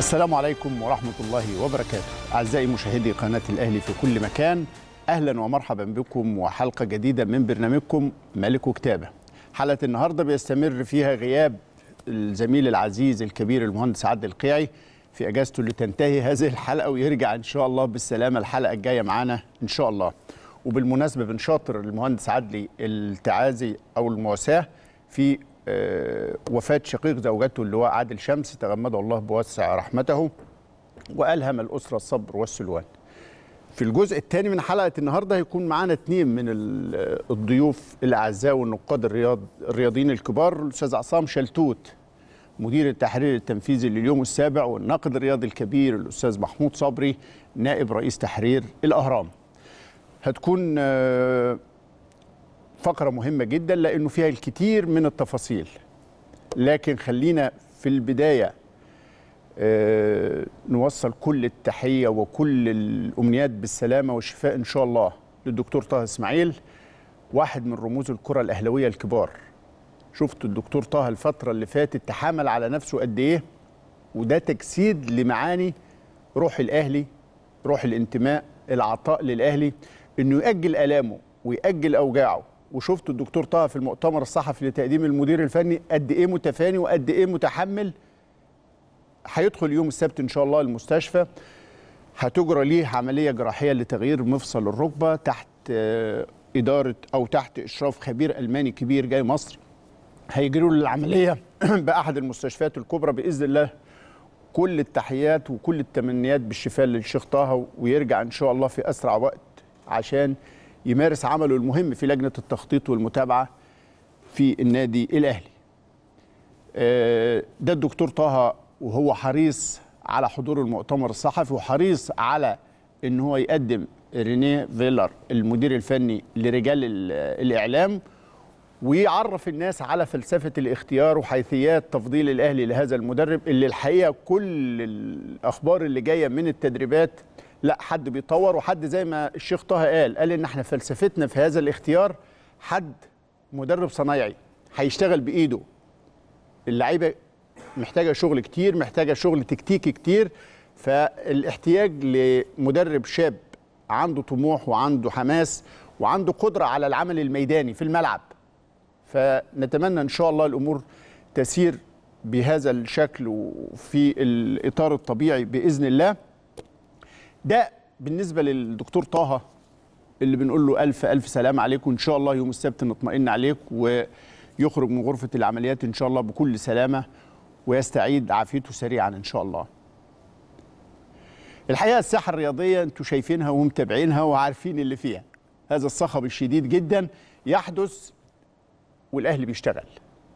السلام عليكم ورحمة الله وبركاته أعزائي مشاهدي قناة الأهلي في كل مكان أهلا ومرحبا بكم وحلقة جديدة من برنامجكم ملك وكتابة حلقة النهاردة بيستمر فيها غياب الزميل العزيز الكبير المهندس عادل القيعي في أجازته اللي تنتهي هذه الحلقة ويرجع إن شاء الله بالسلامة الحلقة الجاية معانا إن شاء الله وبالمناسبة بنشاطر المهندس عدلي التعازي أو المواساة في آه، وفاة شقيق زوجته اللواء عادل شمس تغمده الله بوسع رحمته وألهم الأسرة الصبر والسلوان في الجزء الثاني من حلقة النهاردة هيكون معانا اثنين من ال- الضيوف الأعزاء والنقاد الرياض الرياضيين الكبار الأستاذ عصام شلتوت مدير التحرير التنفيذي لليوم السابع والناقد الرياضي الكبير الأستاذ محمود صبري نائب رئيس تحرير الأهرام هتكون آه، فقرة مهمة جدا لأنه فيها الكثير من التفاصيل لكن خلينا في البداية آه، نوصل كل التحية وكل الأمنيات بالسلامة والشفاء إن شاء الله للدكتور طه إسماعيل واحد من رموز الكرة الأهلوية الكبار شفت الدكتور طه الفترة اللي فاتت تحامل على نفسه قد إيه وده تجسيد لمعاني روح الأهلي روح الانتماء العطاء للأهلي إنه يأجل آلامه ويأجل أوجاعه وشفت الدكتور طه في المؤتمر الصحفي لتقديم المدير الفني قد إيه متفاني وقد إيه متحمل هيدخل يوم السبت ان شاء الله المستشفى هتجرى ليه عمليه جراحيه لتغيير مفصل الركبه تحت آه، اداره او تحت اشراف خبير الماني كبير جاي مصر هيجروا له العمليه باحد المستشفيات الكبرى باذن الله كل التحيات وكل التمنيات بالشفاء للشيخ طه ويرجع ان شاء الله في اسرع وقت عشان يمارس عمله المهم في لجنه التخطيط والمتابعه في النادي الاهلي آه، ده الدكتور طه وهو حريص على حضور المؤتمر الصحفي وحريص على ان هو يقدم رينيه فيلر المدير الفني لرجال ال- الاعلام ويعرف الناس على فلسفه الاختيار وحيثيات تفضيل الاهلي لهذا المدرب اللي الحقيقه كل الاخبار اللي جايه من التدريبات لا حد بيطور وحد زي ما الشيخ طه قال قال ان احنا فلسفتنا في هذا الاختيار حد مدرب صنايعي هيشتغل بايده اللعيبه محتاجه شغل كتير محتاجه شغل تكتيكي كتير فالاحتياج لمدرب شاب عنده طموح وعنده حماس وعنده قدره على العمل الميداني في الملعب فنتمنى ان شاء الله الامور تسير بهذا الشكل وفي الاطار الطبيعي باذن الله ده بالنسبه للدكتور طه اللي بنقول له الف الف سلام عليكم ان شاء الله يوم السبت نطمئن عليك ويخرج من غرفه العمليات ان شاء الله بكل سلامه ويستعيد عافيته سريعا ان شاء الله. الحقيقه الساحه الرياضيه انتم شايفينها ومتابعينها وعارفين اللي فيها. هذا الصخب الشديد جدا يحدث والاهلي بيشتغل.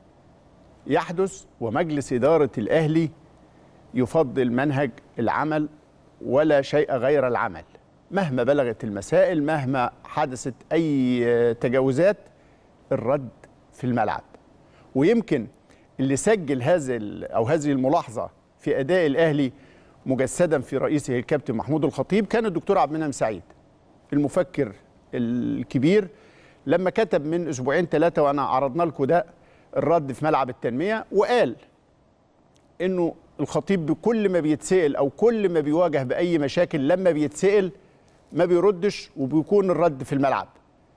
يحدث ومجلس اداره الاهلي يفضل منهج العمل ولا شيء غير العمل. مهما بلغت المسائل مهما حدثت اي تجاوزات الرد في الملعب. ويمكن اللي سجل هذا ال- او هذه الملاحظه في اداء الاهلي مجسدا في رئيسه الكابتن محمود الخطيب كان الدكتور عبد المنعم سعيد المفكر الكبير لما كتب من اسبوعين ثلاثه وانا عرضنا لكم ده الرد في ملعب التنميه وقال انه الخطيب بكل ما بيتسال او كل ما بيواجه باي مشاكل لما بيتسال ما بيردش وبيكون الرد في الملعب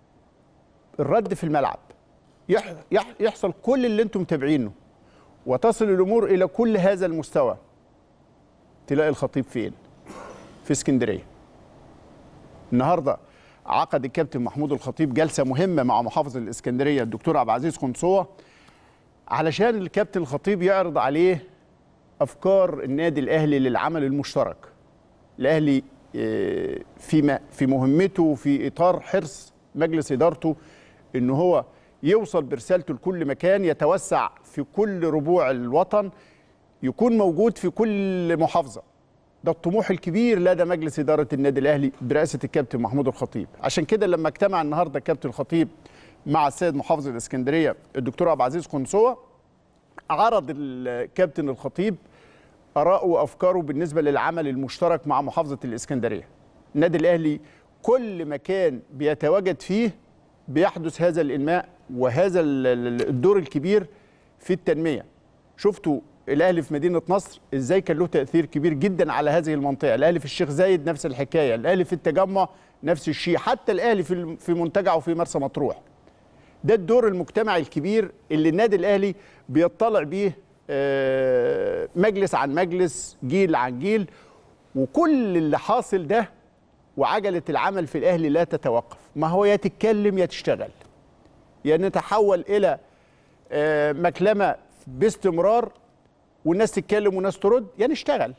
الرد في الملعب يح يح يحصل كل اللي انتم متابعينه وتصل الامور الى كل هذا المستوى تلاقي الخطيب فين في اسكندريه النهارده عقد الكابتن محمود الخطيب جلسه مهمه مع محافظ الاسكندريه الدكتور عبد العزيز قنصوه علشان الكابتن الخطيب يعرض عليه افكار النادي الاهلي للعمل المشترك الاهلي آه، في م- في مهمته في اطار حرص مجلس ادارته ان هو يوصل برسالته لكل مكان يتوسع في كل ربوع الوطن يكون موجود في كل محافظه ده الطموح الكبير لدى مجلس اداره النادي الاهلي برئاسه الكابتن محمود الخطيب عشان كده لما اجتمع النهارده الكابتن الخطيب مع السيد محافظ الاسكندريه الدكتور عبد العزيز قنصوه عرض الكابتن الخطيب آراءه وأفكاره بالنسبة للعمل المشترك مع محافظة الإسكندرية النادي الأهلي كل مكان بيتواجد فيه بيحدث هذا الإنماء وهذا ال- ال- الدور الكبير في التنمية شفتوا الاهلي في مدينه نصر ازاي كان له تاثير كبير جدا على هذه المنطقه الاهلي في الشيخ زايد نفس الحكايه الاهلي في التجمع نفس الشيء حتى الاهلي في في منتجعه في مرسى مطروح ده الدور المجتمعي الكبير اللي النادي الاهلي بيطلع بيه آه، مجلس عن مجلس جيل عن جيل وكل اللي حاصل ده وعجله العمل في الاهلي لا تتوقف ما هو يا تتكلم يا تشتغل يا نتحول الى آه، مكلمه باستمرار والناس تتكلم والناس ترد يا نشتغل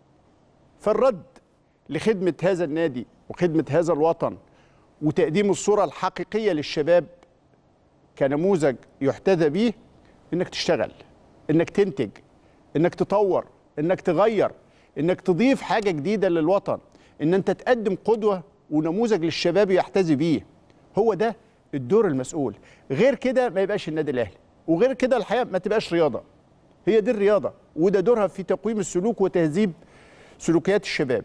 فالرد لخدمه هذا النادي وخدمه هذا الوطن وتقديم الصوره الحقيقيه للشباب كنموذج يحتذى به انك تشتغل انك تنتج انك تطور انك تغير انك تضيف حاجه جديده للوطن ان انت تقدم قدوه ونموذج للشباب يحتذي بيه هو ده الدور المسؤول غير كده ما يبقاش النادي الاهلي وغير كده الحياه ما تبقاش رياضه هي دي الرياضه وده دورها في تقويم السلوك وتهذيب سلوكيات الشباب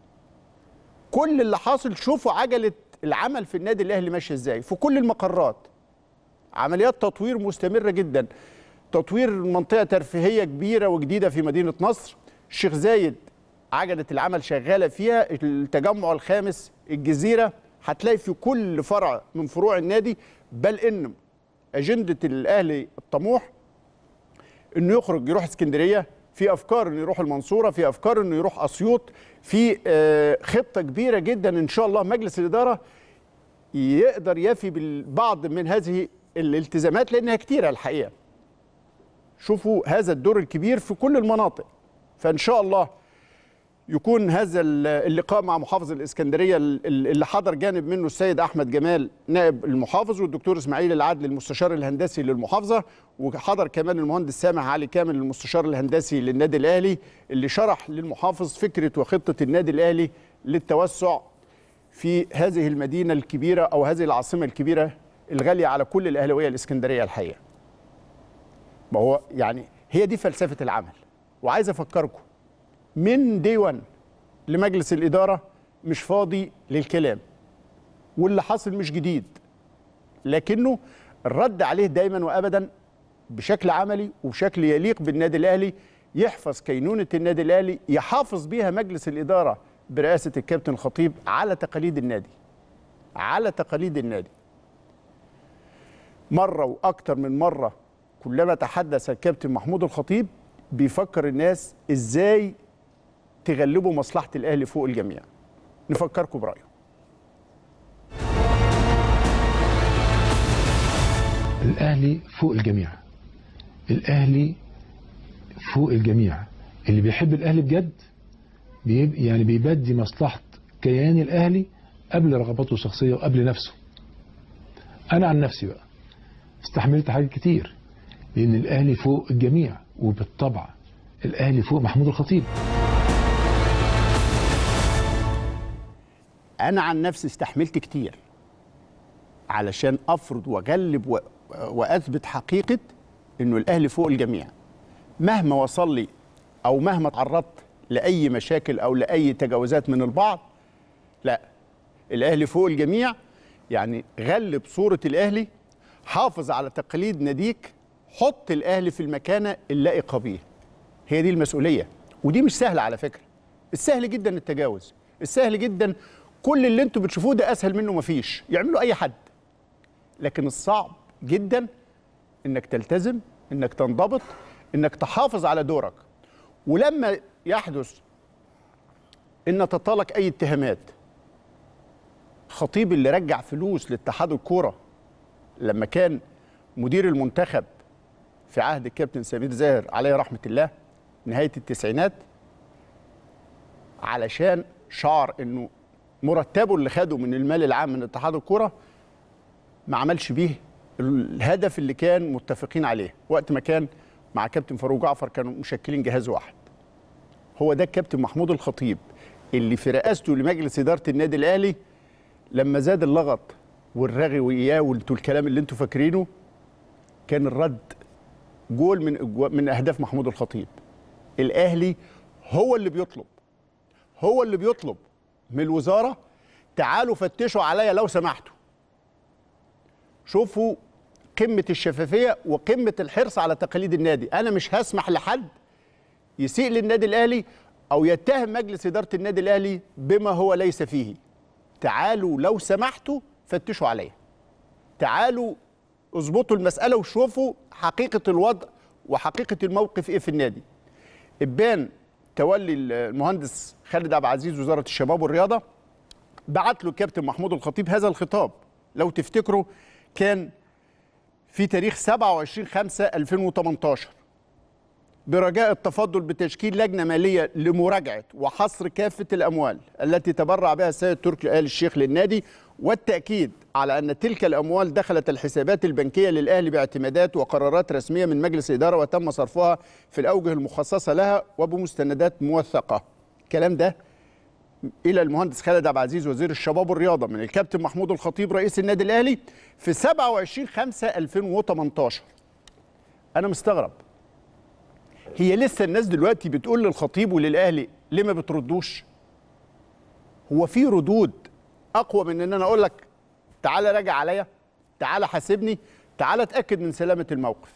كل اللي حاصل شوفوا عجله العمل في النادي الاهلي ماشيه ازاي في كل المقرات عمليات تطوير مستمره جدا تطوير منطقه ترفيهيه كبيره وجديده في مدينه نصر الشيخ زايد عجله العمل شغاله فيها التجمع الخامس الجزيره هتلاقي في كل فرع من فروع النادي بل ان اجنده الاهلي الطموح انه يخرج يروح اسكندريه في افكار انه يروح المنصوره في افكار انه يروح اسيوط في آه، خطه كبيره جدا ان شاء الله مجلس الاداره يقدر يفي بالبعض من هذه الالتزامات لانها كتيره الحقيقه شوفوا هذا الدور الكبير في كل المناطق فان شاء الله يكون هذا اللقاء مع محافظ الاسكندريه اللي حضر جانب منه السيد احمد جمال نائب المحافظ والدكتور اسماعيل العدل المستشار الهندسي للمحافظه وحضر كمان المهندس سامح علي كامل المستشار الهندسي للنادي الاهلي اللي شرح للمحافظ فكره وخطه النادي الاهلي للتوسع في هذه المدينه الكبيره او هذه العاصمه الكبيره الغاليه على كل الاهلاويه الاسكندريه الحقيقه. ما هو يعني هي دي فلسفه العمل وعايز افكركم من دي 1 لمجلس الاداره مش فاضي للكلام واللي حاصل مش جديد لكنه الرد عليه دايما وابدا بشكل عملي وبشكل يليق بالنادي الاهلي يحفظ كينونه النادي الاهلي يحافظ بيها مجلس الاداره برئاسه الكابتن الخطيب على تقاليد النادي على تقاليد النادي مره واكثر من مره كلما تحدث الكابتن محمود الخطيب بيفكر الناس ازاي تغلبوا مصلحه الاهلي فوق الجميع نفكركم برايه الاهلي فوق الجميع الاهلي فوق الجميع اللي بيحب الاهلي بجد بيب يعني بيبدي مصلحه كيان الاهلي قبل رغباته الشخصيه وقبل نفسه انا عن نفسي بقى استحملت حاجات كتير لان الاهلي فوق الجميع وبالطبع الاهلي فوق محمود الخطيب انا عن نفسي استحملت كتير علشان افرض واغلب و... واثبت حقيقه انه الاهلي فوق الجميع مهما وصل لي او مهما تعرضت لاي مشاكل او لاي تجاوزات من البعض لا الاهلي فوق الجميع يعني غلب صوره الاهلي حافظ على تقاليد ناديك حط الاهلي في المكانه اللائقه بيه هي دي المسؤوليه ودي مش سهله على فكره السهل جدا التجاوز السهل جدا كل اللي انتم بتشوفوه ده اسهل منه مفيش يعمله اي حد لكن الصعب جدا انك تلتزم انك تنضبط انك تحافظ على دورك ولما يحدث ان تطالك اي اتهامات خطيب اللي رجع فلوس لاتحاد الكوره لما كان مدير المنتخب في عهد الكابتن سمير زاهر عليه رحمه الله نهايه التسعينات علشان شعر انه مرتبه اللي خده من المال العام من اتحاد الكوره ما عملش بيه الهدف اللي كان متفقين عليه وقت ما كان مع كابتن فاروق جعفر كانوا مشكلين جهاز واحد هو ده الكابتن محمود الخطيب اللي في رئاسته لمجلس اداره النادي الاهلي لما زاد اللغط والرغي واياه وانتوا الكلام اللي انتوا فاكرينه كان الرد جول من من اهداف محمود الخطيب الاهلي هو اللي بيطلب هو اللي بيطلب من الوزاره تعالوا فتشوا عليا لو سمحتوا شوفوا قمه الشفافيه وقمه الحرص على تقاليد النادي انا مش هسمح لحد يسيء للنادي الاهلي او يتهم مجلس اداره النادي الاهلي بما هو ليس فيه تعالوا لو سمحتوا فتشوا عليا تعالوا اظبطوا المساله وشوفوا حقيقه الوضع وحقيقه الموقف ايه في النادي ابان تولي المهندس خالد عبد العزيز وزاره الشباب والرياضه بعت له الكابتن محمود الخطيب هذا الخطاب لو تفتكروا كان في تاريخ 27 5 2018 برجاء التفضل بتشكيل لجنه ماليه لمراجعه وحصر كافه الاموال التي تبرع بها السيد تركي آل الشيخ للنادي والتاكيد على ان تلك الاموال دخلت الحسابات البنكيه للاهلي باعتمادات وقرارات رسميه من مجلس الاداره وتم صرفها في الاوجه المخصصه لها وبمستندات موثقه. الكلام ده الى المهندس خالد عبد العزيز وزير الشباب والرياضه من الكابتن محمود الخطيب رئيس النادي الاهلي في 27 5 2018 انا مستغرب هي لسه الناس دلوقتي بتقول للخطيب وللاهلي ليه ما بتردوش هو في ردود اقوى من ان انا اقول لك تعالى راجع عليا تعالى حاسبني تعالى اتاكد من سلامه الموقف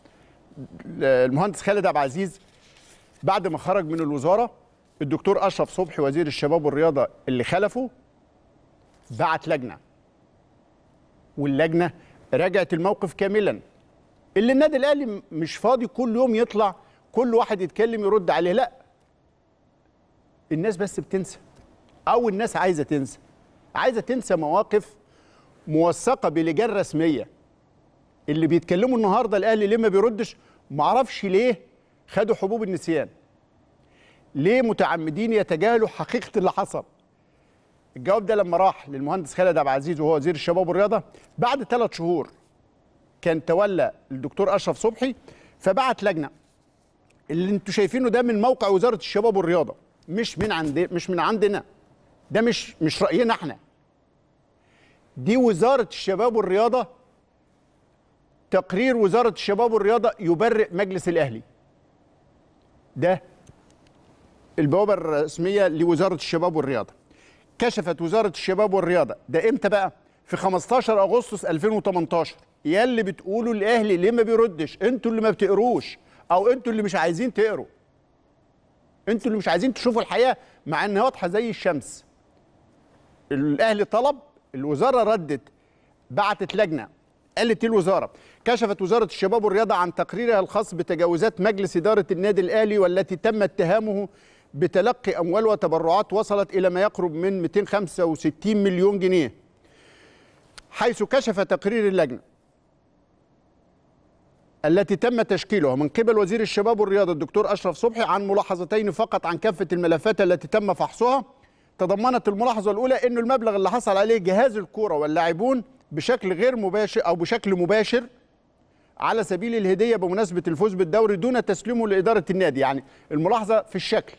المهندس خالد عبد العزيز بعد ما خرج من الوزاره الدكتور اشرف صبحي وزير الشباب والرياضه اللي خلفه بعت لجنه واللجنه راجعت الموقف كاملا اللي النادي الاهلي مش فاضي كل يوم يطلع كل واحد يتكلم يرد عليه لا الناس بس بتنسى او الناس عايزه تنسى عايزه تنسى مواقف موثقه بلجان رسميه اللي بيتكلموا النهارده الاهلي ليه ما بيردش معرفش ليه خدوا حبوب النسيان ليه متعمدين يتجاهلوا حقيقه اللي حصل الجواب ده لما راح للمهندس خالد عبد العزيز وهو وزير الشباب والرياضه بعد ثلاث شهور كان تولى الدكتور اشرف صبحي فبعت لجنه اللي انتوا شايفينه ده من موقع وزاره الشباب والرياضه مش من عند مش من عندنا ده مش مش راينا احنا دي وزاره الشباب والرياضه تقرير وزاره الشباب والرياضه يبرئ مجلس الاهلي ده البوابه الرسميه لوزاره الشباب والرياضه كشفت وزاره الشباب والرياضه ده امتى بقى في 15 اغسطس 2018 يا اللي بتقولوا الاهلي ليه ما بيردش انتوا اللي ما بتقروش او انتوا اللي مش عايزين تقروا انتوا اللي مش عايزين تشوفوا الحياه مع انها واضحه زي الشمس الاهلي طلب الوزاره ردت بعتت لجنه قالت الوزاره كشفت وزاره الشباب والرياضه عن تقريرها الخاص بتجاوزات مجلس اداره النادي الاهلي والتي تم اتهامه بتلقي اموال وتبرعات وصلت الى ما يقرب من 265 مليون جنيه حيث كشف تقرير اللجنه التي تم تشكيلها من قبل وزير الشباب والرياضه الدكتور اشرف صبحي عن ملاحظتين فقط عن كافه الملفات التي تم فحصها تضمنت الملاحظه الاولى أن المبلغ اللي حصل عليه جهاز الكوره واللاعبون بشكل غير مباشر او بشكل مباشر على سبيل الهديه بمناسبه الفوز بالدوري دون تسليمه لاداره النادي يعني الملاحظه في الشكل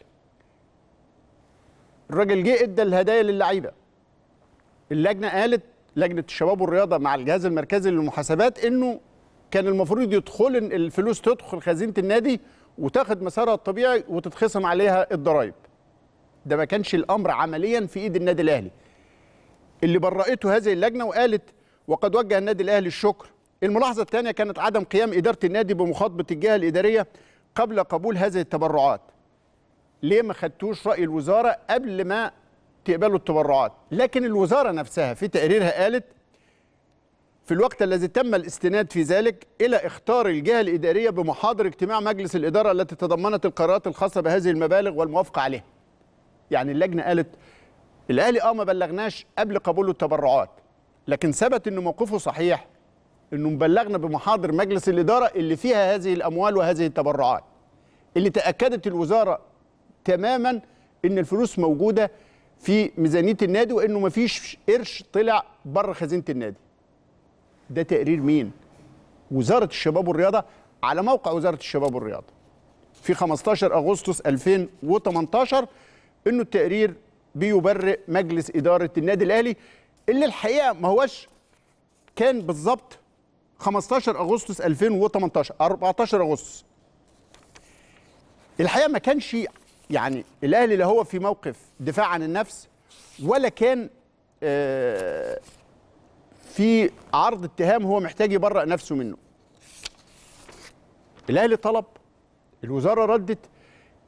الراجل جه ادى الهدايا للعيبه اللجنه قالت لجنه الشباب والرياضه مع الجهاز المركزي للمحاسبات انه كان المفروض يدخل الفلوس تدخل خزينه النادي وتاخد مسارها الطبيعي وتتخصم عليها الضرائب ده ما كانش الامر عمليا في ايد النادي الاهلي اللي برأته هذه اللجنه وقالت وقد وجه النادي الاهلي الشكر الملاحظه الثانيه كانت عدم قيام اداره النادي بمخاطبه الجهه الاداريه قبل قبول هذه التبرعات ليه ما خدتوش راي الوزاره قبل ما تقبلوا التبرعات لكن الوزاره نفسها في تقريرها قالت في الوقت الذي تم الاستناد في ذلك الى اختار الجهه الاداريه بمحاضر اجتماع مجلس الاداره التي تضمنت القرارات الخاصه بهذه المبالغ والموافقه عليها. يعني اللجنه قالت الاهلي اه ما بلغناش قبل قبول التبرعات لكن ثبت ان موقفه صحيح انه مبلغنا بمحاضر مجلس الاداره اللي فيها هذه الاموال وهذه التبرعات. اللي تاكدت الوزاره تماما ان الفلوس موجوده في ميزانيه النادي وانه ما فيش قرش طلع بره خزينه النادي. ده تقرير مين؟ وزارة الشباب والرياضة على موقع وزارة الشباب والرياضة في 15 أغسطس 2018 إنه التقرير بيبرئ مجلس إدارة النادي الأهلي اللي الحقيقة ما هوش كان بالظبط 15 أغسطس 2018 14 أغسطس الحقيقة ما كانش يعني الأهلي لا هو في موقف دفاع عن النفس ولا كان آه في عرض اتهام هو محتاج يبرأ نفسه منه الاهلي طلب الوزاره ردت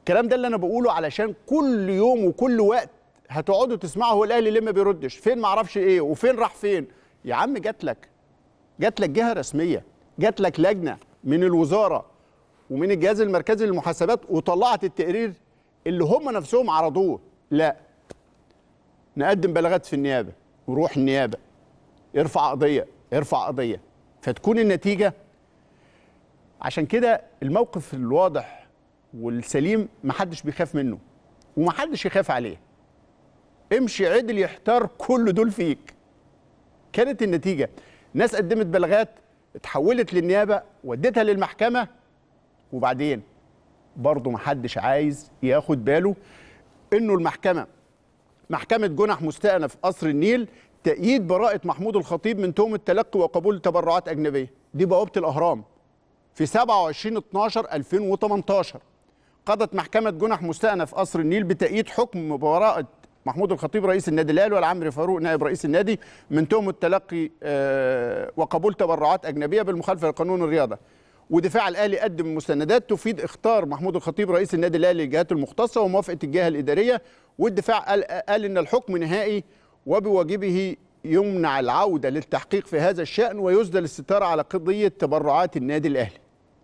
الكلام ده اللي انا بقوله علشان كل يوم وكل وقت هتقعدوا تسمعوا هو الاهلي ليه ما بيردش فين ما اعرفش ايه وفين راح فين يا عم جات لك جات لك جهه رسميه جات لك لجنه من الوزاره ومن الجهاز المركزي للمحاسبات وطلعت التقرير اللي هم نفسهم عرضوه لا نقدم بلاغات في النيابه وروح النيابه ارفع قضيه ارفع قضيه فتكون النتيجه عشان كده الموقف الواضح والسليم محدش بيخاف منه ومحدش يخاف عليه امشي عدل يحتار كل دول فيك كانت النتيجه ناس قدمت بلاغات اتحولت للنيابه وديتها للمحكمه وبعدين برضه محدش عايز ياخد باله انه المحكمه محكمه جنح مستأنف قصر النيل تأييد براءة محمود الخطيب من تهمة تلقي وقبول تبرعات أجنبية دي بوابة الأهرام في 27 12 2018 قضت محكمة جنح مستأنف قصر النيل بتأييد حكم براءة محمود الخطيب رئيس النادي الاهلي والعمري فاروق نائب رئيس النادي من تهمه تلقي آه، وقبول تبرعات اجنبيه بالمخالفه لقانون الرياضه ودفاع الاهلي قدم مستندات تفيد اختار محمود الخطيب رئيس النادي الاهلي للجهات المختصه وموافقه الجهه الاداريه والدفاع قال, قال ان الحكم نهائي وبواجبه يمنع العوده للتحقيق في هذا الشان ويسدل الستار على قضيه تبرعات النادي الاهلي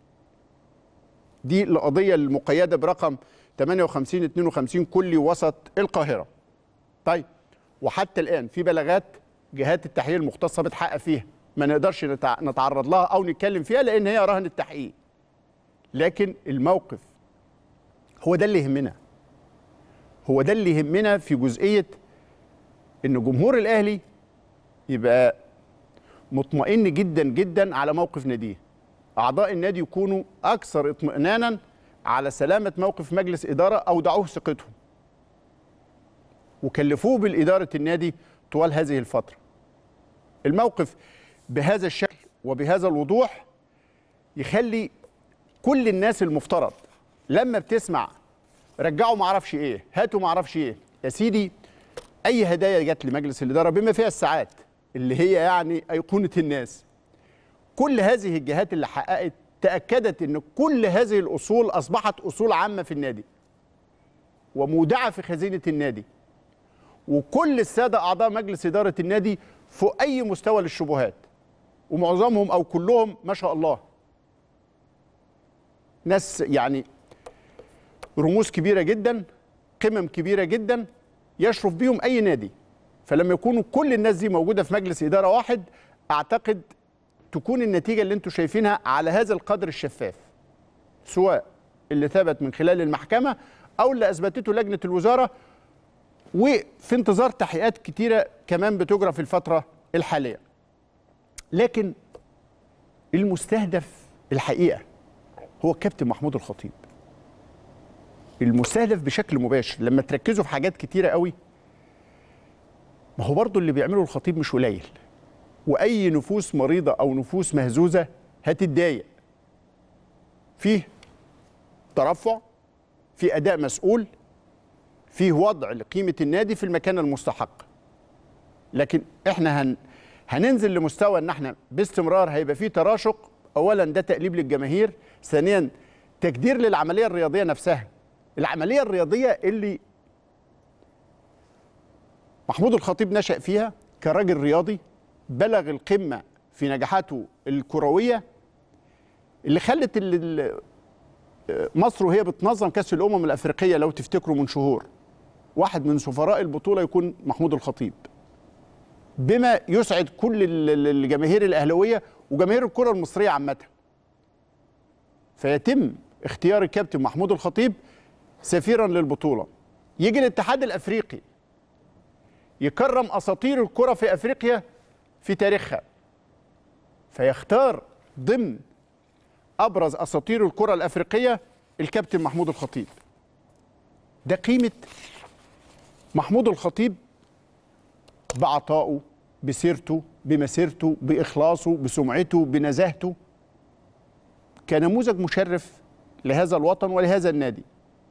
دي القضيه المقيده برقم 58 52 كلي وسط القاهره طيب وحتى الان في بلاغات جهات التحقيق المختصه بتحقق فيها ما نقدرش نتع- نتعرض لها او نتكلم فيها لان هي رهن التحقيق لكن الموقف هو ده اللي يهمنا هو ده اللي يهمنا في جزئيه ان جمهور الاهلي يبقى مطمئن جدا جدا على موقف ناديه اعضاء النادي يكونوا اكثر اطمئنانا على سلامه موقف مجلس اداره اودعوه ثقتهم وكلفوه بالإدارة النادي طوال هذه الفترة الموقف بهذا الشكل وبهذا الوضوح يخلي كل الناس المفترض لما بتسمع رجعوا معرفش ايه هاتوا معرفش ايه يا سيدي اي هدايا جت لمجلس الاداره بما فيها الساعات اللي هي يعني ايقونه الناس كل هذه الجهات اللي حققت تاكدت ان كل هذه الاصول اصبحت اصول عامه في النادي ومودعه في خزينه النادي وكل الساده اعضاء مجلس اداره النادي فوق اي مستوى للشبهات ومعظمهم او كلهم ما شاء الله ناس يعني رموز كبيره جدا قمم كبيره جدا يشرف بيهم اي نادي فلما يكونوا كل الناس دي موجوده في مجلس اداره واحد اعتقد تكون النتيجه اللي انتم شايفينها على هذا القدر الشفاف سواء اللي ثبت من خلال المحكمه او اللي اثبتته لجنه الوزاره وفي انتظار تحقيقات كتيره كمان بتجرى في الفتره الحاليه لكن المستهدف الحقيقه هو الكابتن محمود الخطيب المستهدف بشكل مباشر لما تركزوا في حاجات كتيره قوي ما هو برضه اللي بيعمله الخطيب مش قليل واي نفوس مريضه او نفوس مهزوزه هتتضايق فيه ترفع في اداء مسؤول فيه وضع لقيمه النادي في المكان المستحق لكن احنا هن هننزل لمستوى ان احنا باستمرار هيبقى فيه تراشق اولا ده تقليب للجماهير ثانيا تجدير للعمليه الرياضيه نفسها العمليه الرياضيه اللي محمود الخطيب نشأ فيها كراجل رياضي بلغ القمه في نجاحاته الكرويه اللي خلت ال- ال- مصر وهي بتنظم كاس الامم الافريقيه لو تفتكروا من شهور واحد من سفراء البطوله يكون محمود الخطيب بما يسعد كل ال- ال- الجماهير الاهلاويه وجماهير الكره المصريه عامه فيتم اختيار الكابتن محمود الخطيب سفيرا للبطوله يجي الاتحاد الافريقي يكرم اساطير الكره في افريقيا في تاريخها فيختار ضمن ابرز اساطير الكره الافريقيه الكابتن محمود الخطيب ده قيمه محمود الخطيب بعطائه بسيرته بمسيرته باخلاصه بسمعته بنزاهته كنموذج مشرف لهذا الوطن ولهذا النادي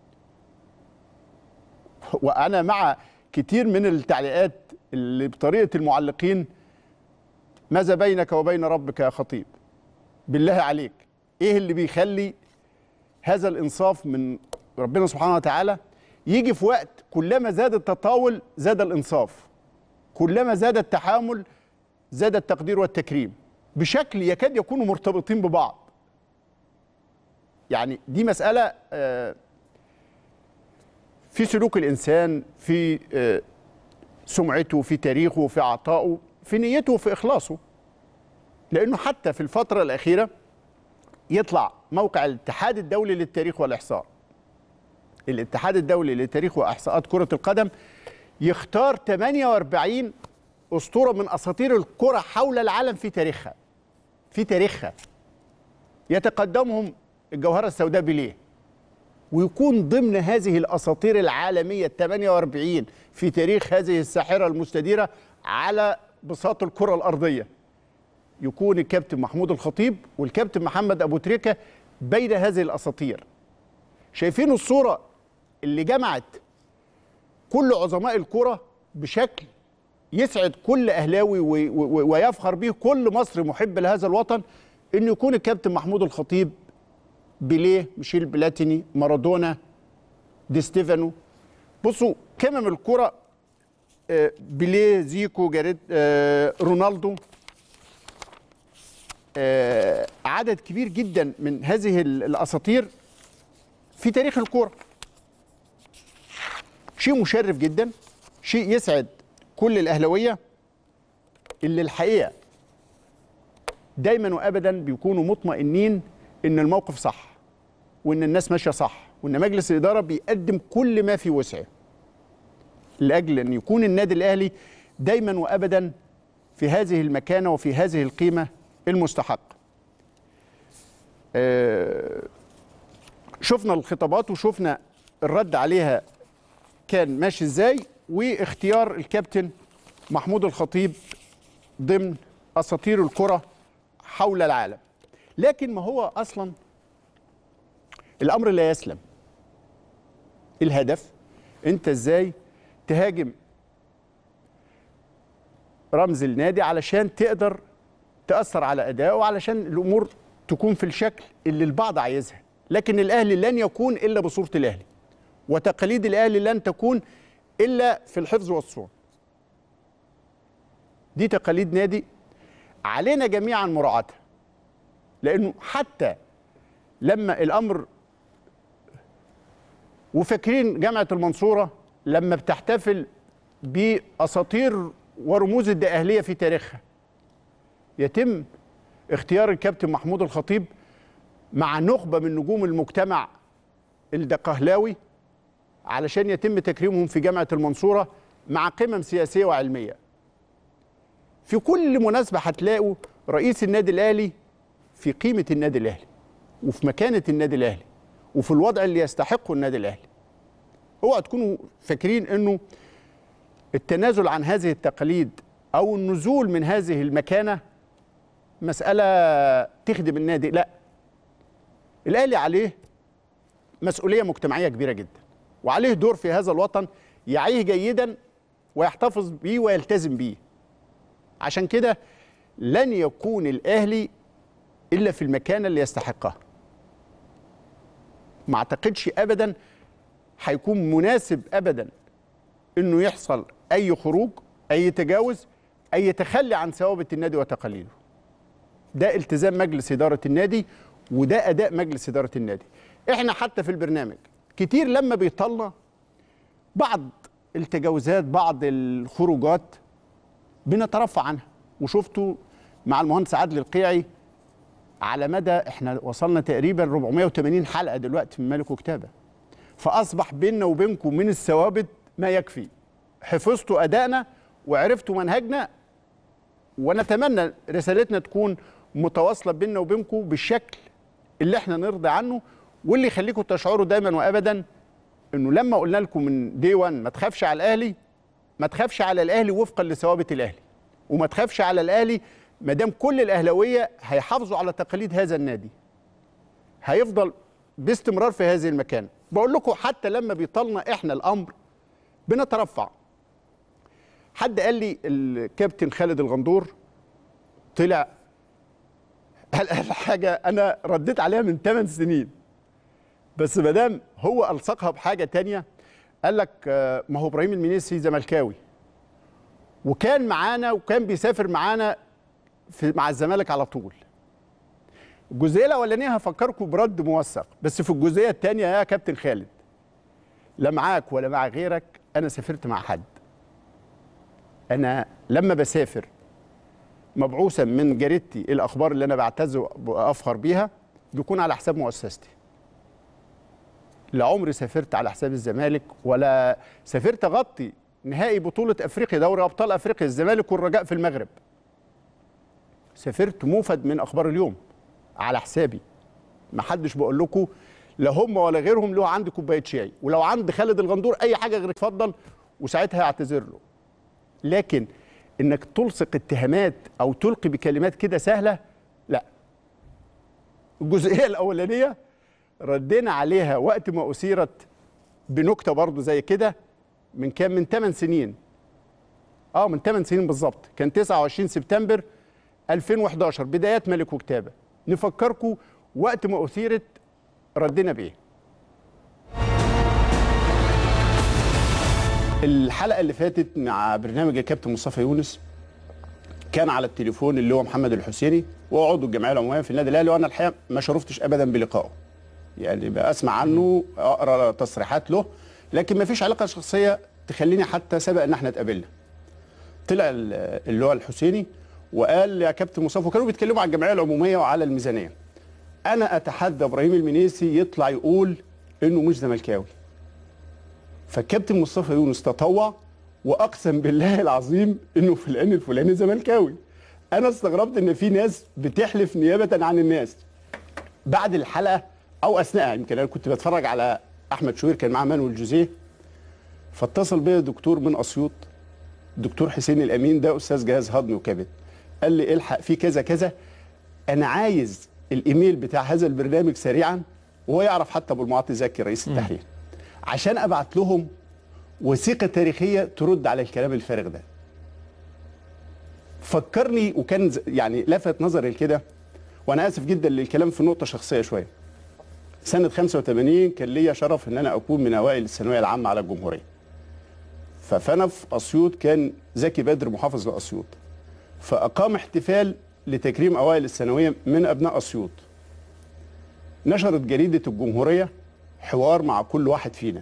وانا مع كتير من التعليقات اللي بطريقه المعلقين ماذا بينك وبين ربك يا خطيب بالله عليك ايه اللي بيخلي هذا الانصاف من ربنا سبحانه وتعالى يجي في وقت كلما زاد التطاول زاد الانصاف كلما زاد التحامل زاد التقدير والتكريم بشكل يكاد يكونوا مرتبطين ببعض يعني دي مسألة آه، في سلوك الإنسان في آه، سمعته في تاريخه في عطائه في نيته في إخلاصه لأنه حتى في الفترة الأخيرة يطلع موقع الاتحاد الدولي للتاريخ والإحصاء الاتحاد الدولي للتاريخ وإحصاءات كرة القدم يختار 48 أسطورة من أساطير الكرة حول العالم في تاريخها في تاريخها يتقدمهم الجوهرة السوداء بيليه ويكون ضمن هذه الأساطير العالمية ال 48 في تاريخ هذه الساحرة المستديرة على بساط الكرة الأرضية يكون الكابتن محمود الخطيب والكابتن محمد أبو تريكة بين هذه الأساطير شايفين الصورة اللي جمعت كل عظماء الكرة بشكل يسعد كل أهلاوي وي- وي- ويفخر به كل مصري محب لهذا الوطن إنه يكون الكابتن محمود الخطيب بيليه ميشيل بلاتيني مارادونا دي ستيفانو بصوا كمم الكرة آه، بيليه زيكو جاريت آه، رونالدو آه، عدد كبير جدا من هذه ال- الاساطير في تاريخ الكوره شيء مشرف جدا شيء يسعد كل الاهلاويه اللي الحقيقه دايما وابدا بيكونوا مطمئنين ان الموقف صح وان الناس ماشيه صح وان مجلس الاداره بيقدم كل ما في وسعه لاجل ان يكون النادي الاهلي دايما وابدا في هذه المكانه وفي هذه القيمه المستحقه. آه، شفنا الخطابات وشفنا الرد عليها كان ماشي ازاي واختيار الكابتن محمود الخطيب ضمن اساطير الكره حول العالم. لكن ما هو اصلا الامر لا يسلم. الهدف انت ازاي تهاجم رمز النادي علشان تقدر تأثر على أدائه وعلشان الأمور تكون في الشكل اللي البعض عايزها لكن الأهلي لن يكون إلا بصورة الأهلي وتقاليد الأهلي لن تكون إلا في الحفظ والصون دي تقاليد نادي علينا جميعا مراعاتها لأنه حتى لما الأمر وفاكرين جامعة المنصورة لما بتحتفل بأساطير ورموز الدقهلية في تاريخها يتم اختيار الكابتن محمود الخطيب مع نخبة من نجوم المجتمع الدقهلاوي علشان يتم تكريمهم في جامعة المنصورة مع قمم سياسية وعلمية في كل مناسبة هتلاقوا رئيس النادي الأهلي في قيمة النادي الأهلي وفي مكانة النادي الأهلي وفي الوضع اللي يستحقه النادي الأهلي اوعوا تكونوا فاكرين انه التنازل عن هذه التقاليد او النزول من هذه المكانه مساله تخدم النادي لا الاهلي عليه مسؤوليه مجتمعيه كبيره جدا وعليه دور في هذا الوطن يعيه جيدا ويحتفظ بيه ويلتزم بيه عشان كده لن يكون الاهلي الا في المكانه اللي يستحقها ما اعتقدش ابدا هيكون مناسب ابدا انه يحصل اي خروج اي تجاوز اي تخلي عن ثوابت النادي وتقاليده ده التزام مجلس اداره النادي وده اداء مجلس اداره النادي احنا حتى في البرنامج كتير لما بيطلنا بعض التجاوزات بعض الخروجات بنترفع عنها وشفتوا مع المهندس عادل القيعي على مدى احنا وصلنا تقريبا 480 حلقه دلوقتي من ملك وكتابه فاصبح بيننا وبينكم من الثوابت ما يكفي حفظتوا ادائنا وعرفتوا منهجنا ونتمنى رسالتنا تكون متواصله بيننا وبينكم بالشكل اللي احنا نرضى عنه واللي يخليكم تشعروا دايما وابدا انه لما قلنا لكم من دي 1 ما تخافش على الاهلي ما تخافش على الاهلي وفقا لثوابت الاهلي وما تخافش على الاهلي ما دام كل الاهلاويه هيحافظوا على تقاليد هذا النادي هيفضل باستمرار في هذه المكان بقول لكم حتى لما بيطالنا احنا الامر بنترفع حد قال لي الكابتن خالد الغندور طلع قال قال حاجه انا رديت عليها من 8 سنين بس ما دام هو الصقها بحاجه تانية قال لك آه، ما هو ابراهيم المنيسي زملكاوي وكان معانا وكان بيسافر معانا في مع الزمالك على طول الجزئيه الاولانيه هفكركم برد موثق بس في الجزئيه الثانيه يا كابتن خالد لا معاك ولا مع غيرك انا سافرت مع حد انا لما بسافر مبعوثا من جريدتي الاخبار اللي انا بعتز وافخر بيها بيكون على حساب مؤسستي لا عمري سافرت على حساب الزمالك ولا سافرت اغطي نهائي بطوله افريقيا دوري ابطال افريقيا الزمالك والرجاء في المغرب سافرت موفد من اخبار اليوم على حسابي ما حدش بقول لكم لا هم ولا غيرهم له عندي كوبايه شاي ولو عند خالد الغندور اي حاجه غير اتفضل وساعتها اعتذر له لكن انك تلصق اتهامات او تلقي بكلمات كده سهله لا الجزئيه الاولانيه ردينا عليها وقت ما اثيرت بنكته برضو زي كده من كام من 8 سنين اه من 8 سنين بالظبط كان 29 سبتمبر 2011 بدايات ملك وكتابه نفكركم وقت ما اثيرت ردينا بايه الحلقه اللي فاتت مع برنامج الكابتن مصطفى يونس كان على التليفون اللي هو محمد الحسيني وهو عضو الجمعيه العموميه في النادي الاهلي وانا الحقيقه ما شرفتش ابدا بلقائه يعني بسمع عنه اقرا تصريحات له لكن ما فيش علاقه شخصيه تخليني حتى سبق ان احنا اتقابلنا طلع ال- اللي هو الحسيني وقال يا كابتن مصطفى وكانوا بيتكلموا على الجمعيه العموميه وعلى الميزانيه انا اتحدى ابراهيم المنيسي يطلع يقول انه مش زملكاوي فالكابتن مصطفى يونس تطوع واقسم بالله العظيم انه في الان الفلاني زملكاوي انا استغربت ان في ناس بتحلف نيابه عن الناس بعد الحلقه او اثناءها يمكن انا كنت بتفرج على احمد شوير كان معاه مانويل جوزيه فاتصل بيا دكتور من اسيوط دكتور حسين الامين ده استاذ جهاز هضمي وكبد قال لي الحق في كذا كذا انا عايز الايميل بتاع هذا البرنامج سريعا وهو يعرف حتى ابو المعاطي زكي رئيس التحرير عشان ابعت لهم وثيقه تاريخيه ترد على الكلام الفارغ ده فكرني وكان ز- يعني لفت نظري لكده وانا اسف جدا للكلام في نقطه شخصيه شويه سنه 85 كان ليا شرف ان انا اكون من اوائل الثانويه العامه على الجمهوريه ف- فانا في اسيوط كان زكي بدر محافظ لاسيوط فاقام احتفال لتكريم اوائل الثانويه من ابناء اسيوط نشرت جريده الجمهوريه حوار مع كل واحد فينا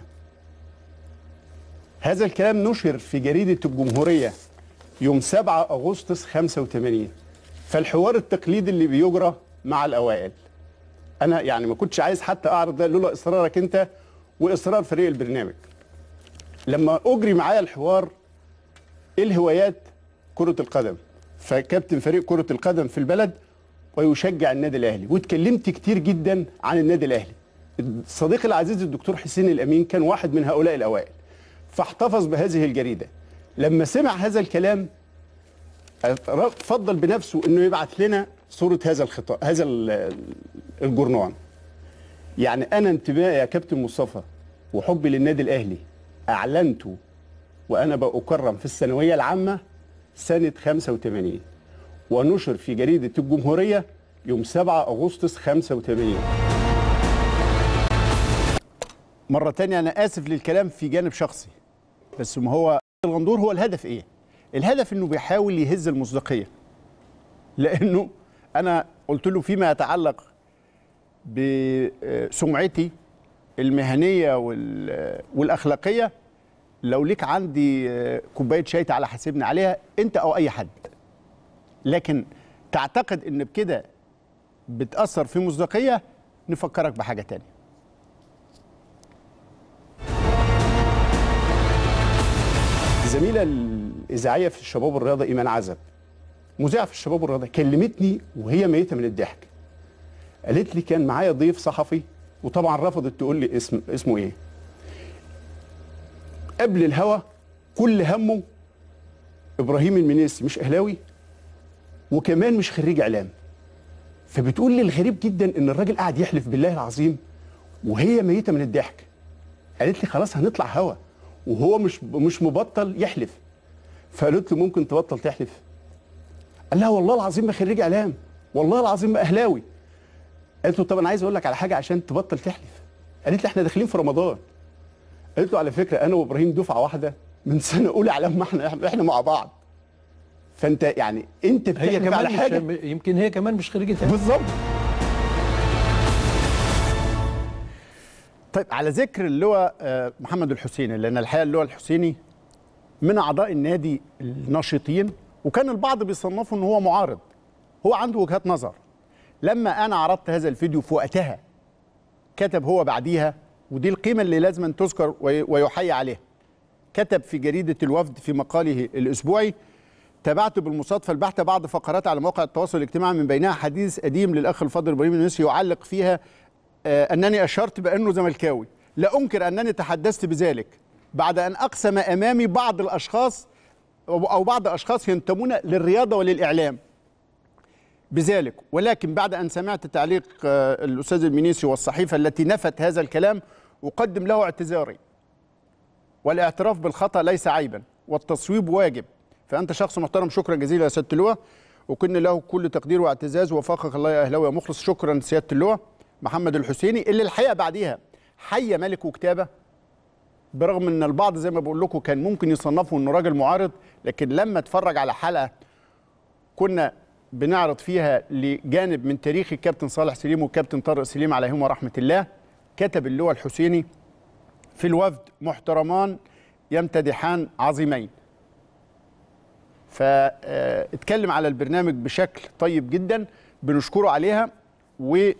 هذا الكلام نشر في جريده الجمهوريه يوم 7 اغسطس 85 فالحوار التقليدي اللي بيجرى مع الاوائل انا يعني ما كنتش عايز حتى اعرض ده لولا اصرارك انت واصرار فريق البرنامج لما اجري معايا الحوار ايه الهوايات كره القدم فكابتن فريق كره القدم في البلد ويشجع النادي الاهلي واتكلمت كتير جدا عن النادي الاهلي صديقي العزيز الدكتور حسين الامين كان واحد من هؤلاء الاوائل فاحتفظ بهذه الجريده لما سمع هذا الكلام فضل بنفسه انه يبعث لنا صوره هذا الخطاب هذا ال- الجورنان يعني انا انتمائي يا كابتن مصطفى وحبي للنادي الاهلي اعلنته وانا بأكرم في الثانويه العامه سنه 85 ونشر في جريده الجمهوريه يوم 7 اغسطس 85 مرة تانية أنا آسف للكلام في جانب شخصي بس ما هو الغندور هو الهدف إيه؟ الهدف إنه بيحاول يهز المصداقية لأنه أنا قلت له فيما يتعلق بسمعتي المهنية وال- والأخلاقية لو ليك عندي كوباية شاي تعالى حاسبني عليها أنت أو أي حد لكن تعتقد إن بكده بتأثر في مصداقية نفكرك بحاجة تانية الزميله الاذاعيه في الشباب والرياضه ايمان عزب مذيعه في الشباب والرياضه كلمتني وهي ميته من الضحك قالت لي كان معايا ضيف صحفي وطبعا رفضت تقول لي اسم اسمه ايه قبل الهوا كل همه ابراهيم المنيسي مش اهلاوي وكمان مش خريج اعلام فبتقول لي الغريب جدا ان الراجل قاعد يحلف بالله العظيم وهي ميته من الضحك قالت لي خلاص هنطلع هوا وهو مش مش مبطل يحلف فقالت له ممكن تبطل تحلف قال لها والله العظيم ما خريج اعلام والله العظيم ما اهلاوي قالت له طب انا عايز اقول لك على حاجه عشان تبطل تحلف قالت لي احنا داخلين في رمضان قالت له على فكره انا وابراهيم دفعه واحده من سنه اولى على ما احنا احنا مع بعض فانت يعني انت هي بتحكي على كمان حاجه مش يمكن هي كمان مش خريجة هندسة. بالظبط طيب على ذكر اللواء آه، محمد الحسيني لان الحقيقه اللواء الحسيني من اعضاء النادي الناشطين وكان البعض بيصنفه ان هو معارض هو عنده وجهات نظر لما انا عرضت هذا الفيديو في وقتها كتب هو بعديها ودي القيمه اللي لازم أن تذكر وي- ويحيى عليها كتب في جريده الوفد في مقاله الاسبوعي تابعت بالمصادفه البحثه بعض فقرات على مواقع التواصل الاجتماعي من بينها حديث قديم للاخ الفاضل ابراهيم النسي يعلق فيها آه، انني اشرت بانه زملكاوي لا انكر انني تحدثت بذلك بعد ان اقسم امامي بعض الاشخاص او أو بعض اشخاص ينتمون للرياضه وللاعلام بذلك ولكن بعد ان سمعت تعليق آه، الاستاذ المنيسي والصحيفه التي نفت هذا الكلام اقدم له اعتذاري والاعتراف بالخطا ليس عيبا والتصويب واجب فانت شخص محترم شكرا جزيلا يا سياده اللواء وكن له كل تقدير واعتزاز وفقك الله يا اهلاوي يا مخلص شكرا سياده اللواء محمد الحسيني اللي الحقيقه بعديها حي ملك وكتابه برغم ان البعض زي ما بقول لكم كان ممكن يصنفوا انه راجل معارض لكن لما اتفرج على حلقه كنا بنعرض فيها لجانب من تاريخ الكابتن صالح سليم والكابتن طارق سليم عليهما رحمه الله كتب اللواء الحسيني في الوفد محترمان يمتدحان عظيمين فاتكلم على البرنامج بشكل طيب جدا بنشكره عليها و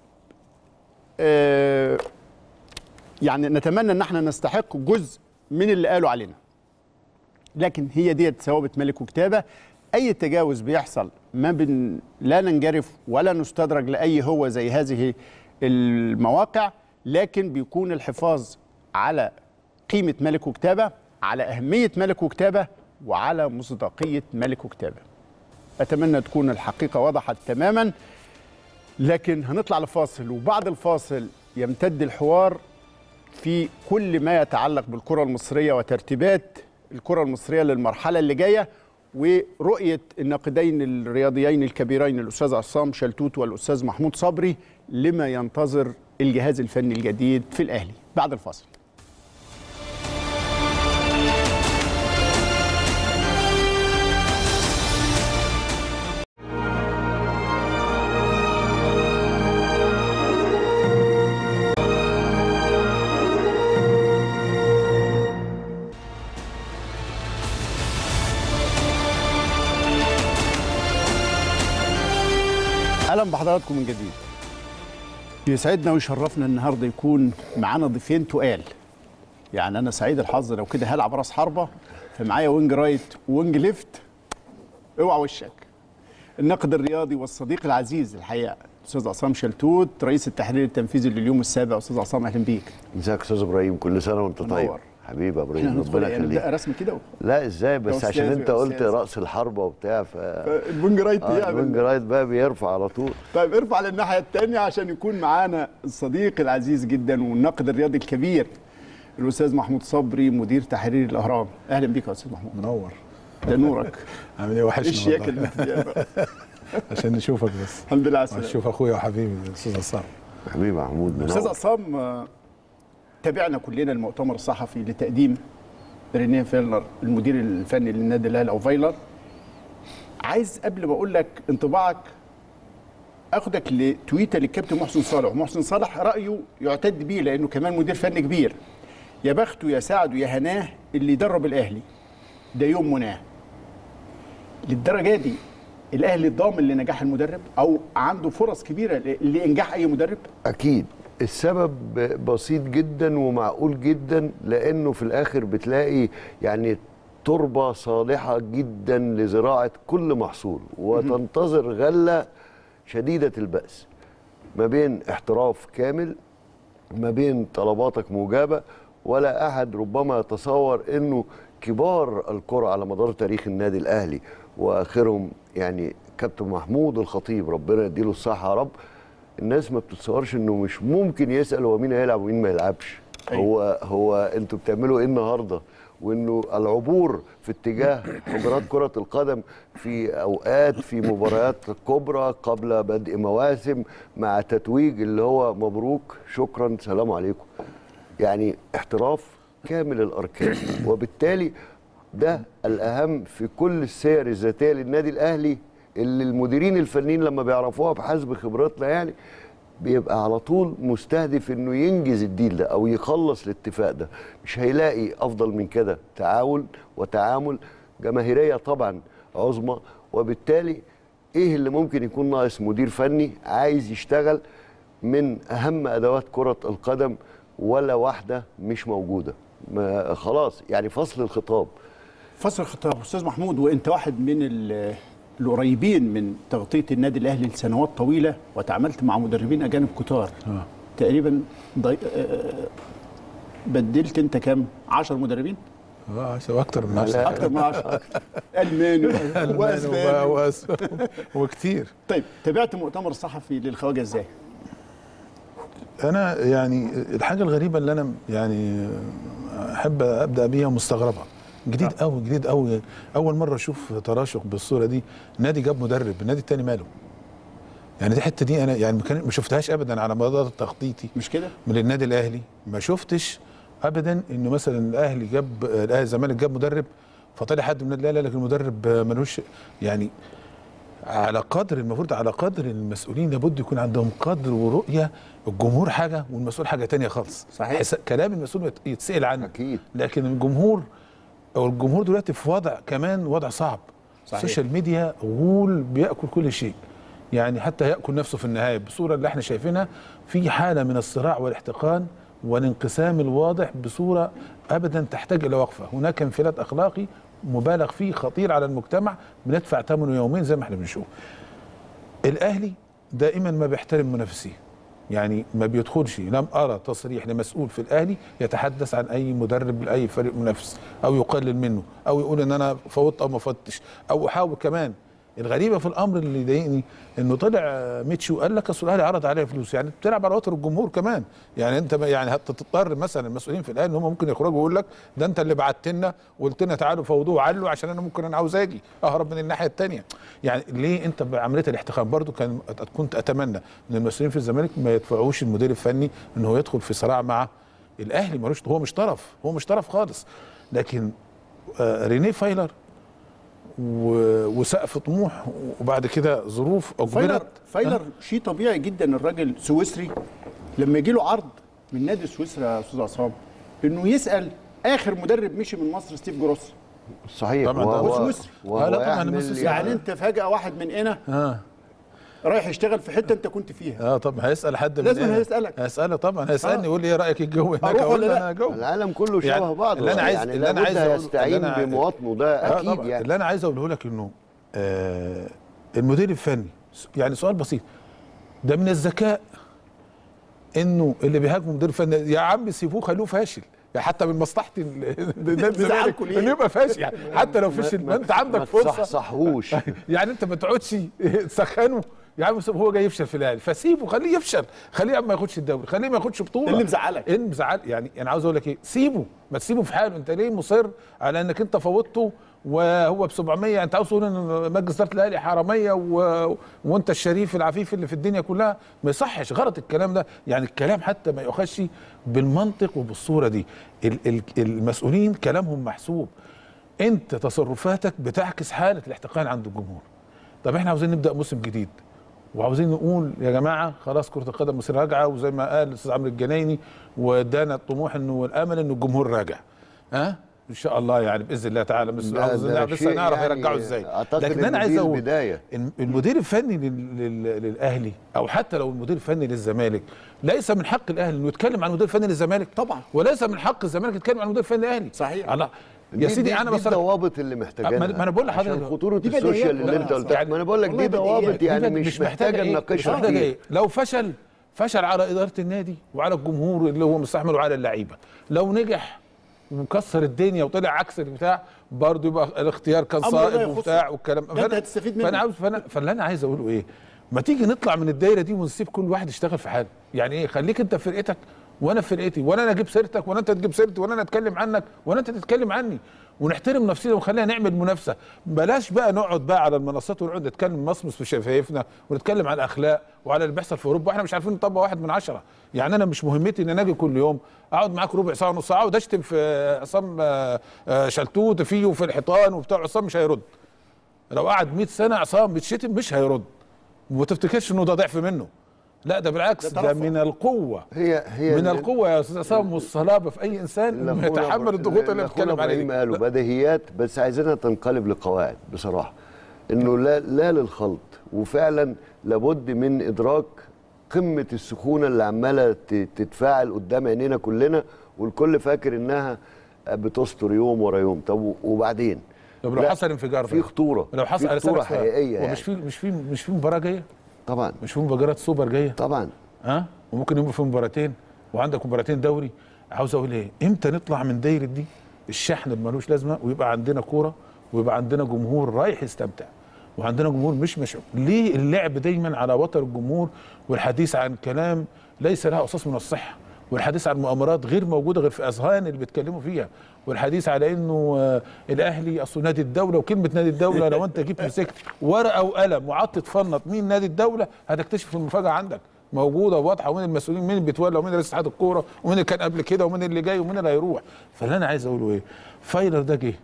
آه، يعني نتمنى ان احنا نستحق جزء من اللي قالوا علينا لكن هي ديت ثوابت ملك وكتابه اي تجاوز بيحصل ما بن لا ننجرف ولا نستدرج لاي هو زي هذه المواقع لكن بيكون الحفاظ على قيمه ملك وكتابه على اهميه ملك وكتابه وعلى مصداقيه ملك وكتابه اتمنى تكون الحقيقه وضحت تماما لكن هنطلع لفاصل وبعد الفاصل يمتد الحوار في كل ما يتعلق بالكرة المصرية وترتيبات الكرة المصرية للمرحلة اللي جاية ورؤية الناقدين الرياضيين الكبيرين الأستاذ عصام شلتوت والأستاذ محمود صبري لما ينتظر الجهاز الفني الجديد في الأهلي بعد الفاصل اهلا بحضراتكم من جديد يسعدنا ويشرفنا النهارده يكون معانا ضيفين تقال يعني انا سعيد الحظ لو كده هلعب راس حربه فمعايا وينج رايت وينج ليفت اوعى وشك الناقد الرياضي والصديق العزيز الحقيقه استاذ عصام شلتوت رئيس التحرير التنفيذي لليوم السابع استاذ عصام اهلا بيك ازيك يا استاذ ابراهيم كل سنه وانت طيب منور. حبيبي يا احنا ابراهيم هندخل ربنا يعني نبدا يخليك رسم كده لا ازاي بس أستاذ عشان يا انت قلت أستاذ. راس الحربه وبتاع ف الوينج رايت آه يعمل الوينج رايت بقى بيرفع على طول طيب ارفع للناحيه الثانيه عشان يكون معانا الصديق العزيز جدا والناقد الرياضي الكبير الاستاذ محمود صبري مدير تحرير الاهرام اهلا بيك يا استاذ محمود منور ده نورك عامل ايه وحشني ايش ياكل والله المهدي عشان نشوفك بس الحمد لله على السلامه نشوف اخويا وحبيبي الاستاذ عصام حبيبي محمود استاذ منور عصام آه، تابعنا كلنا المؤتمر الصحفي لتقديم رينيه فيلنر المدير الفني للنادي الاهلي او فايلر عايز قبل ما اقول لك انطباعك اخدك لتويته للكابتن محسن صالح محسن صالح رايه يعتد بيه لانه كمان مدير فني كبير يا بخته يا سعده يا هناه اللي يدرب الاهلي ده يوم مناه للدرجه دي الاهلي ضامن لنجاح المدرب او عنده فرص كبيره ل- لانجاح اي مدرب اكيد السبب بسيط جدا ومعقول جدا لانه في الاخر بتلاقي يعني تربه صالحه جدا لزراعه كل محصول وتنتظر غله شديده البأس ما بين احتراف كامل ما بين طلباتك مجابة ولا أحد ربما يتصور أنه كبار الكرة على مدار تاريخ النادي الأهلي وآخرهم يعني كابتن محمود الخطيب ربنا يديله الصحة يا رب الناس ما بتتصورش أنه مش ممكن يسأل هو مين هيلعب ومين ما يلعبش أيوة. هو هو أنتوا بتعملوا إيه النهاردة وانه العبور في اتجاه حجرات كره القدم في اوقات في مباريات كبرى قبل بدء مواسم مع تتويج اللي هو مبروك شكرا سلام عليكم يعني احتراف كامل الاركان وبالتالي ده الاهم في كل السير الذاتيه للنادي الاهلي اللي المديرين الفنيين لما بيعرفوها بحسب خبرتنا يعني بيبقى على طول مستهدف انه ينجز الديل ده او يخلص الاتفاق ده مش هيلاقي افضل من كده تعاون وتعامل جماهيريه طبعا عظمى وبالتالي ايه اللي ممكن يكون ناقص مدير فني عايز يشتغل من اهم ادوات كره القدم ولا واحده مش موجوده ما خلاص يعني فصل الخطاب فصل الخطاب استاذ محمود وانت واحد من ال- القريبين من تغطيه النادي الاهلي لسنوات طويله وتعاملت مع مدربين اجانب كتار آه. تقريبا ضي... آه، بدلت انت كام 10 مدربين اه عشان اكتر من 10 اكتر من 10 الماني واسباني وكتير طيب تابعت مؤتمر الصحفي للخواجه ازاي انا يعني الحاجه الغريبه اللي انا يعني احب ابدا بيها مستغربها جديد قوي جديد قوي اول مره اشوف تراشق بالصوره دي نادي جاب مدرب النادي التاني ماله يعني دي الحته دي انا يعني ما كان- ما شفتهاش ابدا على مدار تخطيطي مش كده من النادي الاهلي ما شفتش ابدا انه مثلا الاهلي جاب الاهلي الزمالك جاب مدرب فطلع حد من النادي الاهلي لكن المدرب ملوش يعني على قدر المفروض على قدر المسؤولين لابد يكون عندهم قدر ورؤيه الجمهور حاجه والمسؤول حاجه تانية خالص صحيح. حس- كلام المسؤول يت- يتسال عنه أكيد. لكن الجمهور او الجمهور دلوقتي في وضع كمان وضع صعب صحيح. السوشيال ميديا غول بياكل كل شيء يعني حتى ياكل نفسه في النهايه بالصوره اللي احنا شايفينها في حاله من الصراع والاحتقان والانقسام الواضح بصوره ابدا تحتاج الى وقفه هناك انفلات اخلاقي مبالغ فيه خطير على المجتمع بندفع ثمنه يومين زي ما احنا بنشوف الاهلي دائما ما بيحترم منافسيه يعني ما بيدخلش لم ارى تصريح لمسؤول في الاهلي يتحدث عن اي مدرب لاي فريق منافس او يقلل منه او يقول ان انا فوت او ما فوتش او احاول كمان الغريبه في الامر اللي يضايقني انه طلع ميتشي وقال لك اصل الاهلي عرض عليه فلوس يعني بتلعب على وتر الجمهور كمان يعني انت ما- يعني هتضطر مثلا المسؤولين في الاهلي ان هم ممكن يخرجوا ويقول لك ده انت اللي بعت لنا وقلت لنا تعالوا فوضوه وعلوا عشان انا ممكن انا عاوز اجي اهرب من الناحيه الثانيه يعني ليه انت بعمليه الاحتقان برضو كان كنت اتمنى ان المسؤولين في الزمالك ما يدفعوش المدير الفني ان هو يدخل في صراع مع الاهلي ملوش هو مش طرف هو مش طرف خالص لكن آه رينيه فايلر و- وسقف طموح وبعد كده ظروف فايلر اجبرت فايلر شيء طبيعي جدا الراجل سويسري لما يجي له عرض من نادي سويسرا يا استاذ عصام انه يسال اخر مدرب مشي من مصر ستيف جروس صحيح طبعاً ده وهو سويسري. وهو آه، لا طبعاً يحمل المسوسي. يعني انت فجاه واحد من هنا اه رايح يشتغل في حته انت كنت فيها اه طب هيسال حد من لازم هنا. هيسألك. هيساله طبعا هيسالني آه. يقول لي ايه رايك الجو هناك أروح اقول ولا له لا؟ انا جو العالم كله شبه يعني بعض اللي أنا عايز- يعني اللي أنا لابد عايز أقول- يستعين اللي أنا- بمواطنه ده آه اكيد طبعا يعني اللي انا عايز اقوله لك انه آه المدير الفني س- يعني سؤال بسيط ده من الذكاء انه اللي بيهاجموا مدير فني يا عم سيبوه خلوه فاشل يعني حتى من مصلحه ال- النادي الزمالك بيزعلكوا ليه؟ انه يبقى فاشل يعني حتى لو فشل ما انت عندك ما فرصه تصحصحوش يعني انت ما تقعدش تسخنه يا عم سيب- هو جاي يفشل في الاهلي فسيبه خليه يفشل خليه يا عم ما ياخدش الدوري خليه ما ياخدش بطوله اللي مزعلك. ايه اللي مزعل يعني انا عاوز اقول لك ايه سيبه ما تسيبه في حاله انت ليه مصر على انك انت فوتته وهو ب 700 انت عاوز تقول ان مجلس اداره الاهلي حراميه و... وانت الشريف العفيف اللي في الدنيا كلها ما يصحش غلط الكلام ده يعني الكلام حتى ما يؤخذش بالمنطق وبالصوره دي ال... ال... المسؤولين كلامهم محسوب انت تصرفاتك بتعكس حاله الاحتقان عند الجمهور طب احنا عاوزين نبدا موسم جديد وعاوزين نقول يا جماعه خلاص كره القدم مصير راجعه وزي ما قال الاستاذ عمرو الجنايني وادانا الطموح انه والامل انه الجمهور راجع ها ان شاء الله يعني باذن الله تعالى بس ده- عاوزين ده بس شيء نعرف يعني يرجعوا ازاي أعتقد لكن إن انا دي عايز اقول البداية. إن المدير الفني لل- لل- للاهلي او حتى لو المدير الفني للزمالك ليس من حق الاهلي انه يتكلم عن المدير الفني للزمالك طبعا. وليس من حق الزمالك يتكلم عن المدير الفني للاهلي صحيح. الله يا دي- سيدي دي- انا دي بس الضوابط اللي محتاجينها ما أنا- ما أنا بقول لحضرتك عشان خطوره دي بديهيات. السوشيال اللي لا، انت قلتها يعني ما انا بقول لك والله دي ضوابط بديهيات. يعني دي مش محتاجه إيه؟ مش نناقشها محتاجه فيه ايه لو فشل فشل على اداره النادي وعلى الجمهور اللي هو مستحمل وعلى اللعيبه لو نجح وكسر الدنيا وطلع عكس البتاع برضه يبقى الاختيار كان أمر لا صائب يخصك. وبتاع والكلام ده أنت هتستفيد منه. فانا عاوز فانا فاللي انا عايز اقوله ايه ما تيجي نطلع من الدايره دي ونسيب كل واحد يشتغل في حاله يعني ايه خليك انت في فرقتك وانا في فرقتي ولا انا اجيب سيرتك ولا انت تجيب سيرتي ولا انا اتكلم عنك ولا انت تتكلم عني ونحترم نفسنا وخلينا نعمل منافسه بلاش بقى نقعد بقى على المنصات ونقعد نتكلم مصمص في شفايفنا ونتكلم على الاخلاق وعلى اللي بيحصل في اوروبا واحنا مش عارفين نطبق واحد من عشره يعني انا مش مهمتي ان انا اجي كل يوم اقعد معاك ربع ساعه نص ساعه واشتم في عصام آه، آه، شلتوت فيه وفي الحيطان وبتاع عصام مش هيرد لو قعد 100 سنه عصام بيتشتم مش هيرد وما تفتكرش انه ده ضعف منه لا ده بالعكس ده ده ترفع. من القوه هي هي من اللي- القوه يا استاذ عصام والصلابه في اي انسان اللي انه أخونا يتحمل إبرا- الضغوط اللي اللي بتكلم أخونا عليها إبراهيم دي. قالوا بديهيات بس عايزينها تنقلب لقواعد بصراحه انه لا لا للخلط وفعلا لابد من ادراك قمه السخونه اللي عماله ت- تتفاعل قدام عينينا كلنا والكل فاكر انها بتستر يوم ورا يوم طب وبعدين طب لو لا، حصل انفجار في بقى. خطوره لو حصل في أنا خطوره أسألك سؤال. حقيقيه يعني. ومش في مش في مش في مباراه جايه طبعا مش في مباراه سوبر جايه طبعا ها وممكن يبقى في مباراتين وعندك مباراتين دوري عاوز اقول ايه امتى نطلع من دايره دي الشحن اللي ملوش لازمه ويبقى عندنا كوره ويبقى عندنا جمهور رايح يستمتع وعندنا جمهور مش مش ليه اللعب دايما على وتر الجمهور والحديث عن كلام ليس له اساس من الصحه والحديث عن مؤامرات غير موجوده غير في اذهان اللي بيتكلموا فيها والحديث على انه آه، الاهلي اصله نادي الدوله وكلمه نادي الدوله لو انت جيت مسكت ورقه وقلم وقعدت تفنط مين نادي الدوله هتكتشف المفاجاه عندك موجوده وواضحه ومين المسؤولين مين اللي بيتولى ومين رئيس اتحاد الكوره ومين اللي كان قبل كده ومين اللي جاي ومين اللي هيروح فاللي انا عايز اقوله ايه فايلر ده جه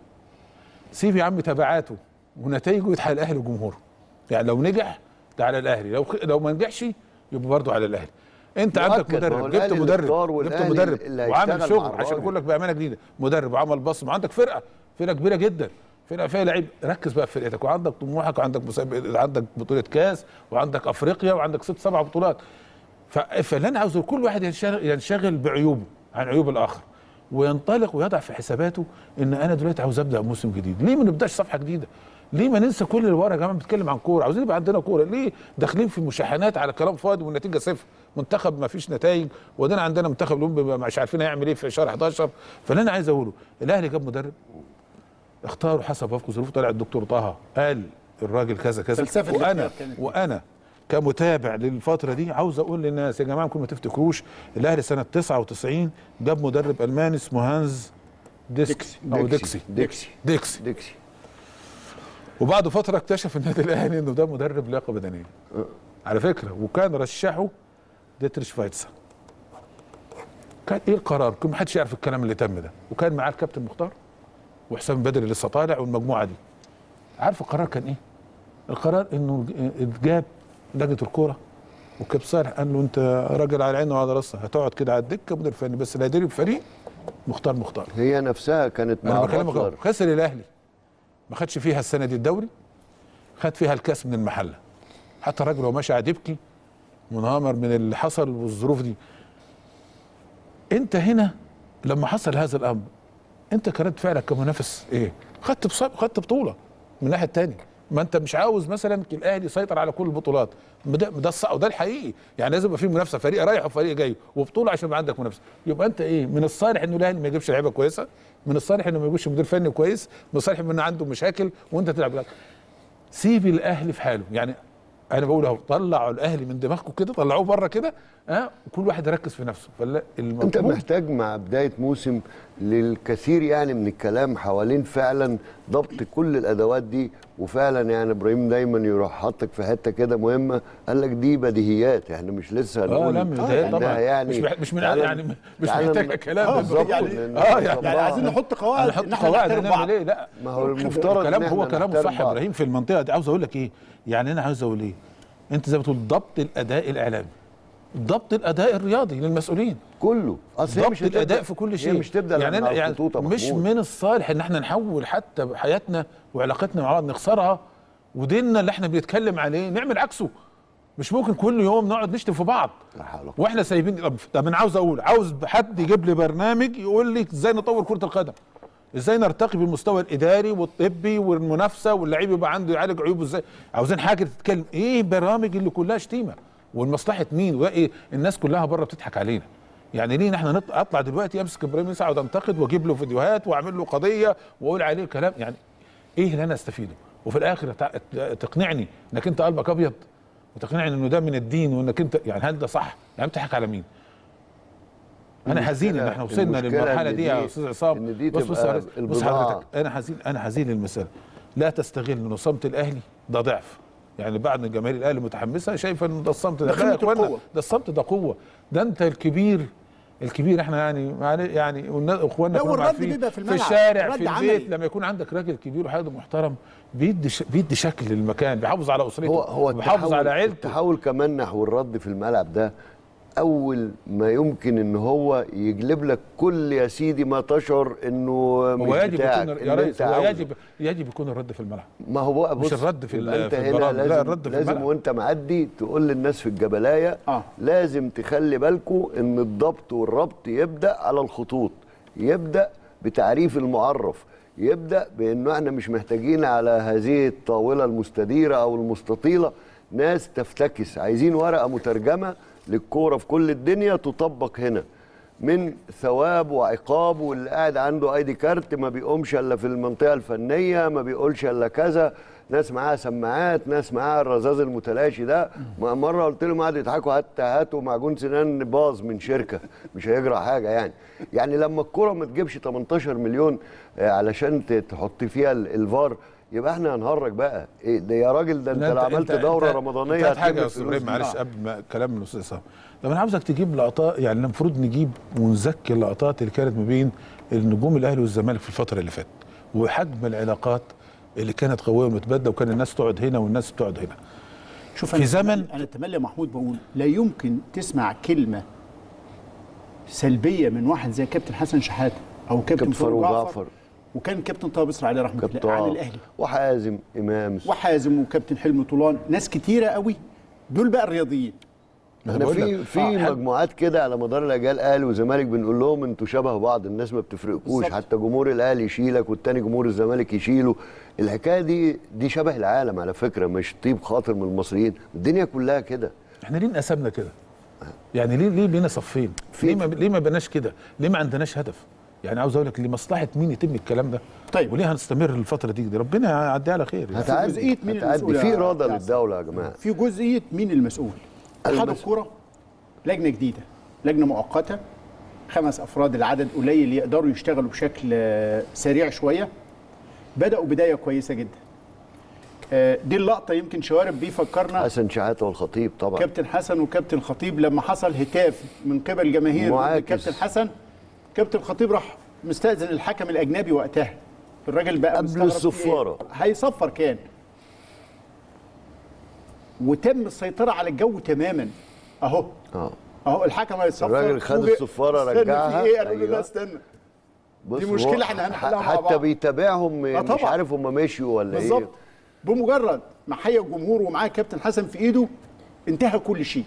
سيب يا عم تبعاته ونتائجه يتحقق الاهلي وجمهوره يعني لو نجح ده على الاهلي لو لو ما نجحش يبقى برضه على الاهلي انت عندك مؤكد، ما هو مدرب جبت الأهلي اللي مدرب اختار جبت والأهلي مدرب اللي وعامل هيشتغل شغل مع عشان الراجل. اقول لك بامانه جديده مدرب وعمل بصمه وعندك فرقه فرقه كبيره جدا فرقه فيها لعيب ركز بقى في فرقتك وعندك طموحك وعندك مسابقة عندك بطوله كاس وعندك افريقيا وعندك ست سبع بطولات ف- فاللي انا عاوزه كل واحد ينشغل, ينشغل بعيوبه عن عيوب الاخر وينطلق ويضع في حساباته ان انا دلوقتي عاوز ابدا موسم جديد ليه ما نبداش صفحه جديده ليه ما ننسى كل اللي ورا يا جماعه بنتكلم عن كوره عاوزين يبقى عندنا كوره ليه داخلين في مشاحنات على كلام فاضي والنتيجه صفر منتخب ما فيش نتائج ودينا عندنا منتخب الاولمبي مش عارفين هيعمل ايه في شهر 11 فاللي انا عايز اقوله الاهلي جاب مدرب اختاروا حسب وفق ظروفه طلع الدكتور طه قال الراجل كذا كذا فلسفة وانا الاختيار كانت إيه؟ وانا كمتابع للفتره دي عاوز اقول للناس يا جماعه كل ما تفتكروش الاهلي سنه 99 جاب مدرب الماني اسمه هانز ديسكسي او ديكسي ديكسي ديكسي ديكسي وبعد فتره اكتشف النادي الاهلي انه ده مدرب لياقه بدنيه على فكره وكان رشحه ديتريش فايتسا كان ايه القرار؟ كل ما حدش يعرف الكلام اللي تم ده وكان معاه الكابتن مختار وحسام بدري لسه طالع والمجموعه دي عارف القرار كان ايه؟ القرار انه اتجاب لجنه الكوره وكابتن صالح قال له انت راجل على عينه وعلى راسه هتقعد كده على الدكه مدير فني بس اللي هيدير الفريق مختار مختار هي نفسها كانت انا مع بكلمك أهو. بطلر خسر الاهلي ما خدش فيها السنه دي الدوري خد فيها الكاس من المحله حتى الراجل هو ماشي قاعد يبكي منهمر من اللي حصل والظروف دي انت هنا لما حصل هذا الامر انت كرد فعلك كمنافس ايه خدت بص... خدت بطوله من الناحيه الثانيه ما انت مش عاوز مثلا الاهلي يسيطر على كل البطولات ما ده ده الصح وده الحقيقي يعني لازم يبقى في منافسه فريق رايح وفريق جاي وبطوله عشان يبقى عندك منافسه يبقى انت ايه من الصالح انه الاهلي ما يجيبش لعيبه كويسه من الصالح انه ما يجيبش مدير فني كويس من الصالح انه عنده مشاكل وانت تلعب لك سيب الاهلي في حاله يعني انا بقول اهو طلعوا الاهلي من دماغكم كده طلعوه بره كده ها وكل واحد يركز في نفسه فلا انت المطلوب محتاج مع بدايه موسم للكثير يعني من الكلام حوالين فعلا ضبط كل الادوات دي وفعلا يعني ابراهيم دايما يروح حاطك في حته كده مهمه قال لك دي بديهيات احنا مش لسه اه هنقول لا من آه، بداية إنها طبعا يعني مش مح- مش من تعالى- يعني مش تعالى محتاجه ن- كلام آه، بالظبط. يعني- ن- اه يعني يعني عايزين نحط قواعد نحط إن إحنا قواعد نحترم هنعمل بعض. ايه لا ما هو المفترض كلام إن هو إحنا كلامه نحترم صح يا بعض. ابراهيم في المنطقه دي عاوز اقول لك ايه يعني انا عاوز اقول ايه انت زي ما بتقول ضبط الاداء الاعلامي ضبط الاداء الرياضي للمسؤولين كله اصل هي ضبط مش هتبدأ- الاداء في كل شيء هي مش تبدا يعني لما أنا يعني الخطوط يا مش محمود. من الصالح ان احنا نحول حتى حياتنا وعلاقتنا مع بعض نخسرها وديننا اللي احنا بنتكلم عليه نعمل عكسه مش ممكن كل يوم نقعد نشتم في بعض لا حول ولا قوة. واحنا سايبين طب طب انا عاوز اقول عاوز حد يجيب لي برنامج يقول لي ازاي نطور كره القدم ازاي نرتقي بالمستوى الاداري والطبي والمنافسه واللعيب يبقى عنده يعالج عيوبه ازاي عاوزين حاجه تتكلم ايه برامج اللي كلها شتيمه والمصلحه مين وايه الناس كلها بره بتضحك علينا يعني ليه احنا نط... اطلع دلوقتي امسك ابراهيم يسعى اقعد انتقد واجيب له فيديوهات واعمل له قضيه واقول عليه كلام يعني ايه اللي انا استفيده وفي الاخر تع- تقنعني انك انت قلبك ابيض وتقنعني انه ده من الدين وانك انت يعني هل ده صح يعني بتضحك على مين انا حزين ان المشكلة- احنا وصلنا المشكلة للمرحله إن دي يا دي- استاذ عصام إن دي بص بص تبقى حضرتك- بص البضاعة. حضرتك انا حزين انا حزين للمساله لا تستغل ان صمت الاهلي ده ضعف يعني بعض من جماهير الاهلي متحمسه شايفه ان ده الصمت ده, ده لا يا قمة اخوانا القوة. ده الصمت ده قوه ده انت الكبير الكبير احنا يعني معل- يعني والنا- اخواننا لا، كلهم والرد عارفين بيبقى في في الملعب، الشارع رد في البيت عملي. لما يكون عندك راجل كبير وحد محترم بيدي ش... بيدي شكل للمكان بيحافظ على اسرته هو هو بيحافظ التحول على عيلته التحول كمان نحو الرد في الملعب ده اول ما يمكن ان هو يجلب لك كل يا سيدي ما تشعر انه مش هو يجب بتاعك يكون يا اللي ريس أنت هو عاوزه. يجب يجب يكون الرد في الملعب ما هو بقى مش بص الرد في يبقى ال- انت في هنا البرامج، لا، لازم الرد في لازم الملعب. وانت معدي تقول للناس في الجبلايه آه. لازم تخلي بالكم ان الضبط والربط يبدا على الخطوط يبدا بتعريف المعرف يبدا بانه احنا مش محتاجين على هذه الطاوله المستديره او المستطيله ناس تفتكس عايزين ورقه مترجمه للكوره في كل الدنيا تطبق هنا من ثواب وعقاب واللي قاعد عنده ايدي كارت ما بيقومش الا في المنطقه الفنيه ما بيقولش الا كذا ناس معاها سماعات ناس معاها الرذاذ المتلاشي ده م- مره قلت لهم قعدوا يضحكوا حتى هاتوا معجون سنان باظ من شركه مش هيجرى حاجه يعني يعني لما الكره ما تجيبش 18 مليون آه، علشان ت- تحط فيها ال- الفار يبقى احنا هنهرج بقى إيه ده يا راجل ده انت لو عملت دوره رمضانيه انت حاجه هتجيب يا استاذ الفلوس ابراهيم دي. معلش قبل ما كلام من الاستاذ عصام طب انا عاوزك تجيب لقطات يعني المفروض نجيب ونذكر اللقطات اللي كانت ما بين النجوم الاهلي والزمالك في الفتره اللي فاتت وحجم العلاقات اللي كانت قويه ومتبادله وكان الناس تقعد هنا والناس بتقعد هنا شوف في أنا زمن- انا تملي محمود بقول لا يمكن تسمع كلمه سلبيه من واحد زي كابتن حسن شحاته او كابتن كابتن فاروق فاروق جعفر جعفر. وكان كابتن طه بصر عليه رحمه كابتن الله عن طه الاهلي وحازم امام وحازم وكابتن حلمي طولان ناس كتيره قوي دول بقى الرياضيين أنا احنا بقول في لك، في آه، حد- مجموعات كده على مدار الاجيال اهلي وزمالك بنقول لهم انتوا شبه بعض الناس ما بتفرقكوش بالظبط. حتى جمهور الاهلي يشيلك والتاني جمهور الزمالك يشيله الحكايه دي دي شبه العالم على فكره مش طيب خاطر من المصريين الدنيا كلها كده احنا ليه انقسمنا كده؟ يعني ليه ليه بينا صفين؟ في- ليه ما ليه ما بقناش كده؟ ليه ما عندناش هدف؟ يعني عاوز اقول لك لمصلحه مين يتم الكلام ده؟ طيب. وليه هنستمر الفتره دي, دي ربنا يعديها على خير يعني. هتعدي جزئية مين هتعدي المسؤول في يا اراده ياسر؟ للدوله يا جماعه في جزئيه مين المسؤول اتحاد المس- الكوره لجنه جديده لجنه مؤقته خمس افراد العدد قليل يقدروا يشتغلوا بشكل آه، سريع شويه بداوا بدايه كويسه جدا آه، دي اللقطه يمكن شوارب بيفكرنا حسن شحاته والخطيب طبعا كابتن حسن وكابتن خطيب لما حصل هتاف من قبل جماهير ضد معاكس. كابتن حسن كابتن خطيب راح مستأذن الحكم الأجنبي وقتها الراجل بقى قبل مستغرب في إيه؟ الصفارة. هيصفر كان وتم السيطرة على الجو تماما أهو اه أهو الحكم هيصفر الراجل خد فوجئ. الصفارة استنى، رجعها. في إيه قالوا له أيوة. لا استنى بص دي هو مشكلة إحنا هنحلها مع حتى بعض. بيتابعهم آه مش طبعا. عارف هم مشيوا ولا بالظبط ايه بمجرد ما حي الجمهور ومعاه كابتن حسن في ايده انتهى كل شيء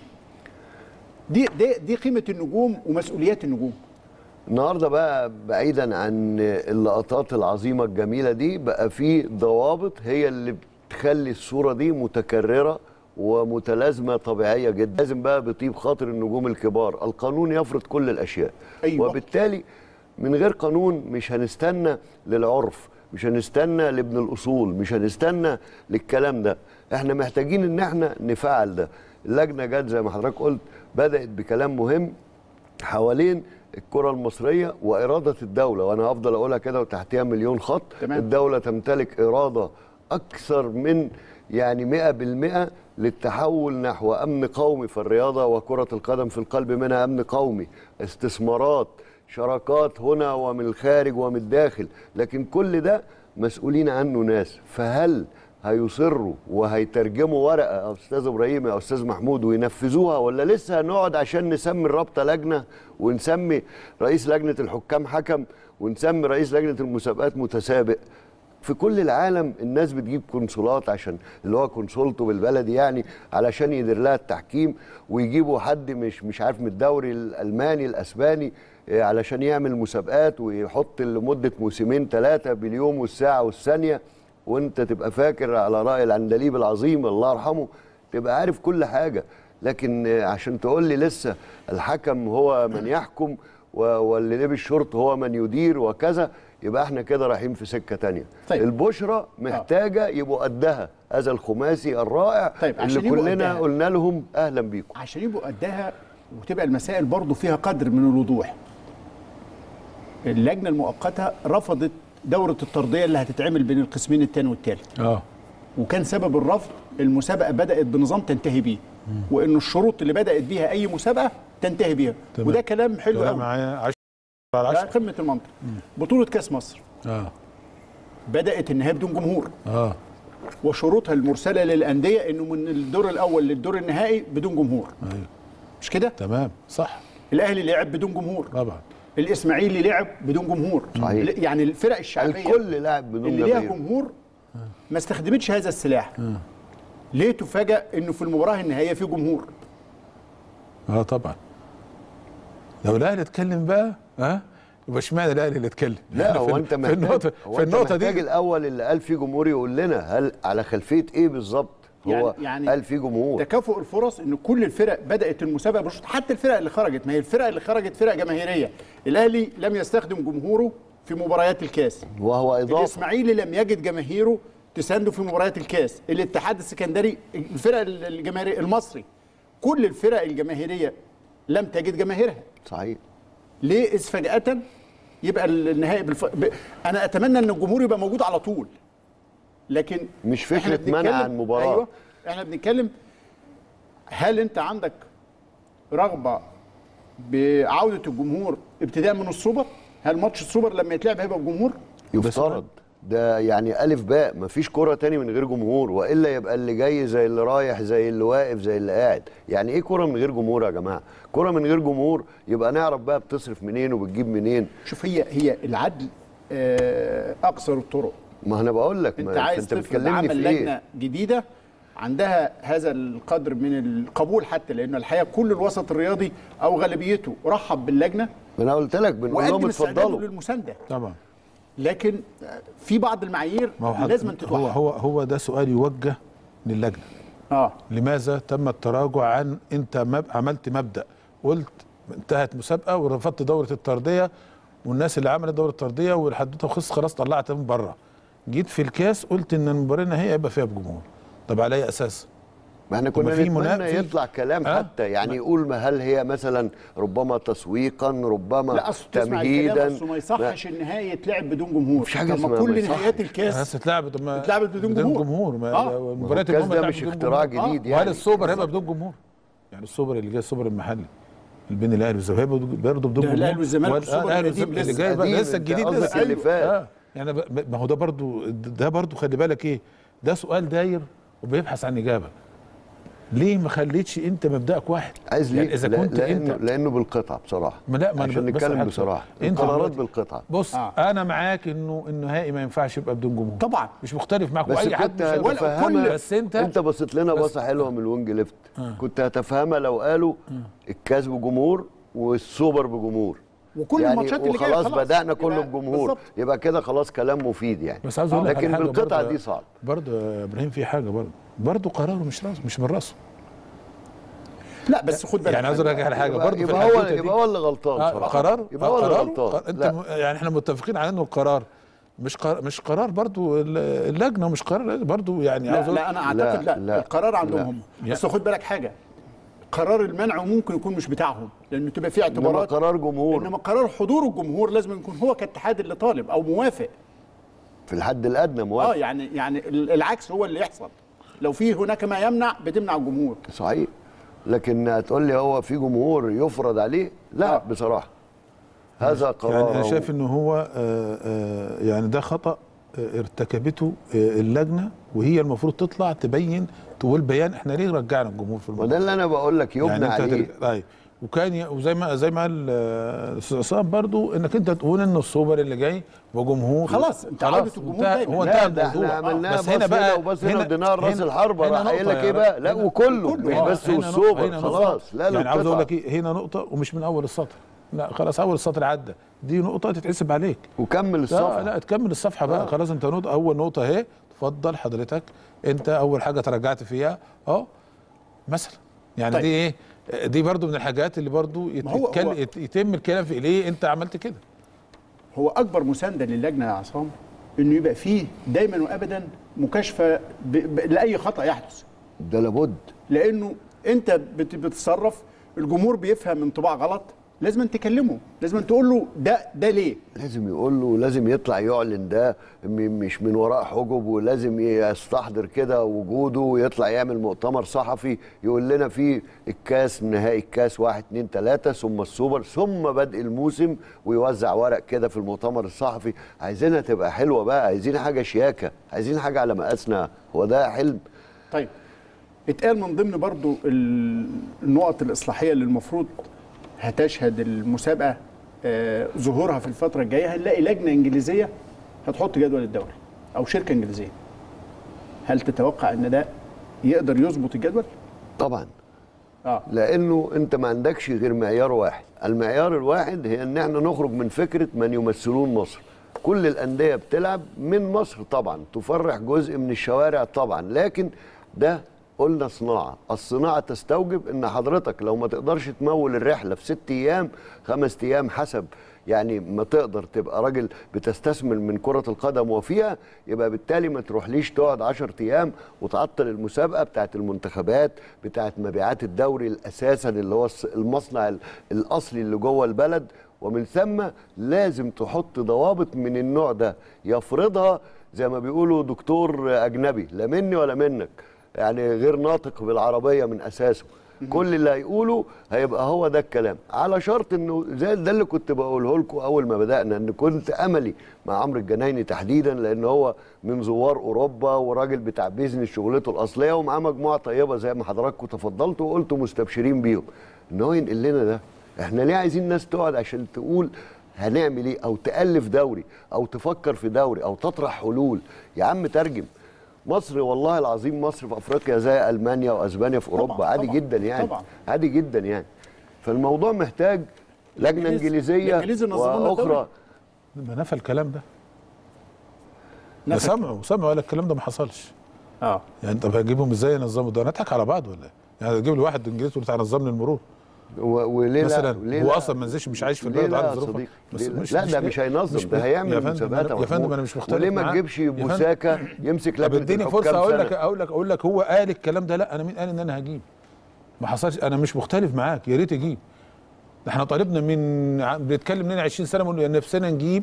دي دي دي قيمه النجوم ومسؤوليات النجوم النهارده بقى بعيدا عن اللقطات العظيمه الجميله دي بقى في ضوابط هي اللي بتخلي الصوره دي متكرره ومتلازمه طبيعيه جدا لازم بقى بطيب خاطر النجوم الكبار القانون يفرض كل الاشياء أيوة. وبالتالي من غير قانون مش هنستنى للعرف مش هنستنى لابن الاصول مش هنستنى للكلام ده احنا محتاجين ان احنا نفعل ده اللجنه جت زي ما حضرتك قلت بدات بكلام مهم حوالين الكرة المصرية وإرادة الدولة وأنا هفضل أقولها كده وتحتها مليون خط تمام. الدولة تمتلك إرادة أكثر من يعني مئة بالمئة للتحول نحو أمن قومي في الرياضة وكرة القدم في القلب منها أمن قومي استثمارات شراكات هنا ومن الخارج ومن الداخل لكن كل ده مسؤولين عنه ناس فهل هيصروا وهيترجموا ورقه يا استاذ ابراهيم يا استاذ محمود وينفذوها ولا لسه هنقعد عشان نسمي الرابطه لجنه ونسمي رئيس لجنه الحكام حكم ونسمي رئيس لجنه المسابقات متسابق في كل العالم الناس بتجيب كونسولات عشان اللي هو كونسولته بالبلدي يعني علشان يدير لها التحكيم ويجيبوا حد مش مش عارف من الدوري الالماني الاسباني إيه، علشان يعمل مسابقات ويحط لمده موسمين ثلاثه باليوم والساعه والثانيه وانت تبقى فاكر على راي العندليب العظيم الله يرحمه تبقى عارف كل حاجه لكن آه، عشان تقول لي لسه الحكم هو من يحكم و- واللي لبس شرط هو من يدير وكذا يبقى احنا كده رايحين في سكه تانية طيب. البشرى محتاجه يبقوا قدها هذا الخماسي الرائع طيب، عشان اللي يبقوا كلنا قدها. قلنا لهم اهلا بيكم عشان يبقوا قدها وتبقى المسائل برضو فيها قدر من الوضوح اللجنه المؤقته رفضت دوره الترضيه اللي هتتعمل بين القسمين الثاني والثالث اه وكان سبب الرفض المسابقه بدات بنظام تنتهي بيه وان الشروط اللي بدات بيها اي مسابقه تنتهي بيها تمام. وده كلام حلو كلام قوي معايا 10 على ده 10 قمه المنطق بطوله كاس مصر اه بدات النهائي بدون جمهور اه وشروطها المرسله للانديه انه من الدور الاول للدور النهائي بدون جمهور ايوه مش كده تمام صح الاهلي لعب بدون جمهور طبعا الاسماعيلي لعب بدون جمهور صحيح. يعني الفرق الشعبيه الكل لاعب بدون اللي ليها جماهير جمهور ما استخدمتش هذا السلاح ليه تفاجأ انه في المباراه النهائيه في جمهور اه طبعا لو الاهلي اتكلم بقى ها يبقى اشمعنى الاهلي اللي اتكلم لا يعني هو في- انت في محتاج النقطه هو في انت النقطه محتاج دي الاول اللي قال فيه جمهور يقول لنا هل على خلفيه ايه بالظبط هو يعني- قال فيه جمهور تكافؤ الفرص ان كل الفرق بدات المسابقه بشوط حتى الفرق اللي خرجت ما هي الفرق اللي خرجت فرق جماهيريه الاهلي لم يستخدم جمهوره في مباريات الكاس وهو اضافه الاسماعيلي لم يجد جماهيره تسانده في مباريات الكاس الاتحاد السكندري الفرق الجماهيريه المصري كل الفرق الجماهيريه لم تجد جماهيرها صحيح ليه اذ فجاه يبقى النهائي بالف... ب... انا اتمنى ان الجمهور يبقى موجود على طول لكن مش فكرة إحنا بنتكلم- منع المباراة. ايوه احنا بنتكلم هل انت عندك رغبه بعوده الجمهور ابتداء من السوبر هل ماتش السوبر لما يتلعب هيبقى بجمهور يفترض ده يعني الف باء مفيش كرة تاني من غير جمهور والا يبقى اللي جاي زي اللي رايح زي اللي واقف زي اللي قاعد يعني ايه كرة من غير جمهور يا جماعه كرة من غير جمهور يبقى نعرف بقى بتصرف منين وبتجيب منين شوف هي هي العدل آه، اقصر الطرق ما انا بقول لك انت ما عايز انت تفرض بتكلمني عمل في لجنه ايه جديده عندها هذا القدر من القبول حتى لانه الحقيقه كل الوسط الرياضي او غالبيته رحب باللجنه ما انا قلت لك بنقول لهم وقدم استعداده اتفضلوا للمسانده طبعا لكن في بعض المعايير ما هو حض- لازم هو تتوحد هو هو ده سؤال يوجه للجنه اه لماذا تم التراجع عن انت مب... عملت مبدا قلت انتهت مسابقه ورفضت دوره الترضيه والناس اللي عملت دوره الترضيه والحدوته خلص خلاص طلعت من بره جيت في الكاس قلت ان المباراه النهائيه هيبقى فيها بجمهور طب على اي اساس؟ ما احنا طب كنا ما في نتمنى منا- في- يطلع كلام آه؟ حتى يعني يقول ما هل هي مثلا ربما تسويقا ربما لا اصل تسمع الكلام تمهيدا اصل ما يصحش النهائي يتلعب بدون جمهور مفيش حاجة طب ما اسمها ما كل يصحش. نهائيات الكاس بس اتلعبت ما اتلعبت بدون جمهور. جمهور ما آه. المباريات الكاس المهمة ده اتلعبت مش بدون اختراع جمهور. جديد آه. يعني. وهل السوبر هيبقى بدون جمهور؟ يعني السوبر اللي جاي السوبر المحلي اللي بين الاهلي والزمالك هيبقى برضه بدون ده جمهور الأهلي والزمالك وال- السوبر آه، الأهلي القديم والزمالك اللي لسه جاي بقى قديم، لسه أنت الجديد قصدك لسه اللي فات. اه يعني ب- ما هو ده برضه ده برضه خلي بالك ايه ده سؤال داير وبيبحث عن اجابه ليه ما خليتش انت مبدأك واحد عايز ليه؟ يعني اذا لا- كنت لانه انت لانه بالقطعه بصراحه ما لا ما أنا عشان بس نتكلم حاجة. بصراحه أنت القرارات دلوقتي- بالقطعه بص آه. آه. انا معاك انه النهائي ما ينفعش يبقى بدون جمهور طبعا مش مختلف معاك بس واي حد كنت مش هيبقى- هتفهمها بس انت انت بصيت لنا بس- بصه حلوه من الوينج ليفت آه. كنت هتفهمها لو قالوا الكاس بجمهور والسوبر بجمهور وكل يعني الماتشات اللي جايه وخلاص بدانا كله يبقى بجمهور بالظبط. يبقى كده خلاص كلام مفيد يعني بس عاوز اقول لك على لكن حاجة بالقطعه برضه- دي صعب برضه يا ابراهيم في حاجه برضه برضه قراره مش راس مش من راسه لا بس خد بالك يعني عاوز اقول لك على حاجه يبقى, برضه في يبقى هو الحدوتة دي- يبقى هو اللي غلطان آه، صراحه قرار يبقى هو اللي قراره- غلطان قر- انت لا. م- يعني احنا متفقين على انه القرار مش قرار مش قرار برضه ال- اللجنه مش قرار برضه يعني عاوز لا, أقول- لا انا اعتقد لا, لا، لا، القرار عندهم لا. هم يا- بس خد بالك حاجه قرار المنع ممكن يكون مش بتاعهم لانه تبقى فيه انما اعتبارات قرار جمهور انما قرار حضور الجمهور لازم يكون هو كاتحاد اللي طالب او موافق في الحد الادنى اه موافق يعني يعني ال- العكس هو اللي يحصل لو في هناك ما يمنع بتمنع الجمهور صحيح لكن هتقول لي هو في جمهور يفرض عليه لا آه. بصراحه هذا قرار يعني انا شايف ان هو آه، آه، يعني ده خطا آه، ارتكبته آه، اللجنه وهي المفروض تطلع تبين تقول بيان احنا ليه رجعنا الجمهور في الموضوع وده اللي انا بقول لك يبنى يعني انت عليه هترجع- ايوه وكان ي... وزي ما زي ما قال آه، الاستاذ عصام برضو انك انت تقول ان السوبر اللي جاي وجمهور خلاص، انت عودة الجمهور انتهى- دايما. هو لا انتهى ده الموضوع احنا عملناها بس هنا بس هنا بقى وبس هنا وديناها راس الحربة هنا راح قايل نقطة لك يا ايه بقى؟ رب. لا هنا- وكله كله. مش هنا- بس هنا والسوبر نقطة- هنا خلاص نقطة. لا له يعني عاوز اقول قطعة. لك ايه هنا نقطه ومش من اول السطر لا خلاص اول السطر عدى دي نقطه تتحسب عليك وكمل لا الصفحه لا تكمل الصفحه بقى آه. خلاص انت نقطه اول نقطه اهي اتفضل حضرتك انت اول حاجه تراجعت فيها اهو مثلا يعني طيب. دي ايه دي برضو من الحاجات اللي برضو يت- ما هو- يتكل- هو- يت- يتم الكلام في ليه انت عملت كده هو اكبر مسانده للجنه يا عصام انه يبقى فيه دايما وابدا مكاشفه ب... ب... لاي خطا يحدث ده لابد لانه انت بت... بتتصرف الجمهور بيفهم انطباع غلط لازم تكلمه لازم تقول له ده ده ليه لازم يقول له لازم يطلع يعلن ده م- مش من وراء حجب ولازم يستحضر كده وجوده ويطلع يعمل مؤتمر صحفي يقول لنا في الكاس نهائي الكاس واحد اتنين تلاتة ثم السوبر ثم بدء الموسم ويوزع ورق كده في المؤتمر الصحفي عايزينها تبقى حلوة بقى عايزين حاجة شياكة عايزين حاجة على مقاسنا هو ده حلم طيب اتقال من ضمن برضو ال- النقط الإصلاحية اللي المفروض هتشهد المسابقة آه، ظهورها في الفترة الجاية هنلاقي لجنة إنجليزية هتحط جدول الدوري أو شركة إنجليزية هل تتوقع أن ده يقدر يظبط الجدول؟ طبعا اه لانه انت ما عندكش غير معيار واحد المعيار الواحد هي ان احنا نخرج من فكره من يمثلون مصر كل الانديه بتلعب من مصر طبعا تفرح جزء من الشوارع طبعا لكن ده قلنا صناعه الصناعه تستوجب ان حضرتك لو ما تقدرش تمول الرحله في ست ايام خمس ايام حسب يعني ما تقدر تبقى راجل بتستثمر من كرة القدم وفيها يبقى بالتالي ما تروحليش تقعد 10 ايام وتعطل المسابقة بتاعت المنتخبات بتاعت مبيعات الدوري الاساسا اللي هو الص- المصنع ال- الاصلي اللي جوه البلد ومن ثم لازم تحط ضوابط من النوع ده يفرضها زي ما بيقولوا دكتور اجنبي لا مني ولا منك يعني غير ناطق بالعربية من اساسه كل اللي هيقوله هيبقى هو ده الكلام على شرط انه زي ده اللي كنت بقوله لكم اول ما بدانا ان كنت املي مع عمرو الجنايني تحديدا لان هو من زوار اوروبا وراجل بتاع بيزنس شغلته الاصليه ومعاه مجموعه طيبه زي ما حضراتكم تفضلتوا وقلتوا مستبشرين بيهم ان هو ينقل لنا ده احنا ليه عايزين ناس تقعد عشان تقول هنعمل ايه او تالف دوري او تفكر في دوري او تطرح حلول يا عم ترجم مصر والله العظيم مصر في افريقيا زي المانيا واسبانيا في اوروبا طبعاً، عادي طبعاً، جدا يعني طبعاً. عادي جدا يعني فالموضوع محتاج لجنه الإنجليز- انجليزيه الإنجليز ينظموا لنا واخرى الدوري. ما نفى الكلام ده ده نفى سمعوا سمعوا قال الكلام ده ما حصلش اه يعني طب هجيبهم ازاي ينظموا ده نضحك على بعض ولا إيه؟ يعني تجيب لي واحد انجليزي تقول تعالى نظم لي المرور و- وليه لا مثلا وليه هو لا؟ اصلا ما نزلش مش عايش في ليه البلد لا عارف يا ظروفها صديقي؟ بس ليه مش لا مش ده مش هينظم مش ده يا هيعمل فندم مسابقات أنا- يا فندم انا محمود. مش مختلف وليه ما معاه. تجيبش يا فندم، بوساكا يمسك طب لجنه اديني الحكام فرصه اقول سنة. لك اقول لك اقول لك هو قال الكلام ده لا انا مين قال ان انا هجيب ما حصلش انا مش مختلف معاك يا ريت اجيب ده احنا طالبنا من ع- بنتكلم لنا 20 سنه بنقول نفسنا نجيب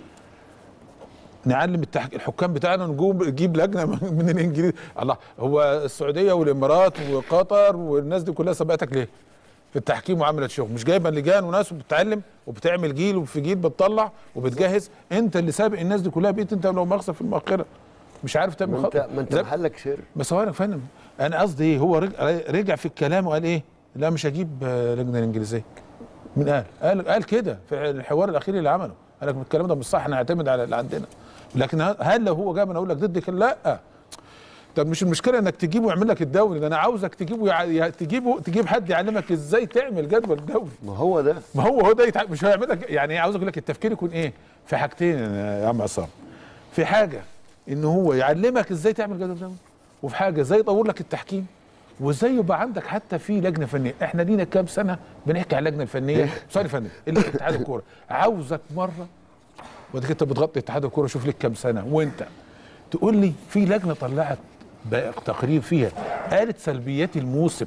نعلم التحك... الحكام بتاعنا نجوم نجيب لجنه من من الانجليز الله هو السعوديه والامارات وقطر والناس دي كلها سبقتك ليه؟ في التحكيم وعملت شغل مش جايبه لجان وناس وبتتعلم وبتعمل جيل وفي جيل بتطلع وبتجهز انت اللي سابق الناس دي كلها بقيت انت لو مؤاخذه في المؤخره مش عارف تعمل ما انت خطوه ما انت زي- محلك سر بس هو انا فندم انا قصدي ايه هو رجع, رجع في الكلام وقال ايه لا مش هجيب آه، لجنه الانجليزيه مين قال قال قال كده في الحوار الاخير اللي عمله قال لك الكلام ده مش صح احنا هنعتمد على اللي عندنا لكن ه- هل لو هو جاب انا اقول لك ضد كده لا طب مش المشكله انك تجيبه ويعمل لك الدوري ده انا عاوزك تجيبه يع... يع- تجيبه تجيب حد يعلمك ازاي تعمل جدول الدوري ما هو ده ما هو هو ده يتع... مش هيعمل لك يعني عاوز اقول لك التفكير يكون ايه في حاجتين يا عم عصام في حاجه ان هو يعلمك ازاي تعمل جدول دوري وفي حاجه ازاي يطور لك التحكيم وازاي يبقى عندك حتى في لجنه فنيه احنا لينا كام سنه بنحكي على اللجنه الفنيه سوري فني اللي في اتحاد الكوره عاوزك مره وديك انت بتغطي اتحاد الكوره شوف لك كام سنه وانت تقول لي في لجنه طلعت بقى تقرير فيها قالت سلبيات الموسم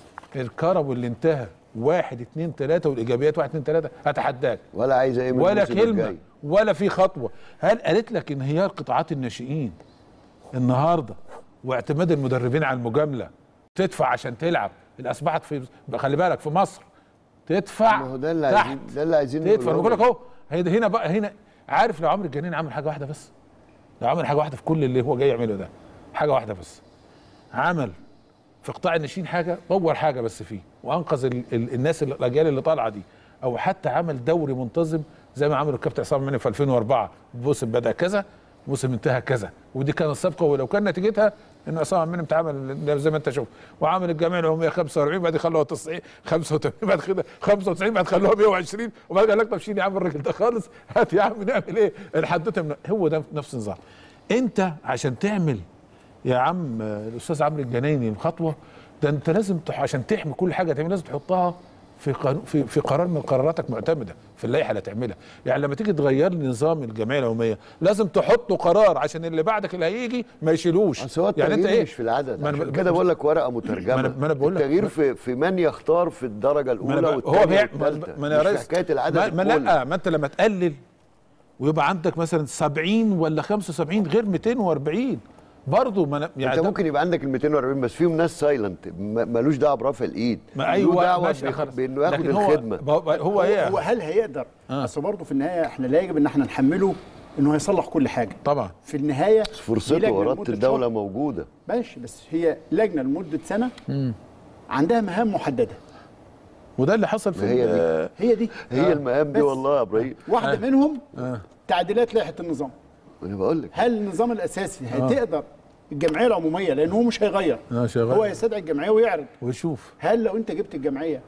الكرم اللي انتهى واحد اتنين تلاته والايجابيات واحد اتنين تلاته اتحداك ولا عايز ايه من ولا الموسم كلمه الجاي. ولا في خطوه هل قالت لك انهيار قطاعات الناشئين النهارده واعتماد المدربين على المجامله تدفع عشان تلعب اللي اصبحت في خلي بالك في مصر تدفع ما هو ده اللي تحت عايزين ده اللي عايزين تدفع انا نقوله بقول لك اهو هي ده هنا بقى هنا عارف لو عمرو الجنين عمل حاجه واحده بس لو عمل حاجه واحده في كل اللي هو جاي يعمله ده حاجه واحده بس عمل في قطاع الناشئين حاجه طور حاجه بس فيه وانقذ ال ال الناس اللي- الاجيال اللي طالعه دي او حتى عمل دوري منتظم زي ما عمل الكابتن عصام مني في 2004 موسم بدا كذا موسم انتهى كذا ودي كانت صفقه ولو كان نتيجتها ان عصام مني اتعمل زي ما انت شوف وعمل الجمعيه العموميه 45 بعد خلوها 90 85 بعد كده 95 بعد خلوها 120 وبعد قال لك طب شيل يا عم الراجل ده خالص هات يا عم نعمل ايه الحدوته من هو ده نفس النظام انت عشان تعمل يا عم آه، الاستاذ عمرو الجنايني الخطوه ده انت لازم تح... عشان تحمي كل حاجه تعمل لازم تحطها في قانون في, في قرار من قراراتك معتمده في اللائحه اللي هتعملها يعني لما تيجي تغير لي نظام الجمعيه العموميه لازم تحطوا قرار عشان اللي بعدك اللي هيجي ما يشيلوش اصل هو يعني التغيير مش في العدد ما أنا عشان ب- كده بقول لك ورقه مترجمه ما أنا- ما أنا بقول لك- التغيير في في من يختار في الدرجه ما أنا الاولى بقى- هو والثانيه بيع ما والثالثه ما أنا مش يا في ريس حكايه العدد ما, ما الكل. لا ما انت لما تقلل ويبقى عندك مثلا 70 ولا 75 غير 240 برضه ما أنا- انت ده- ممكن يبقى عندك ال 240 بس فيهم ناس سايلنت ملوش دعوه برفع الايد ما له ايوه دعوه ماشي بخ- خلاص. بانه ياخد لكن هو الخدمه هو, هو ايه هو هل هيقدر آه. بس برضه في النهايه احنا لا يجب ان احنا نحمله انه هيصلح كل حاجه طبعا في النهايه دي فرصته لجنة واراده لمدة الدوله شهر. موجوده ماشي بس هي لجنه لمده سنه عندها مهام محدده وده اللي حصل في ما هي دي. ال- هي دي هي المهام دي بس. والله يا ابراهيم واحده آه. منهم آه. تعديلات لائحه النظام انا بقول لك هل النظام الاساسي هتقدر الجمعيه العموميه لان هو مش هيغير آه، شغال. هو يستدعي الجمعيه ويعرض ويشوف هل لو انت جبت الجمعيه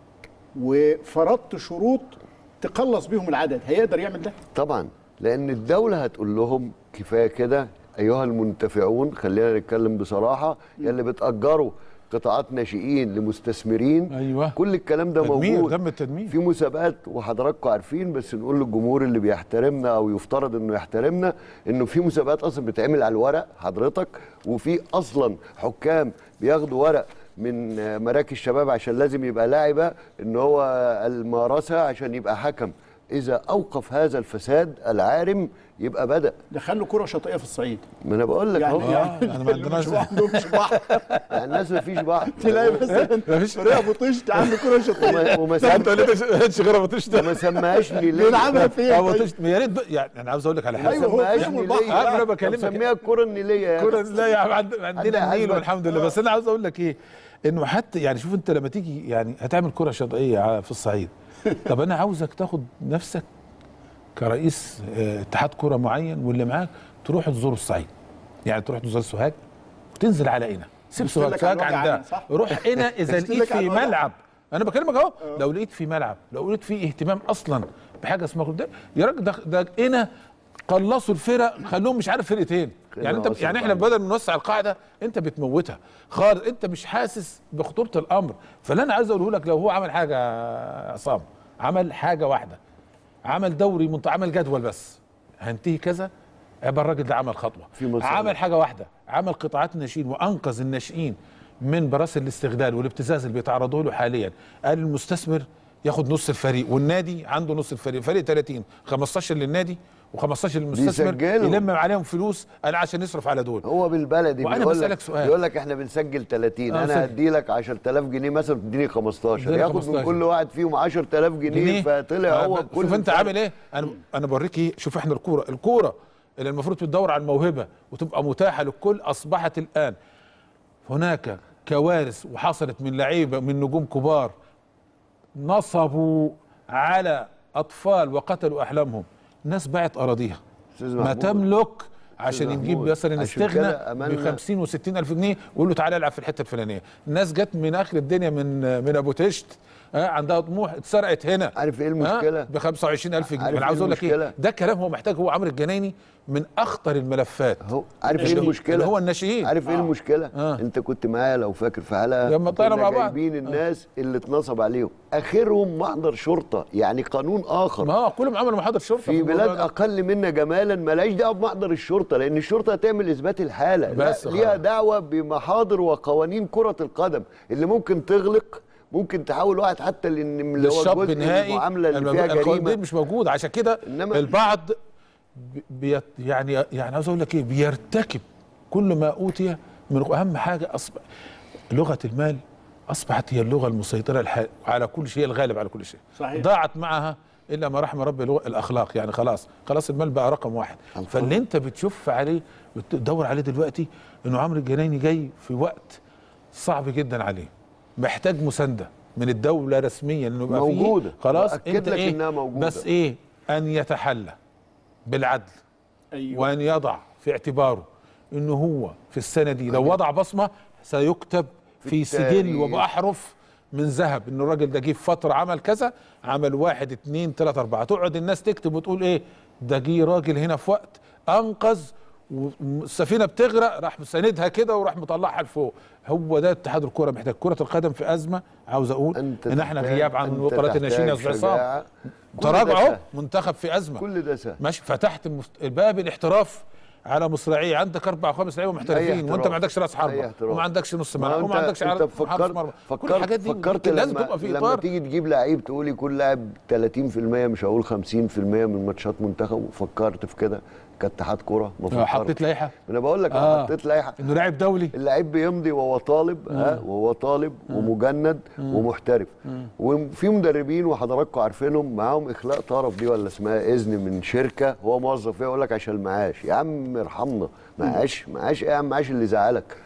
وفرضت شروط تقلص بيهم العدد هيقدر يعمل ده طبعا لان الدوله هتقول لهم كفايه كده ايها المنتفعون خلينا نتكلم بصراحه يا اللي بتاجروا قطاعات ناشئين لمستثمرين أيوة. كل الكلام ده تدمير، موجود دم التدمير. في مسابقات وحضراتكم عارفين بس نقول للجمهور اللي بيحترمنا او يفترض انه يحترمنا انه في مسابقات اصلا بتتعمل على الورق حضرتك وفي اصلا حكام بياخدوا ورق من آه، مراكز شباب عشان لازم يبقى لاعبه ان هو الممارسه عشان يبقى حكم اذا اوقف هذا الفساد العارم يبقى بدا دخلوا كره شاطئيه في الصعيد ما انا بقول لك يعني اهو يعني أنا ما عندناش- مش عندهمش بحر يعني الناس ما فيش بعض تلاقي مثلا فريق ابو طشت عنده كره شاطئيه وما- وما انت سم- ليه غير ما تشتغل وما سماهاش ليه بيلعبها فين ابو طيب؟ تشت يا ريت بقى- يعني انا عاوز اقول لك على حاجه أيوة، هو سماهاش فاهم نيليه البحر. أنا بكلمك. سميها الكره النيليه يا كرة أخي. لا يا عم عند- عندنا عندها النيل أزمة. والحمد لله بس انا عاوز اقول لك ايه انه حتى يعني شوف انت لما تيجي يعني هتعمل كره شاطئيه على- في الصعيد طب انا عاوزك تاخد نفسك كرئيس آه، اتحاد كره معين واللي معاك تروح تزور الصعيد يعني تروح تزور سوهاج وتنزل على قنا سيب تشتغل سوهاج لك سوهاج على الوجع عندها عنها، صح؟ روح هنا اذا تشتغل لقيت لك على في الوجع. ملعب انا بكلمك اهو لو لقيت في ملعب لو لقيت في اهتمام اصلا بحاجه اسمها ده يا راجل ده ده هنا قلصوا الفرق خلوهم مش عارف فرقتين يعني انت وصلت يعني احنا عليه. بدل ما نوسع القاعده انت بتموتها خالص انت مش حاسس بخطوره الامر فاللي انا عايز اقوله لك لو هو عمل حاجه يا عصام عمل حاجه واحده عمل دوري منت... عمل جدول بس هنتهي كذا يبقى الراجل ده عمل خطوه في مصالح. عمل حاجه واحده عمل قطاعات الناشئين وانقذ الناشئين من براس الاستغلال والابتزاز اللي بيتعرضوا له حاليا قال المستثمر ياخد نص الفريق والنادي عنده نص الفريق فريق 30 15 للنادي و15 للمستثمر بيسجلوا. يلم عليهم فلوس انا عشان يصرف على دول هو بالبلدي وأنا بيقول بسألك لك سؤال. بيقول لك احنا بنسجل 30 آه، انا سجل. هدي لك 10000 جنيه مثلا تديني 15 اديني ياخد من 15. كل واحد فيهم 10000 جنيه فطلع هو آه، كل شوف انت فرق. عامل ايه انا انا بوريك ايه شوف احنا الكوره الكوره اللي المفروض بتدور على الموهبه وتبقى متاحه للكل اصبحت الان هناك كوارث وحصلت من لعيبه من نجوم كبار نصبوا على اطفال وقتلوا احلامهم الناس باعت اراضيها أستاذ ما محمود. تملك عشان أستاذ نجيب محمود، مثلا عشان استغنى كده ب أملنا- 50 و 60 الف جنيه ويقول له تعالى العب في الحته الفلانيه الناس جت من اخر الدنيا من من ابو تشت ها عندها طموح اتسرقت هنا عارف إيه المشكلة؟ ب 25000 جنيه عارف انا عاوز إيه اقول لك المشكلة؟ ايه ده كلام هو محتاج هو عمرو الجنايني من اخطر الملفات هو عارف ايه اللي- المشكله اللي هو الناشئين عارف ايه المشكله آه. انت كنت معايا لو فاكر في حلقه لما طلعنا كنا مع بعض. جايبين الناس اللي اتنصب عليهم اخرهم محضر شرطه يعني قانون اخر ما هو كلهم عملوا محاضر شرطه في الموضوع بلاد ده. اقل منا جمالا مالهاش دعوه بمحضر الشرطه لان الشرطه هتعمل اثبات الحاله لا بس ليها خلاص. دعوه بمحاضر وقوانين كره القدم اللي ممكن تغلق ممكن تحول واحد حتى لان اللي هو للشاب الجزء من نهائي المعامله اللي المب- فيها القوانين جريمه مش موجود عشان كده إنما- البعض بي- بيت يعني يعني عاوز اقول لك ايه بيرتكب كل ما اوتي من اهم حاجه اصبح لغه المال اصبحت هي اللغه المسيطره الح- على كل شيء الغالب على كل شيء صحيح. ضاعت معها الا ما رحم ربي لغة الاخلاق يعني خلاص خلاص المال بقى رقم واحد فاللي انت بتشوف عليه بتدور عليه دلوقتي انه عمرو الجنايني جاي في وقت صعب جدا عليه محتاج مسانده من الدوله رسميا انه يبقى فيه موجودة. خلاص وأكد انت لك ايه إنها موجودة. بس ايه ان يتحلى بالعدل ايوه وان يضع في اعتباره انه هو في السنه دي لو وضع بصمه سيكتب في سجل التاريخ. وباحرف من ذهب ان الراجل ده جه في فتره عمل كذا عمل واحد اتنين تلاته اربعه تقعد الناس تكتب وتقول ايه ده جه راجل هنا في وقت انقذ والسفينه بتغرق راح مساندها كده وراح مطلعها لفوق هو ده اتحاد الكره محتاج كره القدم في ازمه عاوز اقول أنت ان احنا تحتاج- غياب عن أنت وقرات الناشئين يا تحتاج استاذ عصام شجاعة. كل ده تراجعوا سهل. منتخب في ازمه كل ده سهل ماشي فتحت المست... باب الاحتراف على مصراعيه عندك اربع او خمس لعيبه محترفين احتراف. وانت ما عندكش راس أي حربه احتراف. وما عندكش نص ما ملعب هو وما عندكش انت عارف حارس فكرت مرمى كل فكرت الحاجات دي فكرت لازم لما, تبقى في لما اطار تيجي تجيب لعيب تقول يكون لاعب 30% مش هقول 50% من ماتشات منتخب وفكرت في كده كاتحاد كره ما آه، فكرت حطيت لائحه انا بقول لك آه. آه. حطيت لائحه انه لاعب دولي اللعيب بيمضي وهو طالب ها وهو طالب ومجند ومحترف وفي مدربين وحضراتكم عارفينهم معاهم اخلاء طرف دي ولا اسمها اذن من شركه هو موظف فيها يقول لك عشان المعاش يا عم ارحمنا معاش معاش ايه يا عم معاش اللي زعلك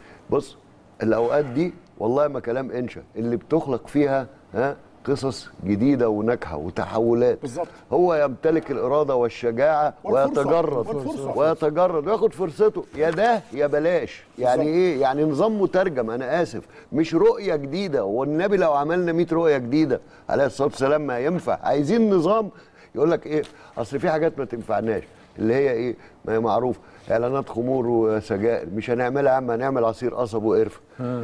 بص الاوقات دي والله ما كلام انشا اللي بتخلق فيها ها قصص جديده وناجحه وتحولات بالظبط. هو يمتلك الاراده والشجاعه والفرصة. ويتجرد والفرصة. ويتجرد وياخد فرصته يا ده يا بلاش يعني بالظبط. ايه يعني نظام مترجم انا اسف مش رؤيه جديده والنبي لو عملنا 100 رؤيه جديده عليه الصلاه والسلام ما ينفع عايزين نظام يقول لك ايه اصل في حاجات ما تنفعناش اللي هي ايه ما هي معروف اعلانات خمور وسجائر مش هنعملها يا عم هنعمل عصير قصب وقرفه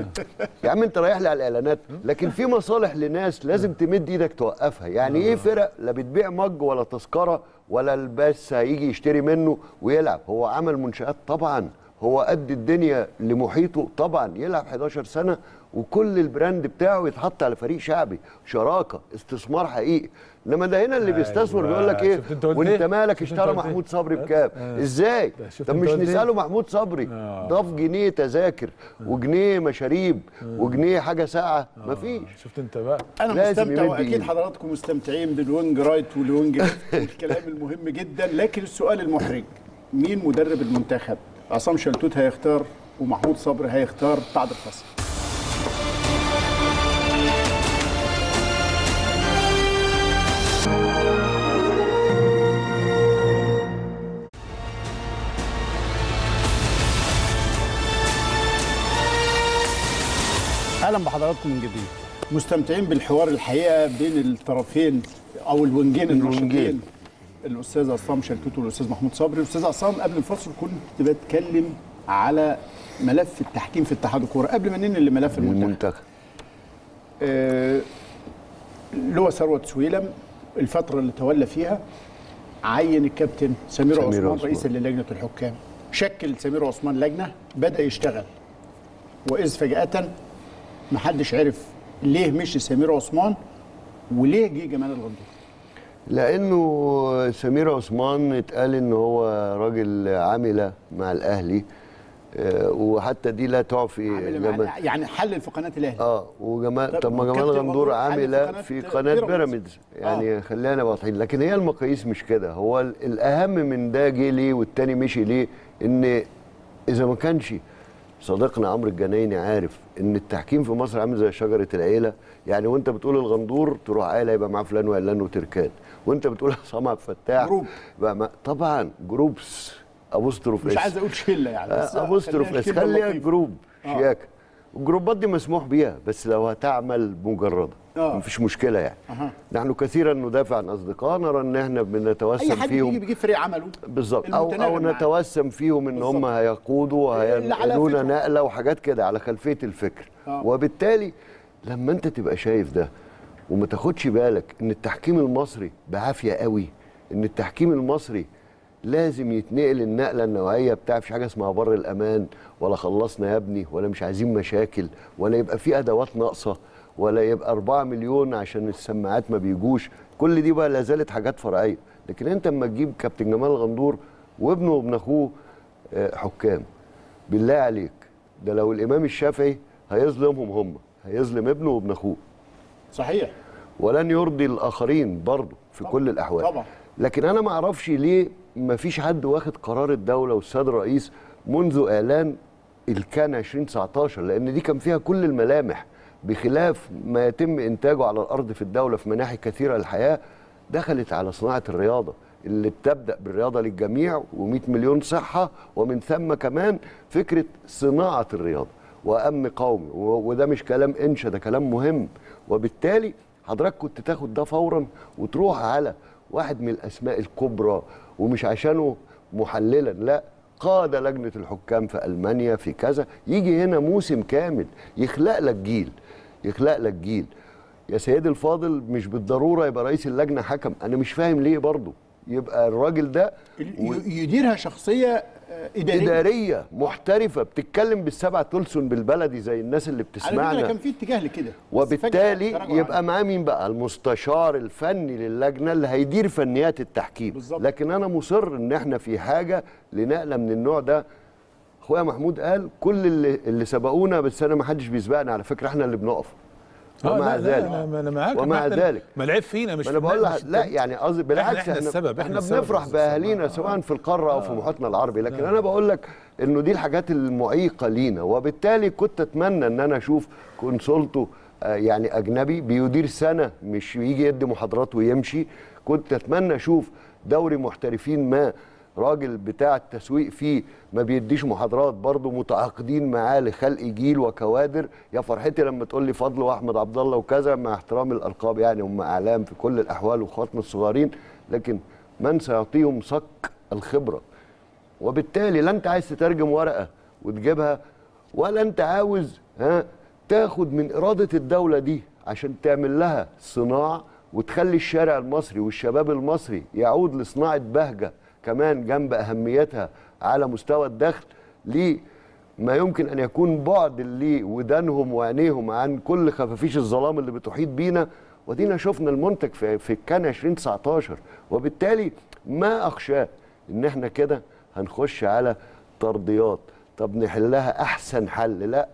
يا عم انت رايح لي على الاعلانات لكن في مصالح لناس لازم تمد ايدك توقفها يعني ايه فرق لا بتبيع مج ولا تذكره ولا الباس هيجي يشتري منه ويلعب هو عمل منشات طبعا هو قد الدنيا لمحيطه طبعا يلعب 11 سنه وكل البراند بتاعه يتحط على فريق شعبي شراكه استثمار حقيقي انما ده هنا اللي بيستثمر أيوة. بيقول لك ايه شفت انت قلت وانت إيه؟ مالك شفت انت اشترى قلت إيه؟ محمود صبري بكام آه. ازاي ده شفت طب انت مش قلت إيه؟ نساله محمود صبري آه. ضاف جنيه تذاكر وجنيه مشاريب وجنيه حاجه ساعه مفيش شفت انت بقى انا لازم مستمتع يمد واكيد إيده. حضراتكم مستمتعين بالوينج رايت والوينج ليفت والكلام المهم جدا لكن السؤال المحرج مين مدرب المنتخب عصام شلتوت هيختار ومحمود صبري هيختار بعد الفصل اهلا بحضراتكم من جديد مستمتعين بالحوار الحقيقه بين الطرفين او الوينجين النشيطين الوينجين. الاستاذ عصام شلتوت والاستاذ محمود صبري الاستاذ عصام قبل الفصل كنت بتكلم على ملف التحكيم في اتحاد الكوره قبل ما ننقل لملف المنتخب المنتخب آه، لواء ثروت سويلم الفتره اللي تولى فيها عين الكابتن سمير, سمير عثمان عثمان. رئيسا للجنه الحكام شكل سمير عثمان لجنه بدا يشتغل واذ فجاه محدش عرف ليه مشي سمير عثمان وليه جه جمال الغندور لانه سمير عثمان اتقال ان هو راجل عامله مع الاهلي آه، وحتى دي لا تعفي عامل جمال مع- يعني حلل في قناه الاهلي اه وجمال طب طب ما ما جمال كابتن غندور غندور حل في عامله قناة في قناه بيراميدز. بيراميدز يعني آه. خلينا واضحين لكن هي المقاييس مش كده هو ال- الاهم من ده جه ليه والتاني مشي ليه ان اذا ما كانش صديقنا عمرو الجنايني عارف ان التحكيم في مصر عامل زي شجره العيله يعني وانت بتقول الغندور تروح عيله يبقى معاه فلان وعلان وتركان وانت بتقول عصام عبد الفتاح جروب. يبقى مع... طبعا جروبس ابوستروف مش اس. عايز اقول شله يعني بس ابوستروف خليها بس كلمة خليها لطيفة. جروب آه. شياكه الجروبات دي مسموح بيها بس لو هتعمل مجرده آه. مفيش مشكله يعني أها. نحن كثيرا ندافع عن اصدقائنا نرى ان احنا اي بنتوسم حد بيجي فيهم بيجيب فريق عمله بالظبط او المتناغم او معاه. نتوسم فيهم ان هم بالظبط. هيقودوا اللي على وهينقلونا فكرة. نقله وحاجات كده على خلفيه الفكر آه. وبالتالي لما انت تبقى شايف ده وما تاخدش بالك ان التحكيم المصري بعافيه قوي ان التحكيم المصري لازم يتنقل النقله النوعيه بتاع مفيش حاجه اسمها بر الامان ولا خلصنا يا ابني ولا مش عايزين مشاكل ولا يبقى في ادوات ناقصه ولا يبقى 4 مليون عشان السماعات ما بيجوش كل دي بقى لا زالت حاجات فرعيه لكن انت اما تجيب كابتن جمال غندور وابنه وابن اخوه آه، حكام بالله عليك ده لو الامام الشافعي هيظلمهم هم هيظلم ابنه وابن اخوه صحيح ولن يرضي الاخرين برضه في طبعاً، كل الاحوال طبعاً. لكن انا ما اعرفش ليه ما فيش حد واخد قرار الدوله والسيد الرئيس منذ اعلان الكان 2019 لان دي كان فيها كل الملامح بخلاف ما يتم انتاجه على الارض في الدوله في مناحي كثيره للحياه دخلت على صناعه الرياضه اللي بتبدا بالرياضه للجميع و100 مليون صحه ومن ثم كمان فكره صناعه الرياضه وامن قومي و- وده مش كلام انشا ده كلام مهم وبالتالي حضرتك كنت تاخد ده فورا وتروح على واحد من الاسماء الكبرى ومش عشانه محللا لا قاد لجنه الحكام في المانيا في كذا يجي هنا موسم كامل يخلق لك جيل يخلق لك جيل يا سيدي الفاضل مش بالضروره يبقى رئيس اللجنه حكم انا مش فاهم ليه برضه يبقى الراجل ده و- ي- يديرها شخصيه آه، اداريه اداريه محترفه بتتكلم بالسبع تلسن بالبلدي زي الناس اللي على فكره بتسمعنا كان في اتجاه لكده بس وبالتالي فجأة تراجعوا يبقى معاه مين بقى المستشار الفني للجنه اللي هيدير فنيات التحكيم بالظبط. لكن انا مصر ان احنا في حاجه لنقله من النوع ده اخويا محمود قال كل اللي, اللي سبقونا بس انا ما حدش بيسبقنا على فكره احنا اللي بنقف آه، ومع لا لا ذلك انا أنا معاك ومع ما إحنا- ذلك ما العيب فينا مش ما انا في بقول الناس، لك مش لا في- يعني قصدي بالعكس إحنا السبب، إحنا احنا السبب بنفرح في باهالينا السبب. سواء في القاره او في محيطنا العربي لكن انا بقول لك انه دي الحاجات المعيقه لينا وبالتالي كنت اتمنى ان انا اشوف كونسولته آه، يعني اجنبي بيدير سنه مش يجي يدي محاضرات ويمشي كنت اتمنى اشوف دوري محترفين ما راجل بتاع التسويق فيه ما بيديش محاضرات برضه متعاقدين معاه لخلق جيل وكوادر يا فرحتي لما تقول لي فضل واحمد عبد الله وكذا مع احترام الالقاب يعني هم اعلام في كل الاحوال واخواتنا الصغيرين لكن من سيعطيهم صك الخبره وبالتالي لا انت عايز تترجم ورقه وتجيبها ولا انت عاوز ها تاخد من اراده الدوله دي عشان تعمل لها صناعه وتخلي الشارع المصري والشباب المصري يعود لصناعه بهجه كمان جنب اهميتها على مستوى الدخل ليه ما يمكن ان يكون بعد اللي ودانهم وعينيهم عن كل خفافيش الظلام اللي بتحيط بينا ودينا شفنا المنتج في في كان 2019 وبالتالي ما اخشاه ان احنا كده هنخش على ترضيات طب نحلها احسن حل لا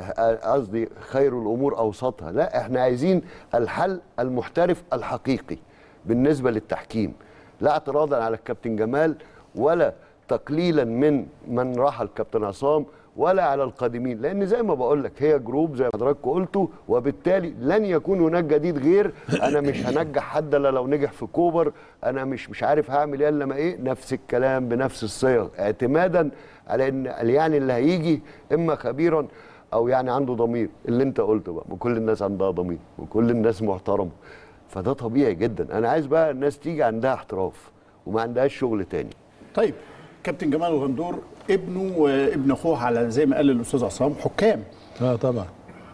قصدي خير الامور اوسطها لا احنا عايزين الحل المحترف الحقيقي بالنسبه للتحكيم لا اعتراضا على الكابتن جمال ولا تقليلا من من راح الكابتن عصام ولا على القادمين لان زي ما بقول لك هي جروب زي ما حضراتكم قلتوا وبالتالي لن يكون هناك جديد غير انا مش هنجح حد الا لو نجح في كوبر انا مش مش عارف هعمل ايه الا ما ايه نفس الكلام بنفس الصيغ اعتمادا على ان يعني اللي هيجي اما خبيرا او يعني عنده ضمير اللي انت قلته بقى وكل الناس عندها ضمير وكل الناس محترمه فده طبيعي جدا انا عايز بقى الناس تيجي عندها احتراف وما عندهاش شغل تاني طيب كابتن جمال الغندور ابنه وابن اخوه على زي ما قال الاستاذ عصام حكام اه طبعا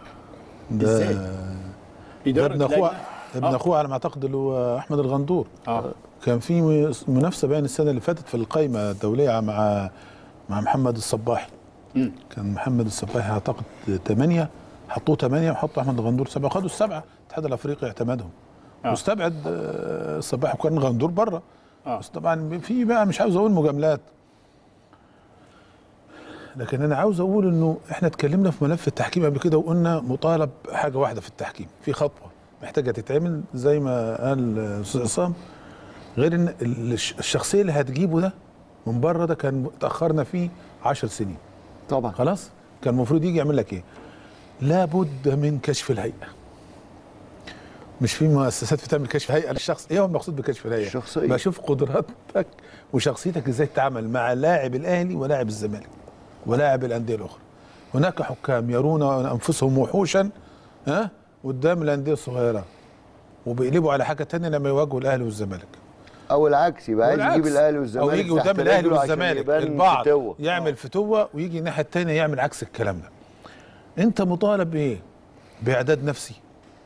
ده ازاي؟ ده إدارة ابن اخوه لجنة؟ ابن آه. اخوه على ما اعتقد اللي هو احمد الغندور اه كان في منافسه بين السنه اللي فاتت في القائمه الدوليه مع مع محمد الصباحي مم. كان محمد الصباحي اعتقد ثمانيه حطوه ثمانيه وحطوا احمد الغندور سبعه خدوا السبعه الاتحاد الافريقي اعتمدهم آه. واستبعد آه، الصباحي وكان غندور بره آه. بس طبعا في بقى مش عاوز اقول مجاملات لكن انا عاوز اقول انه احنا اتكلمنا في ملف التحكيم قبل كده وقلنا مطالب حاجه واحده في التحكيم في خطوه محتاجه تتعمل زي ما قال الاستاذ عصام غير ان الش- الشخصيه اللي هتجيبه ده من بره ده كان تاخرنا فيه عشر سنين طبعا خلاص كان المفروض يجي يعمل لك ايه لابد من كشف الهيئه مش في مؤسسات بتعمل كشف هيئه للشخص ايه هو المقصود بكشف الهيئه الشخصية. بشوف قدراتك وشخصيتك ازاي تتعامل مع لاعب الاهلي ولاعب الزمالك ولاعب الانديه الاخرى هناك حكام يرون انفسهم وحوشا ها قدام الانديه الصغيره وبيقلبوا على حاجه تانية لما يواجهوا الاهلي والزمالك او العكس يبقى عايز والعكس. يجيب الاهلي والزمالك او يجي تحت قدام الاهلي رجله عشان والزمالك يبان البعض فتوة. يعمل فتوه ويجي الناحيه الثانيه يعمل عكس الكلام ده انت مطالب بايه باعداد نفسي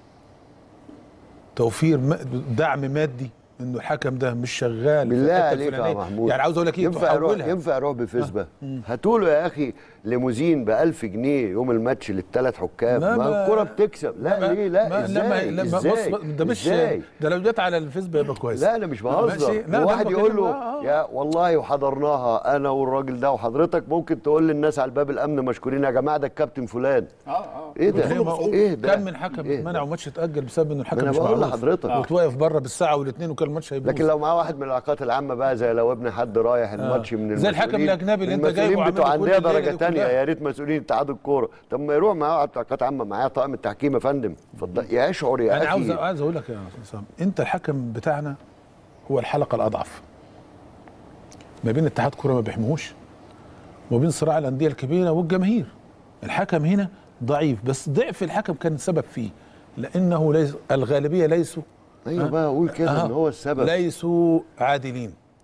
توفير م- دعم مادي انه الحكم ده مش شغال في بالله الحتة عليك يا الفلانية. محمود يعني عاوز اقول لك ايه ينفع يروح تحولها. ينفع يروح بفيسبا هاتوا له يا اخي ليموزين ب 1000 جنيه يوم الماتش للثلاث حكام لا، ما ما- الكوره بتكسب لا ما- ليه لا ما- ازاي ما- لا ما- ازاي بص ده مش ازاي ده لو جت على الفيسبوك يبقى كويس لا انا مش ماشي. بهزر لا، ده واحد أنا يقول بكلم- له آه، آه. يا والله وحضرناها انا والراجل ده وحضرتك ممكن تقول للناس على باب الامن مشكورين يا جماعه ده الكابتن فلان اه اه ايه ده بيدخلوا بصعوبة. ايه ده كان من حكم إيه ده؟ منعوا ماتش اتاجل بسبب انه الحكم أنا مش بقول معروف لحضرتك. وتوقف بره بالساعه والاثنين وكان الماتش هيبوظ لكن لو معاه واحد من العلاقات العامه بقى زي لو ابن حد رايح الماتش من زي الحكم المسؤولين- الأجنبي اللي أنت جايبه المسؤولين وعامل بتوع له كل انديه الليلة درجه دي ثانيه كلها. يا ريت مسؤولين اتحاد الكوره طب ما يروح معاه علاقات عامه معاه طاقم التحكيم يا فندم اتفضل يشعر يا انا اخي عاوز عاوز اقول لك يا استاذ عصام انت الحكم بتاعنا هو الحلقه الاضعف ما بين اتحاد كره ما بيحموش وبين صراع الانديه الكبيره والجماهير الحكم هنا ضعيف بس ضعف الحكم كان سبب فيه لانه ليس الغالبيه ليسوا ايوه آه. بقى اقول كده آه. ان هو السبب ليسوا عادلين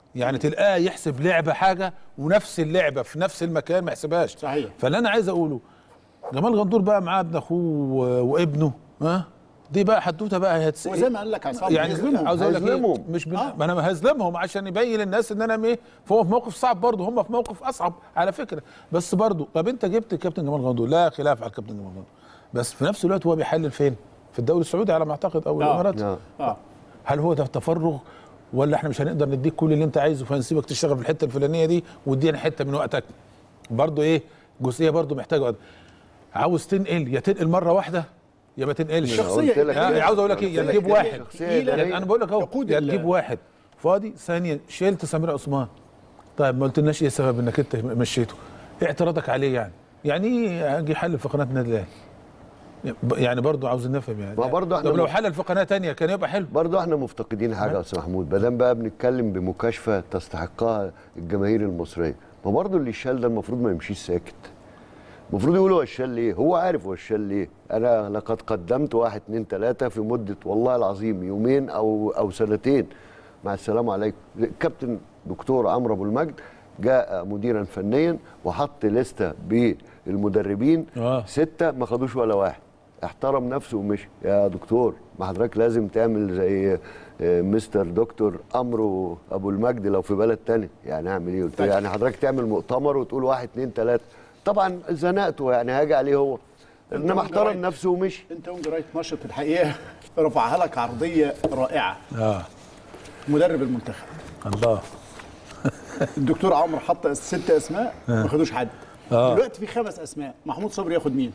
يعني تلقاه يحسب لعبه حاجه ونفس اللعبه في نفس المكان ما يحسبهاش صحيح. فاللي انا عايز اقوله جمال غندور بقى معاه ابن اخوه و- وابنه ها دي بقى حدوته بقى هتس... وزي ما قال لك عصام يعني هيظلمهم. عاوز اقول لك إيه؟ هيظلمهم. مش بن... آه. ما انا هظلمهم عشان يبين للناس ان انا ايه فهو في موقف صعب برضه هم في موقف اصعب على فكره بس برضه طب انت جبت كابتن جمال غندور لا خلاف على كابتن جمال غندور بس في نفس الوقت هو بيحلل فين؟ في الدوري السعودي على ما اعتقد او آه. الامارات آه. اه هل هو ده تفرغ ولا احنا مش هنقدر نديك كل اللي انت عايزه فهنسيبك تشتغل في الحته الفلانيه دي وادينا حته من وقتك برضه ايه جزئيه برضه محتاجه وقت عاوز تنقل يا تنقل مره واحده يا ما تنقلش الشخصية قلت لك يعني كده. عاوز اقول لك ايه يا قلت لك تجيب كده. واحد شخصية تقيلة. إدارية. يعني انا بقول لك اهو تقود يا ال- تجيب واحد فاضي ثانيا شلت سمير عثمان طيب ما قلتلناش ايه السبب انك انت مشيته ايه اعتراضك عليه يعني يعني ايه اجي يحلل في قناه النادي الاهلي يعني برضه عاوز نفهم يعني ما برضه احنا طب لو مف- حلل في قناه تانية كان يبقى حلو برضه احنا مفتقدين حاجه يا استاذ محمود ما دام بقى بنتكلم بمكاشفه تستحقها الجماهير المصريه ما برضه اللي شال ده المفروض ما يمشيش ساكت المفروض يقول هو الشال ليه هو عارف هو الشال ليه انا لقد قدمت واحد اتنين تلاته في مده والله العظيم يومين او او سنتين مع السلام عليكم الكابتن دكتور عمرو ابو المجد جاء مديرا فنيا وحط لسته بالمدربين آه. سته ما خدوش ولا واحد احترم نفسه ومشي يا دكتور ما حضرتك لازم تعمل زي آه، مستر دكتور امرو ابو المجد لو في بلد تاني يعني اعمل ايه قلت له يعني حضرتك تعمل مؤتمر وتقول واحد اتنين تلاته طبعا زنقته يعني هاجي عليه هو انما وانت احترم رايح. نفسه ومشي انت وانت رايت نشط الحقيقه رفعها لك عرضيه رائعه اه مدرب المنتخب الله الدكتور عمرو حط ست اسماء ما خدوش حد آه. دلوقتي في خمس اسماء محمود صبري ياخد مين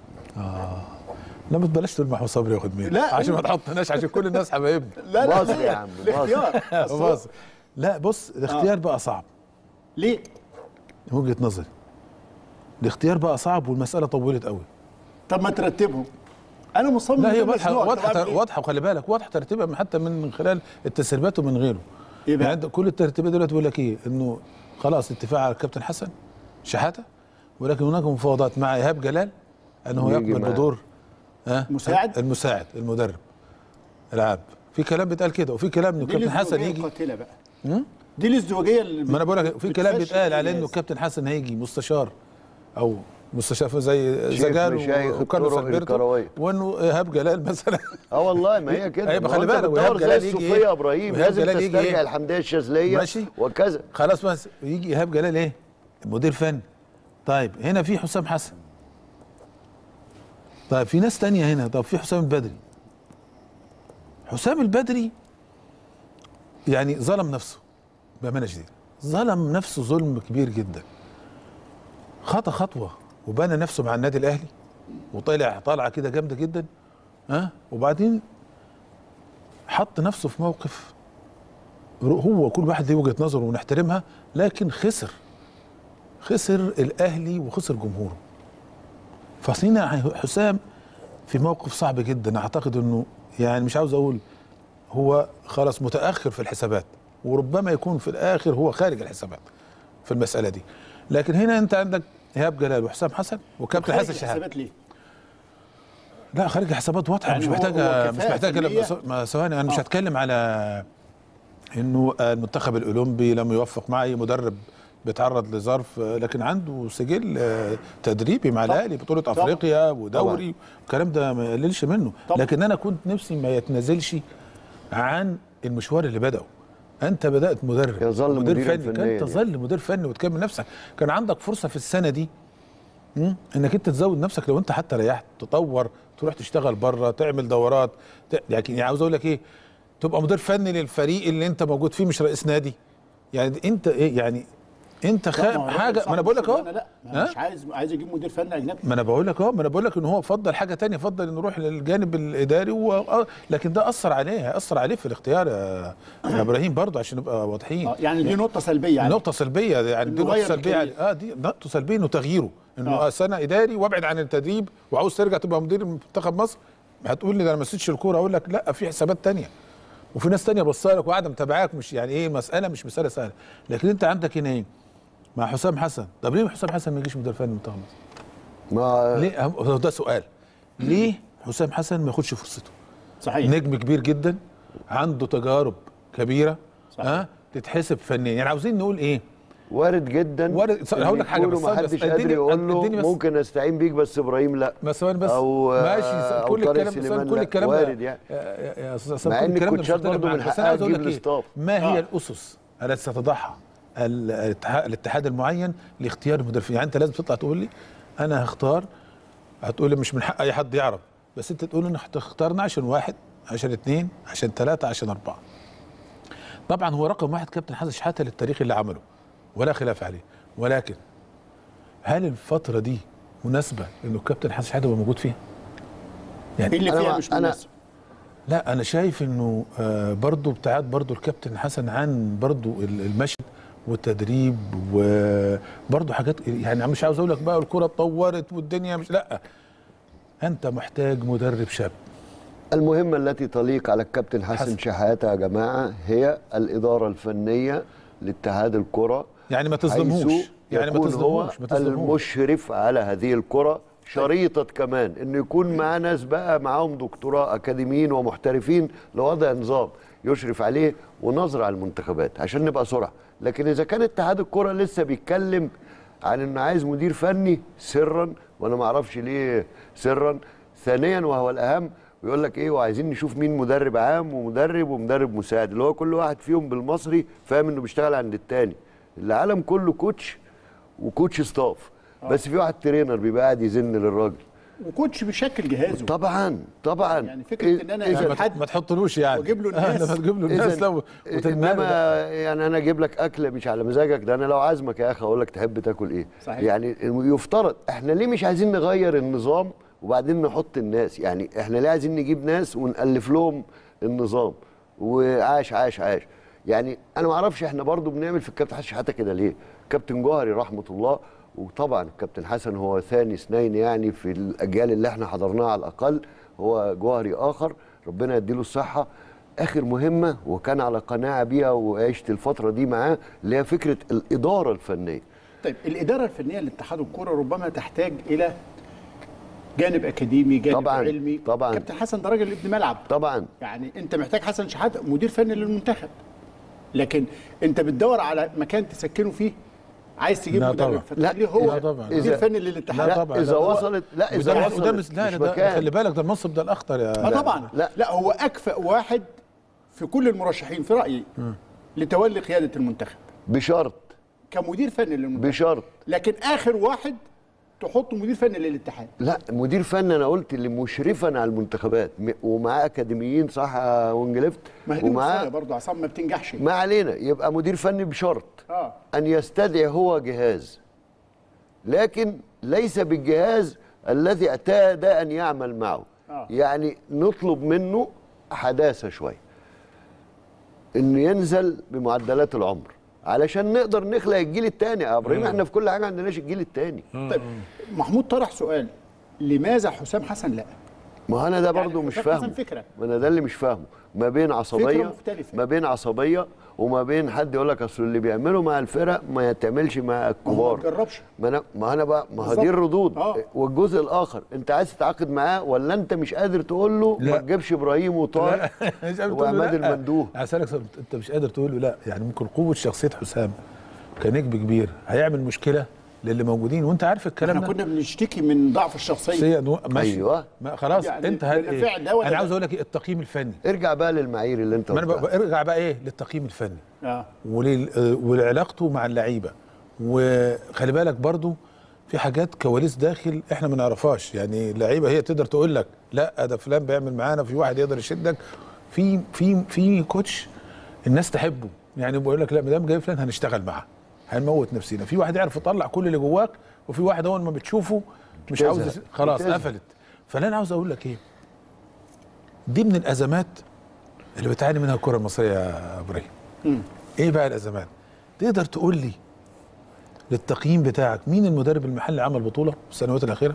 لا ما تبلاش تقول محمود صبري ياخد مين لا. عشان ما تحطناش عشان كل الناس حبايبنا لا لا مصر يا عم، مصر. الاختيار أصل هو- بص لا بص الاختيار بقى صعب ليه وجهه نظري الاختيار بقى صعب والمساله طولت قوي طب ما ترتبهم انا مصمم لا هي إن واضحه مسموع. طب واضحه أعمل إيه؟ واضحه وخلي بالك واضحه ترتيبها من- حتى من خلال التسريبات ومن غيره إيه بقى؟ يعني كل الترتيبات دلوقتي بيقول لك ايه انه خلاص اتفاق على الكابتن حسن شحاته ولكن هناك مفاوضات مع ايهاب جلال انه يجي يقبل معاه. بدور ها مساعد؟ المساعد المدرب العاب في كلام بيتقال كده وفي كلام انه دي الكابتن حسن الازدواجية يجي القاتله بقى دي الازدواجيه اللي ما انا بقول لك في كلام بتفشل بيتقال على انه الناس. الكابتن حسن هيجي مستشار او مستشار زي شيخ زجال مشايخ وكارلوس الطرق البرتو الكروية. وانه ايهاب جلال مثلا اه والله ما هي كده هيبقى ما هو خلي أنت بالك، وإيهاب بتدور زي جلال يجي الصوفيه إيه؟ يا ابراهيم وإيهاب لازم جلال يجي تسترجع إيه؟ الحمديه الشاذليه ماشي. وكذا خلاص بس يجي ايهاب جلال ايه مدير فني طيب هنا في حسام حسن طيب في ناس تانية هنا طب في حسام البدري حسام البدري يعني ظلم نفسه بأمانة شديدة ظلم نفسه ظلم كبير جدا خطى خطوة وبنى نفسه مع النادي الأهلي وطلع طالعة كده جامدة جدا ها وبعدين حط نفسه في موقف هو كل واحد ليه وجهه نظره ونحترمها لكن خسر خسر الاهلي وخسر جمهوره فصينا حسام في موقف صعب جدا اعتقد انه يعني مش عاوز اقول هو خلاص متاخر في الحسابات وربما يكون في الاخر هو خارج الحسابات في المساله دي لكن هنا انت عندك ايهاب جلال وحسام حسن وكابتن خارج حسن شحاته الحسابات ليه؟ لا خارج حسابات واضحه يعني مش هو- محتاجه هو مش كفاءة محتاجه فنية؟ لما- ما ثواني انا مش آه. هتكلم على انه المنتخب الاولمبي لم يوفق معي مدرب بيتعرض لظرف لكن عنده سجل آه، تدريبي مع الاهلي بطوله طبعاً. افريقيا ودوري الكلام ده ما يقللش منه طبعاً. لكن انا كنت نفسي ما يتنازلش عن المشوار اللي بدأه انت بدات مدرب يظل مدير مديراً فني كان فنياً تظل مدير فني وتكمل نفسك كان عندك فرصه في السنه دي مم؟ انك انت تزود نفسك لو انت حتى ريحت تطور تروح تشتغل بره تعمل دورات ت... يعني عاوز اقول لك ايه تبقى مدير فني للفريق اللي انت موجود فيه مش رئيس نادي يعني انت ايه يعني انت لا، خا... ما هو حاجه راجل ما انا بقول لك صاحب اهو شغلانة، لا ما ها؟ مش عايز عايز اجيب مدير فني اجنبي ما انا بقول لك اهو ما انا بقول لك ان هو فضل حاجه تانية فضل انه يروح للجانب الاداري و... آه، لكن ده اثر عليه هياثر عليه في الاختيار يا, يا ابراهيم برضه عشان نبقى واضحين آه، يعني دي نقطه سلبيه يعني نقطة سلبية يعني دي إنه نقطة غير سلبية الكارير. اه دي نقطة سلبية انه تغييره انه آه. آه. سنة اداري وابعد عن التدريب وعاوز ترجع تبقى مدير منتخب مصر هتقول لي ده انا ما مسيتش الكورة اقول لك لا في حسابات تانية وفي ناس تانية بصالك لك وقاعدة متابعاك مش يعني ايه المسألة مش مسألة سهلة لكن انت عندك هنا ايه مع حسام حسن طب ليه حسام حسن ما يجيش مدير فني منتخب مصر؟ ما ليه هو ده سؤال ليه حسام حسن ما ياخدش فرصته؟ صحيح نجم كبير جدا عنده تجارب كبيره صحيح. ها تتحسب فنيا يعني عاوزين نقول ايه وارد جدا وارد- ص- هقول لك حاجة بس- ما بس حدش اديني- قادر يقول له اديني بس- ممكن استعين بيك بس ابراهيم لا بس ثواني بس أو- ماشي أو كل طارق الكلام سليمان كل لا، الكلام وارد يعني. يا- يا يا استاذ حسام، مع كل إن الكلام ده الكوتشات مش مختلف برضه معاك. من بس حقها انا عاوز اقول تجيب لك ايه الاستاف. ما هي آه. الاسس التي ستضعها ال- الاتحاد الاتحاد المعين لاختيار المدربين يعني انت لازم تطلع تقول لي انا هختار هتقول لي مش من حق اي حد يعرف بس انت تقول انك هتختارنا عشان واحد عشان اثنين عشان ثلاثه عشان اربعه طبعا هو رقم واحد كابتن حسن شحاته للتاريخ اللي عمله ولا خلاف عليه ولكن هل الفتره دي مناسبه انه الكابتن حسن شحاته يبقى موجود فيها؟ ايه اللي أنا فيها مع- مش أنا- مناسب لا انا شايف انه آه، برضو ابتعاد برضو الكابتن حسن عن برضو ال- المشي والتدريب وبرضو حاجات يعني مش عاوز اقول لك بقى الكره اتطورت والدنيا مش لا انت محتاج مدرب شاب المهمة التي تليق على الكابتن حسن, حسن. شحاتة يا جماعة هي الإدارة الفنية لاتحاد الكرة يعني ما تظلمهوش حيث يعني ما يكون هو تظلمهوش ما تظلمهوش المشرف على هذه الكرة شريطة كمان انه يكون معاه ناس بقى معاهم دكتوراه اكاديميين ومحترفين لوضع نظام يشرف عليه ونظرة على المنتخبات عشان نبقى سرعة لكن اذا كان اتحاد الكرة لسه بيتكلم عن انه عايز مدير فني سرا وانا ما اعرفش ليه سرا ثانيا وهو الاهم ويقول لك ايه وعايزين نشوف مين مدرب عام ومدرب ومدرب مساعد اللي هو كل واحد فيهم بالمصري فاهم انه بيشتغل عند التاني العالم كله كوتش وكوتش ستاف بس في واحد ترينر بيبقى قاعد يزن للراجل وكوتش بيشكل جهازه طبعا طبعا يعني فكرة إن أنا إذا- يعني ما حد ما تحطلوش يعني واجيب له آه، الناس. لما تجيب له الناس إذن- لو وتنمر انما يعني انا اجيب لك اكله مش على مزاجك ده انا لو عازمك يا اخي اقول لك تحب تاكل ايه صحيح. يعني يفترض احنا ليه مش عايزين نغير النظام وبعدين نحط الناس يعني احنا ليه عايزين نجيب ناس ونالف لهم النظام وعاش عاش عاش يعني انا ما اعرفش احنا برضو بنعمل في الكابتن حسن شحاته كده ليه كابتن جوهري رحمه الله وطبعا الكابتن حسن هو ثاني اثنين يعني في الاجيال اللي احنا حضرناها على الاقل هو جوهري اخر ربنا يديله الصحه اخر مهمه وكان على قناعه بيها وعشت الفتره دي معاه اللي هي فكره الاداره الفنيه طيب الاداره الفنيه لاتحاد الكوره ربما تحتاج الى جانب اكاديمي جانب طبعاً، علمي طبعاً. كابتن حسن ده راجل ابن ملعب طبعا يعني انت محتاج حسن شحاته مدير فني للمنتخب لكن انت بتدور على مكان تسكنه فيه عايز تجيب لا مدرب طبعاً. فتخليه لا، هو لا طبعاً. مدير إذا- فني للاتحاد لا لا طبعاً، اذا لا، هو- وصلت لا وده اذا مش وده مش وصلت لا مش لا ده مكان خلي بالك ده المنصب ده الاخطر يا اه طبعا لا. لا لا هو اكفأ واحد في كل المرشحين في رايي لتولي قياده المنتخب بشرط كمدير فني للمنتخب بشرط لكن اخر واحد تحطه مدير فني للاتحاد لا مدير فني انا قلت اللي مشرفا على المنتخبات م- ومعاه اكاديميين صح يا وانجلفت ما هي دي مشكله ومعاه برضه عصام ما بتنجحش ما علينا يبقى مدير فني بشرط اه ان يستدعي هو جهاز لكن ليس بالجهاز الذي اعتاد ان يعمل معه آه. يعني نطلب منه حداثه شويه انه ينزل بمعدلات العمر علشان نقدر نخلق الجيل الثاني يا ابراهيم احنا في كل حاجه عندناش الجيل الثاني طيب محمود طرح سؤال لماذا حسام حسن لا ما انا ده يعني برضو مش حسام حسن فاهمه فكرة. ما انا ده اللي مش فاهمه ما بين عصبيه مختلفة. ما بين عصبيه وما بين حد يقول لك اصل اللي بيعمله مع الفرق ما يتعملش مع ما هو ما الكبار تجربش ما انا ما انا بقى ما هو بالظبط. دي الردود آه. والجزء الاخر انت عايز تتعاقد معاه ولا انت مش قادر تقول له لا. ما تجيبش ابراهيم وطارق مش قادر تقول له وعماد لا. المندوه هسألك سؤال، انت مش قادر تقول له لا يعني ممكن قوه شخصيه حسام كنجم كبير هيعمل مشكله للي موجودين وانت عارف الكلام احنا ده كنا بنشتكي من ضعف الشخصيه شخصية نوع- ماشي أيوة. ما خلاص يعني انت هل بالفعل ايه ده ولا انا ده؟ عاوز اقول لك ايه التقييم الفني ارجع بقى للمعايير اللي انت ما انا قلتها بقى- ارجع بقى ايه للتقييم الفني اه ولل- آه، ولعلاقته مع اللعيبه وخلي بالك برضو في حاجات كواليس داخل احنا ما نعرفهاش يعني اللعيبه هي تقدر تقول لك لا ده فلان بيعمل معانا في واحد يقدر يشدك في في في كوتش الناس تحبه يعني بيقول لك لا ما دام جاي فلان هنشتغل معاه هنموت نفسنا في واحد يعرف يطلع كل اللي جواك وفي واحد اول ما بتشوفه مش عاوز بتزهق. يس- خلاص بتزهق. قفلت فانا انا عاوز اقول لك ايه دي من الازمات اللي بتعاني منها الكره المصريه يا ابراهيم ايه بقى الازمات تقدر تقول لي للتقييم بتاعك مين المدرب المحلي اللي عمل بطوله في السنوات الاخيره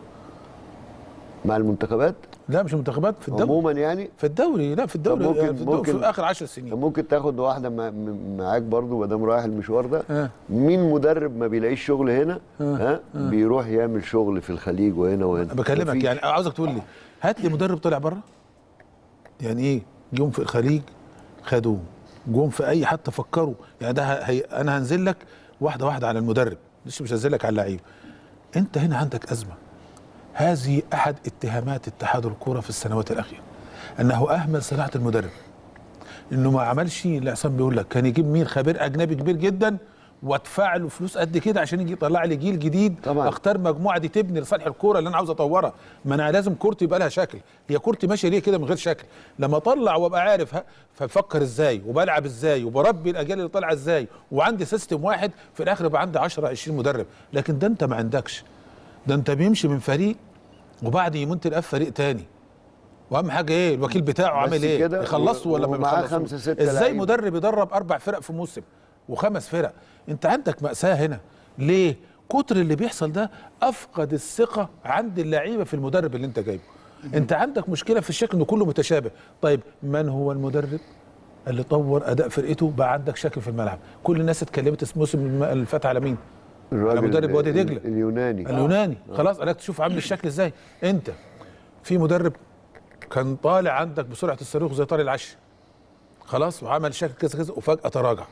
مع المنتخبات لا مش منتخبات في الدوري عموما يعني في الدوري لا في الدوري ممكن- يعني في, الدوري ممكن- في اخر 10 طب سنين ممكن تاخد واحده مع- م- معاك برضو ما دام رايح المشوار ده آه. مين مدرب ما بيلاقيش شغل هنا ها بيروح يعمل شغل في الخليج وهنا وهنا بكلمك مفيش. يعني عاوزك تقول لي هات لي مدرب طلع بره يعني ايه جم في الخليج خدوه جم في اي حتى فكروا يعني ده هي انا هنزل لك واحده واحده على المدرب مش مش هنزل لك على اللعيب انت هنا عندك ازمه هذه احد اتهامات اتحاد الكوره في السنوات الاخيره انه اهمل صناعه المدرب انه ما عملش اللي عصام بيقول لك كان يجيب مين خبير اجنبي كبير جدا وادفع له فلوس قد كده عشان يجي يطلع لي جيل جديد طبعاً. اختار مجموعه دي تبني لصالح الكوره اللي انا عاوز اطورها ما انا لازم كورتي يبقى لها شكل هي كورتي ماشيه ليه كده من غير شكل لما اطلع وابقى عارف ها فبفكر ازاي وبلعب ازاي وبربي الاجيال اللي طالعه ازاي وعندي سيستم واحد في الاخر يبقى عندي 10 20 مدرب لكن ده انت ما عندكش ده انت بيمشي من فريق وبعد يومين تلقاه في فريق تاني واهم حاجه ايه الوكيل بتاعه بس عامل ايه كده يخلصوا ولا ما ومعاه بيخلصوش خمسة ستة ازاي لعيبة. مدرب يدرب اربع فرق في موسم وخمس فرق انت عندك مأساة هنا ليه كتر اللي بيحصل ده افقد الثقة عند اللعيبة في المدرب اللي انت جايبه انت عندك مشكلة في الشكل انه كله متشابه طيب من هو المدرب اللي طور اداء فرقته بقى عندك شكل في الملعب كل الناس اتكلمت الموسم اللي فات على مين على مدرب وادي دجله اليوناني اليوناني خلاص قالك تشوف عامل الشكل ازاي انت في مدرب كان طالع عندك بسرعه الصاروخ زي طارق العشي خلاص وعمل شكل كذا كذا وفجاه تراجع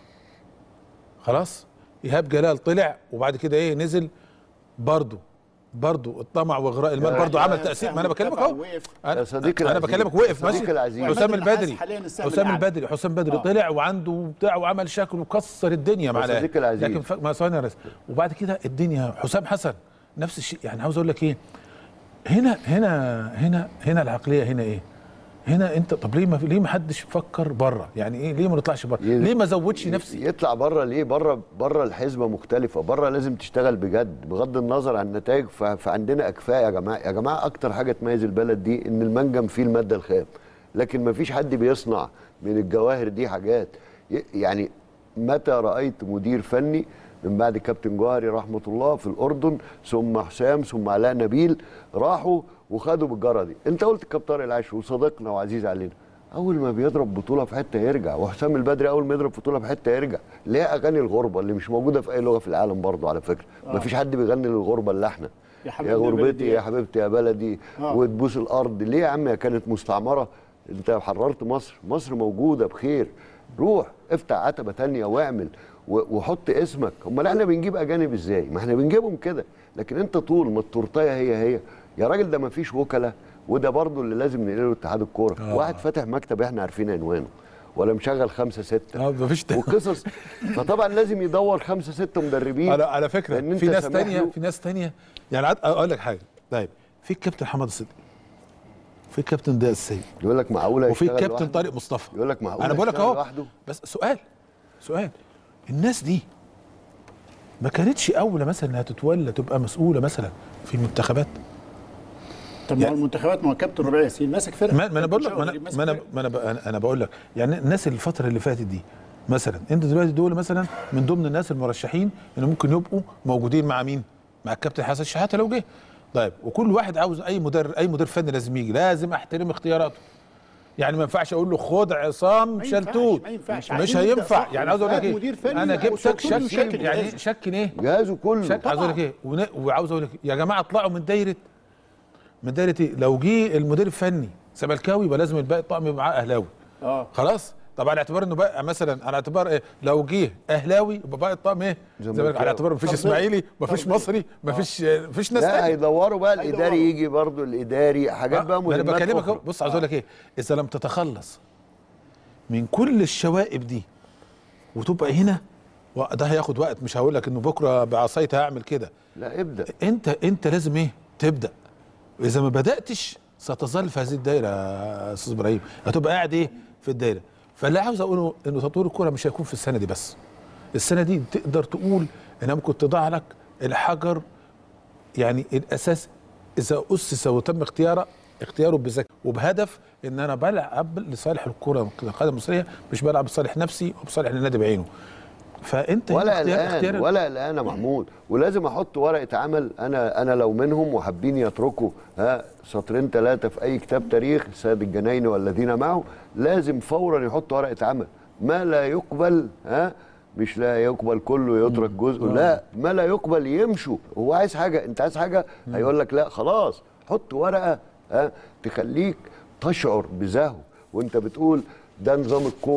خلاص ايهاب جلال طلع وبعد كده ايه نزل برضه برضه الطمع واغراء المال برضه عمل تاثير ما انا بكلمك اهو وقف. انا يا صديقي انا العزيز. بكلمك وقف صديقي ماشي العزيز. حسام عماد النحاس البدري حاليا السهم حسام الأعلى. البدري حسام بدري آه. طلع وعنده بتاع وعمل شكل وكسر الدنيا مع صديقي الأهلي. العزيز. لكن ف... ما ثواني يا ريس وبعد كده الدنيا حسام حسن نفس الشيء يعني عاوز اقول لك ايه هنا هنا هنا هنا العقليه هنا ايه هنا انت طب ليه ما ليه ما حدش فكر بره يعني ايه ليه ما نطلعش بره ي- ليه ما زودش نفسي يطلع بره ليه بره بره الحسبه مختلفه بره لازم تشتغل بجد بغض النظر عن النتائج ف- فعندنا اكفاء يا جماعه يا جماعه اكتر حاجه تميز البلد دي ان المنجم فيه الماده الخام لكن ما فيش حد بيصنع من الجواهر دي حاجات ي- يعني متى رايت مدير فني من بعد كابتن جوهري رحمه الله في الاردن ثم حسام ثم علاء نبيل راحوا وخدوا بالجره دي انت قلت كابتن طارق العشر وصديقنا وعزيز علينا اول ما بيضرب بطوله في حته يرجع وحسام البدري اول ما يضرب بطوله في حته يرجع ليه اغاني الغربه اللي مش موجوده في اي لغه في العالم برضو على فكره آه. مفيش حد بيغني للغربه الا احنا يا يا, حبيبي يا يا غربتي بلدي. يا حبيبتي يا بلدي آه. وتبوس الارض ليه يا عم يا كانت مستعمره انت حررت مصر مصر موجوده بخير روح افتح عتبه تانية واعمل و- وحط اسمك امال احنا بنجيب اجانب ازاي ما احنا بنجيبهم كده لكن انت طول ما التورتيه هي هي يا راجل ده ما فيش وكلاء وده برضو اللي لازم ننقله اتحاد الكوره آه. واحد فاتح مكتب احنا عارفين عنوانه ولا مشغل خمسه سته اه مفيش ده. وقصص فطبعا لازم يدور خمسه سته مدربين على على فكره لأن في أنت ناس سامح تانية له. في ناس تانية يعني عاد اقول لك حاجه طيب في الكابتن حماد الصدقي في الكابتن ضياء السيد يقول لك معقوله وفي يشتغل الكابتن لوحده؟ طارق مصطفى يقول لك معقوله انا بقول لك يشتغل اهو لوحده؟ بس سؤال سؤال الناس دي ما كانتش اولى مثلا انها تتولى تبقى مسؤوله مثلا في المنتخبات طب ما هو يعني- المنتخبات ما هو كابتن ربيع ياسين ماسك فرقه ما ما انا بقول لك ما شاوري انا ماسك ما انا فرقة. ما انا, بق- أنا- انا بقول لك يعني الناس الفتره اللي فاتت دي مثلا انت دلوقتي دول مثلا من ضمن الناس المرشحين اللي ممكن يبقوا موجودين مع مين؟ مع الكابتن حسن شحاته لو جه طيب وكل واحد عاوز اي مدرب اي مدير فني لازم يجي لازم احترم اختياراته يعني ما ينفعش اقول له خد عصام ما ينفعش، شلتوت ما ينفعش. مش عايزين نبدأ هينفع صح. يعني عاوز اقول لك هات مدير ايه فني انا جبتك وشكل شكل وشكل يعني جاهز. شكل ايه جهازه كله شك عاوز اقول لك ايه ون- وعاوز اقول لك يا جماعه اطلعوا من دايره من دايره ايه لو جه المدير الفني زملكاوي يبقى لازم الباقي الطقم يبقى معاه اهلاوي اه خلاص طب على اعتبار انه بقى مثلا على اعتبار ايه لو جه اهلاوي يبقى باقي الطقم ايه زملكاوي. زملكاوي على اعتبار مفيش ترضية. اسماعيلي مفيش ترضية. مصري مفيش مفيش ناس لا تانية هيدوروا بقى الاداري هيدوروا. يجي برضو الاداري حاجات بقى ما انا مهمات بكلمك أخرى. أهو، بص عاوز اقول لك ايه اذا لم تتخلص من كل الشوائب دي وتبقى هنا وده هياخد وقت مش هقول لك انه بكره بعصايتي هعمل كده لا ابدا انت انت لازم ايه تبدا اذا ما بداتش ستظل في هذه الدايره يا استاذ ابراهيم هتبقى قاعد ايه في الدايره فاللي عاوز اقوله انه تطوير الكره مش هيكون في السنه دي بس السنه دي تقدر تقول انها ممكن تضع لك الحجر يعني الاساس اذا اسس وتم اختياره اختياره بذكاء وبهدف ان انا بلعب لصالح الكره القدم المصريه مش بلعب لصالح نفسي وبصالح النادي بعينه فانت هنا ولا اختيار الان اختيار ولا الان يا محمود ولازم احط ورقه عمل انا انا لو منهم وحابين يتركوا ها سطرين ثلاثه في اي كتاب تاريخ السيد الجنايني والذين معه لازم فورا يحط ورقه عمل ما لا يقبل ها مش لا يقبل كله يترك جزء لا ما لا يقبل يمشوا هو عايز حاجه انت عايز حاجه هيقول لك لا خلاص حط ورقه ها تخليك تشعر بزهو وانت بتقول ده نظام الكوره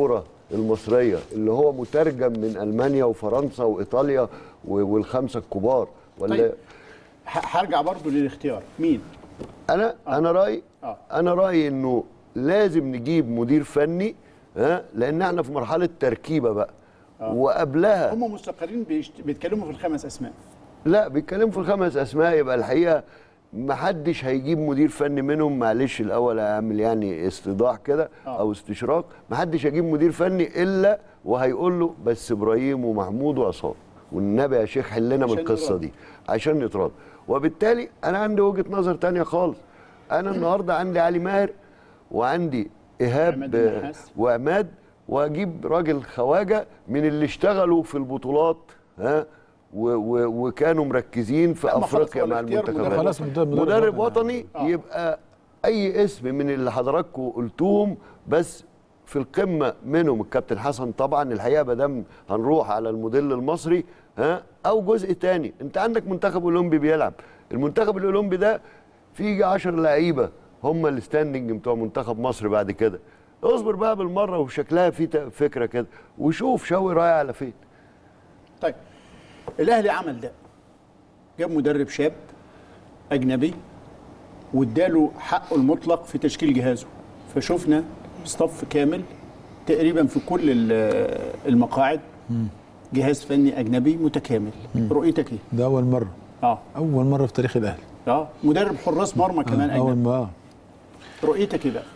المصريه اللي هو مترجم من المانيا وفرنسا وايطاليا و- والخمسه الكبار ولا طيب ه- هرجع برضو للاختيار مين انا انا رايي آه. انا رايي انه لازم نجيب مدير فني ها لان احنا في مرحله تركيبه بقى وقبلها هم مستقرين بيشت... بيتكلموا في الخمس اسماء لا بيتكلموا في الخمس اسماء يبقى الحقيقه ما حدش هيجيب مدير فني منهم معلش الاول اعمل يعني استيضاح كده آه. او استشراق ما حدش هيجيب مدير فني الا وهيقول له بس ابراهيم ومحمود وعصام والنبي يا شيخ حلنا من عشان القصه نتراضى. دي عشان نتراضى وبالتالي انا عندي وجهه نظر تانية خالص انا النهارده عندي علي ماهر وعندي ايهاب عماد النحاس. وعماد واجيب راجل خواجه من اللي اشتغلوا في البطولات ها و و وكانوا مركزين في لا، ما خلاص افريقيا هو مع الاختيار المنتخبات مدرب خلاص مدرب- مدرب مدرب وطني. وطني يبقى اي اسم من اللي حضراتكم قلتوهم بس في القمه منهم الكابتن حسن طبعا الحقيقه ما دام هنروح على الموديل المصري ها او جزء تاني انت عندك منتخب اولمبي بيلعب المنتخب الاولمبي ده فيه 10 لعيبه هم الستاندنج بتوع منتخب مصر بعد كده اصبر بقى بالمره وشكلها في ت- فكره كده وشوف شوي رايح على فين طيب الاهلي عمل ده جاب مدرب شاب اجنبي واداله حقه المطلق في تشكيل جهازه فشفنا صف كامل تقريبا في كل ال- المقاعد جهاز فني اجنبي متكامل رؤيتك ايه ده اول مره اه اول مره في تاريخ الاهلي اه مدرب حراس مرمى كمان اول اجنبي ما آه. رؤيتك ايه بقى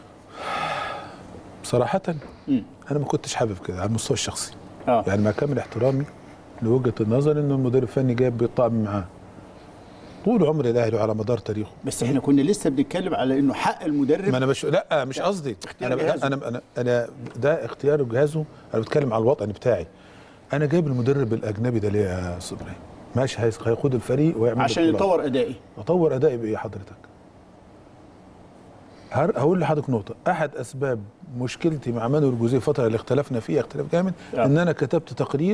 صراحه مم. انا ما كنتش حابب كده على المستوى الشخصي اه يعني مع كامل احترامي لوجهه النظر انه المدير الفني جايب بيطعم معاه طول عمر الاهلي وعلى مدار تاريخه بس احنا كنا لسه بنتكلم على انه حق المدرب ما انا مش لا مش قصدي اختيار انا جهازه. لا انا انا انا ده اختيار جهازه انا بتكلم على الوطني بتاعي انا جايب المدرب الاجنبي ده ليه يا استاذ ابراهيم ماشي هيس- هيقود الفريق ويعمل عشان بطولات. يطور ادائي اطور ادائي بايه حضرتك هر- هقول لحضرتك نقطه احد اسباب مشكلتي مع مانويل جوزيه الفتره اللي اختلفنا فيها اختلاف جامد آه. ان انا كتبت تقرير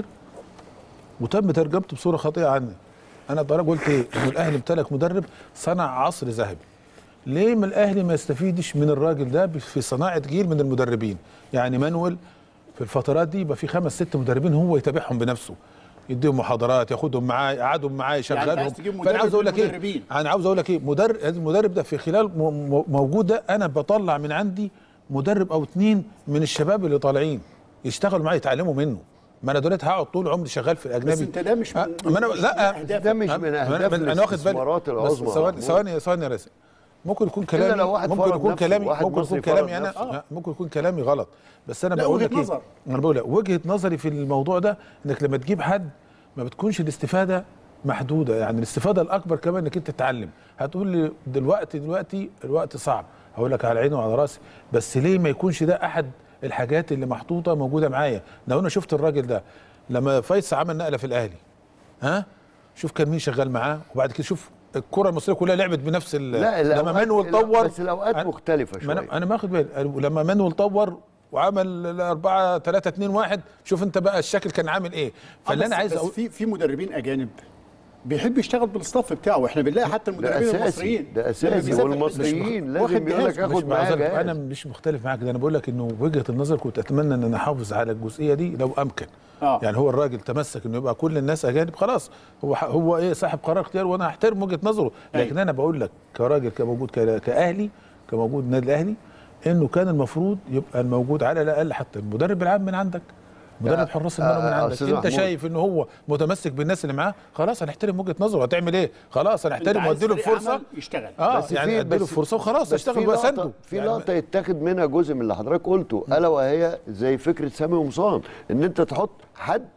وتم ترجمته بصوره خاطئه عني انا ضرب قلت ايه انه الاهلي امتلك مدرب صنع عصر ذهبي ليه ما الاهلي ما يستفيدش من الراجل ده في صناعه جيل من المدربين يعني مانويل في الفترات دي يبقى في خمس ست مدربين هو يتابعهم بنفسه يديهم محاضرات ياخدهم معاه يقعدهم معاه يشغلهم عايز تجيب فانا مدرب عاوز اقول لك ايه للمدربين. انا عاوز اقول لك ايه مدرب المدرب ده في خلال م- م- موجود ده انا بطلع من عندي مدرب او اتنين من الشباب اللي طالعين يشتغلوا معايا يتعلموا منه ما انا دلوقتي هقعد طول عمري شغال في الاجنبي بس انت ده مش من أه، ما انا مش لا من أهدافك. ده مش أه، من ما اهداف أنا- انا واخد بالي الاستثمارات بس العظمى ثواني محمود. ثواني ثواني يا راسل ممكن يكون كلامي لو واحد ممكن فرض يكون نفسه، كلامي واحد ممكن مصري يكون فرض كلامي انا نفسه. آه، ممكن يكون كلامي غلط بس انا لا، بقول وجهة لك ايه نظر. انا بقول لك وجهه نظري في الموضوع ده انك لما تجيب حد ما بتكونش الاستفاده محدوده يعني الاستفاده الاكبر كمان انك انت تتعلم هتقول لي دلوقتي دلوقتي الوقت صعب هقول لك على عيني وعلى راسي بس ليه ما يكونش ده احد الحاجات اللي محطوطه موجوده معايا لو انا شفت الراجل ده لما فايز عمل نقله في الاهلي ها شوف كان مين شغال معاه وبعد كده شوف الكره المصريه كلها لعبت بنفس ال لا لما الأوقات- مانويل لا، طور بس الاوقات أنا- مختلفه ما شويه انا انا ماخد بالي لما مانويل طور وعمل 4 3 2 1 شوف انت بقى الشكل كان عامل ايه فاللي آه، انا بس- عايز بس اقول في في مدربين اجانب بيحب يشتغل بالستاف بتاعه واحنا بنلاقي حتى ده المدربين اساسي المصريين ده لما اساسي بيسافر والمصريين واخد لازم يقول لك جهاز. مش اخد معاه بعذرك، جهاز انا مش مختلف معاك ده انا بقول لك انه وجهه النظر كنت اتمنى ان انا احافظ على الجزئيه دي لو امكن آه. يعني هو الراجل تمسك انه يبقى كل الناس اجانب خلاص هو ح- هو ايه صاحب قرار اختيار وانا احترم وجهه نظره لكن أيوة. انا بقول لك كراجل كموجود ك- كاهلي كموجود النادي الاهلي انه كان المفروض يبقى الموجود على الاقل حتى المدرب العام من عندك مدرب حراس المرمى من آه، عندك أستاذ انت محمود. شايف ان هو متمسك بالناس اللي معاه خلاص هنحترم وجهه نظره هتعمل ايه خلاص أنت هنحترم عايز واديله فريق الفرصه عمل يشتغل اه بس يعني في- اديله بس- الفرصه وخلاص بس اشتغل في بقى لقطة- سنده في يعني لقطه يتاخد منها جزء من اللي حضرتك قلته الا وهي زي فكره سامي قمصان ان انت تحط حد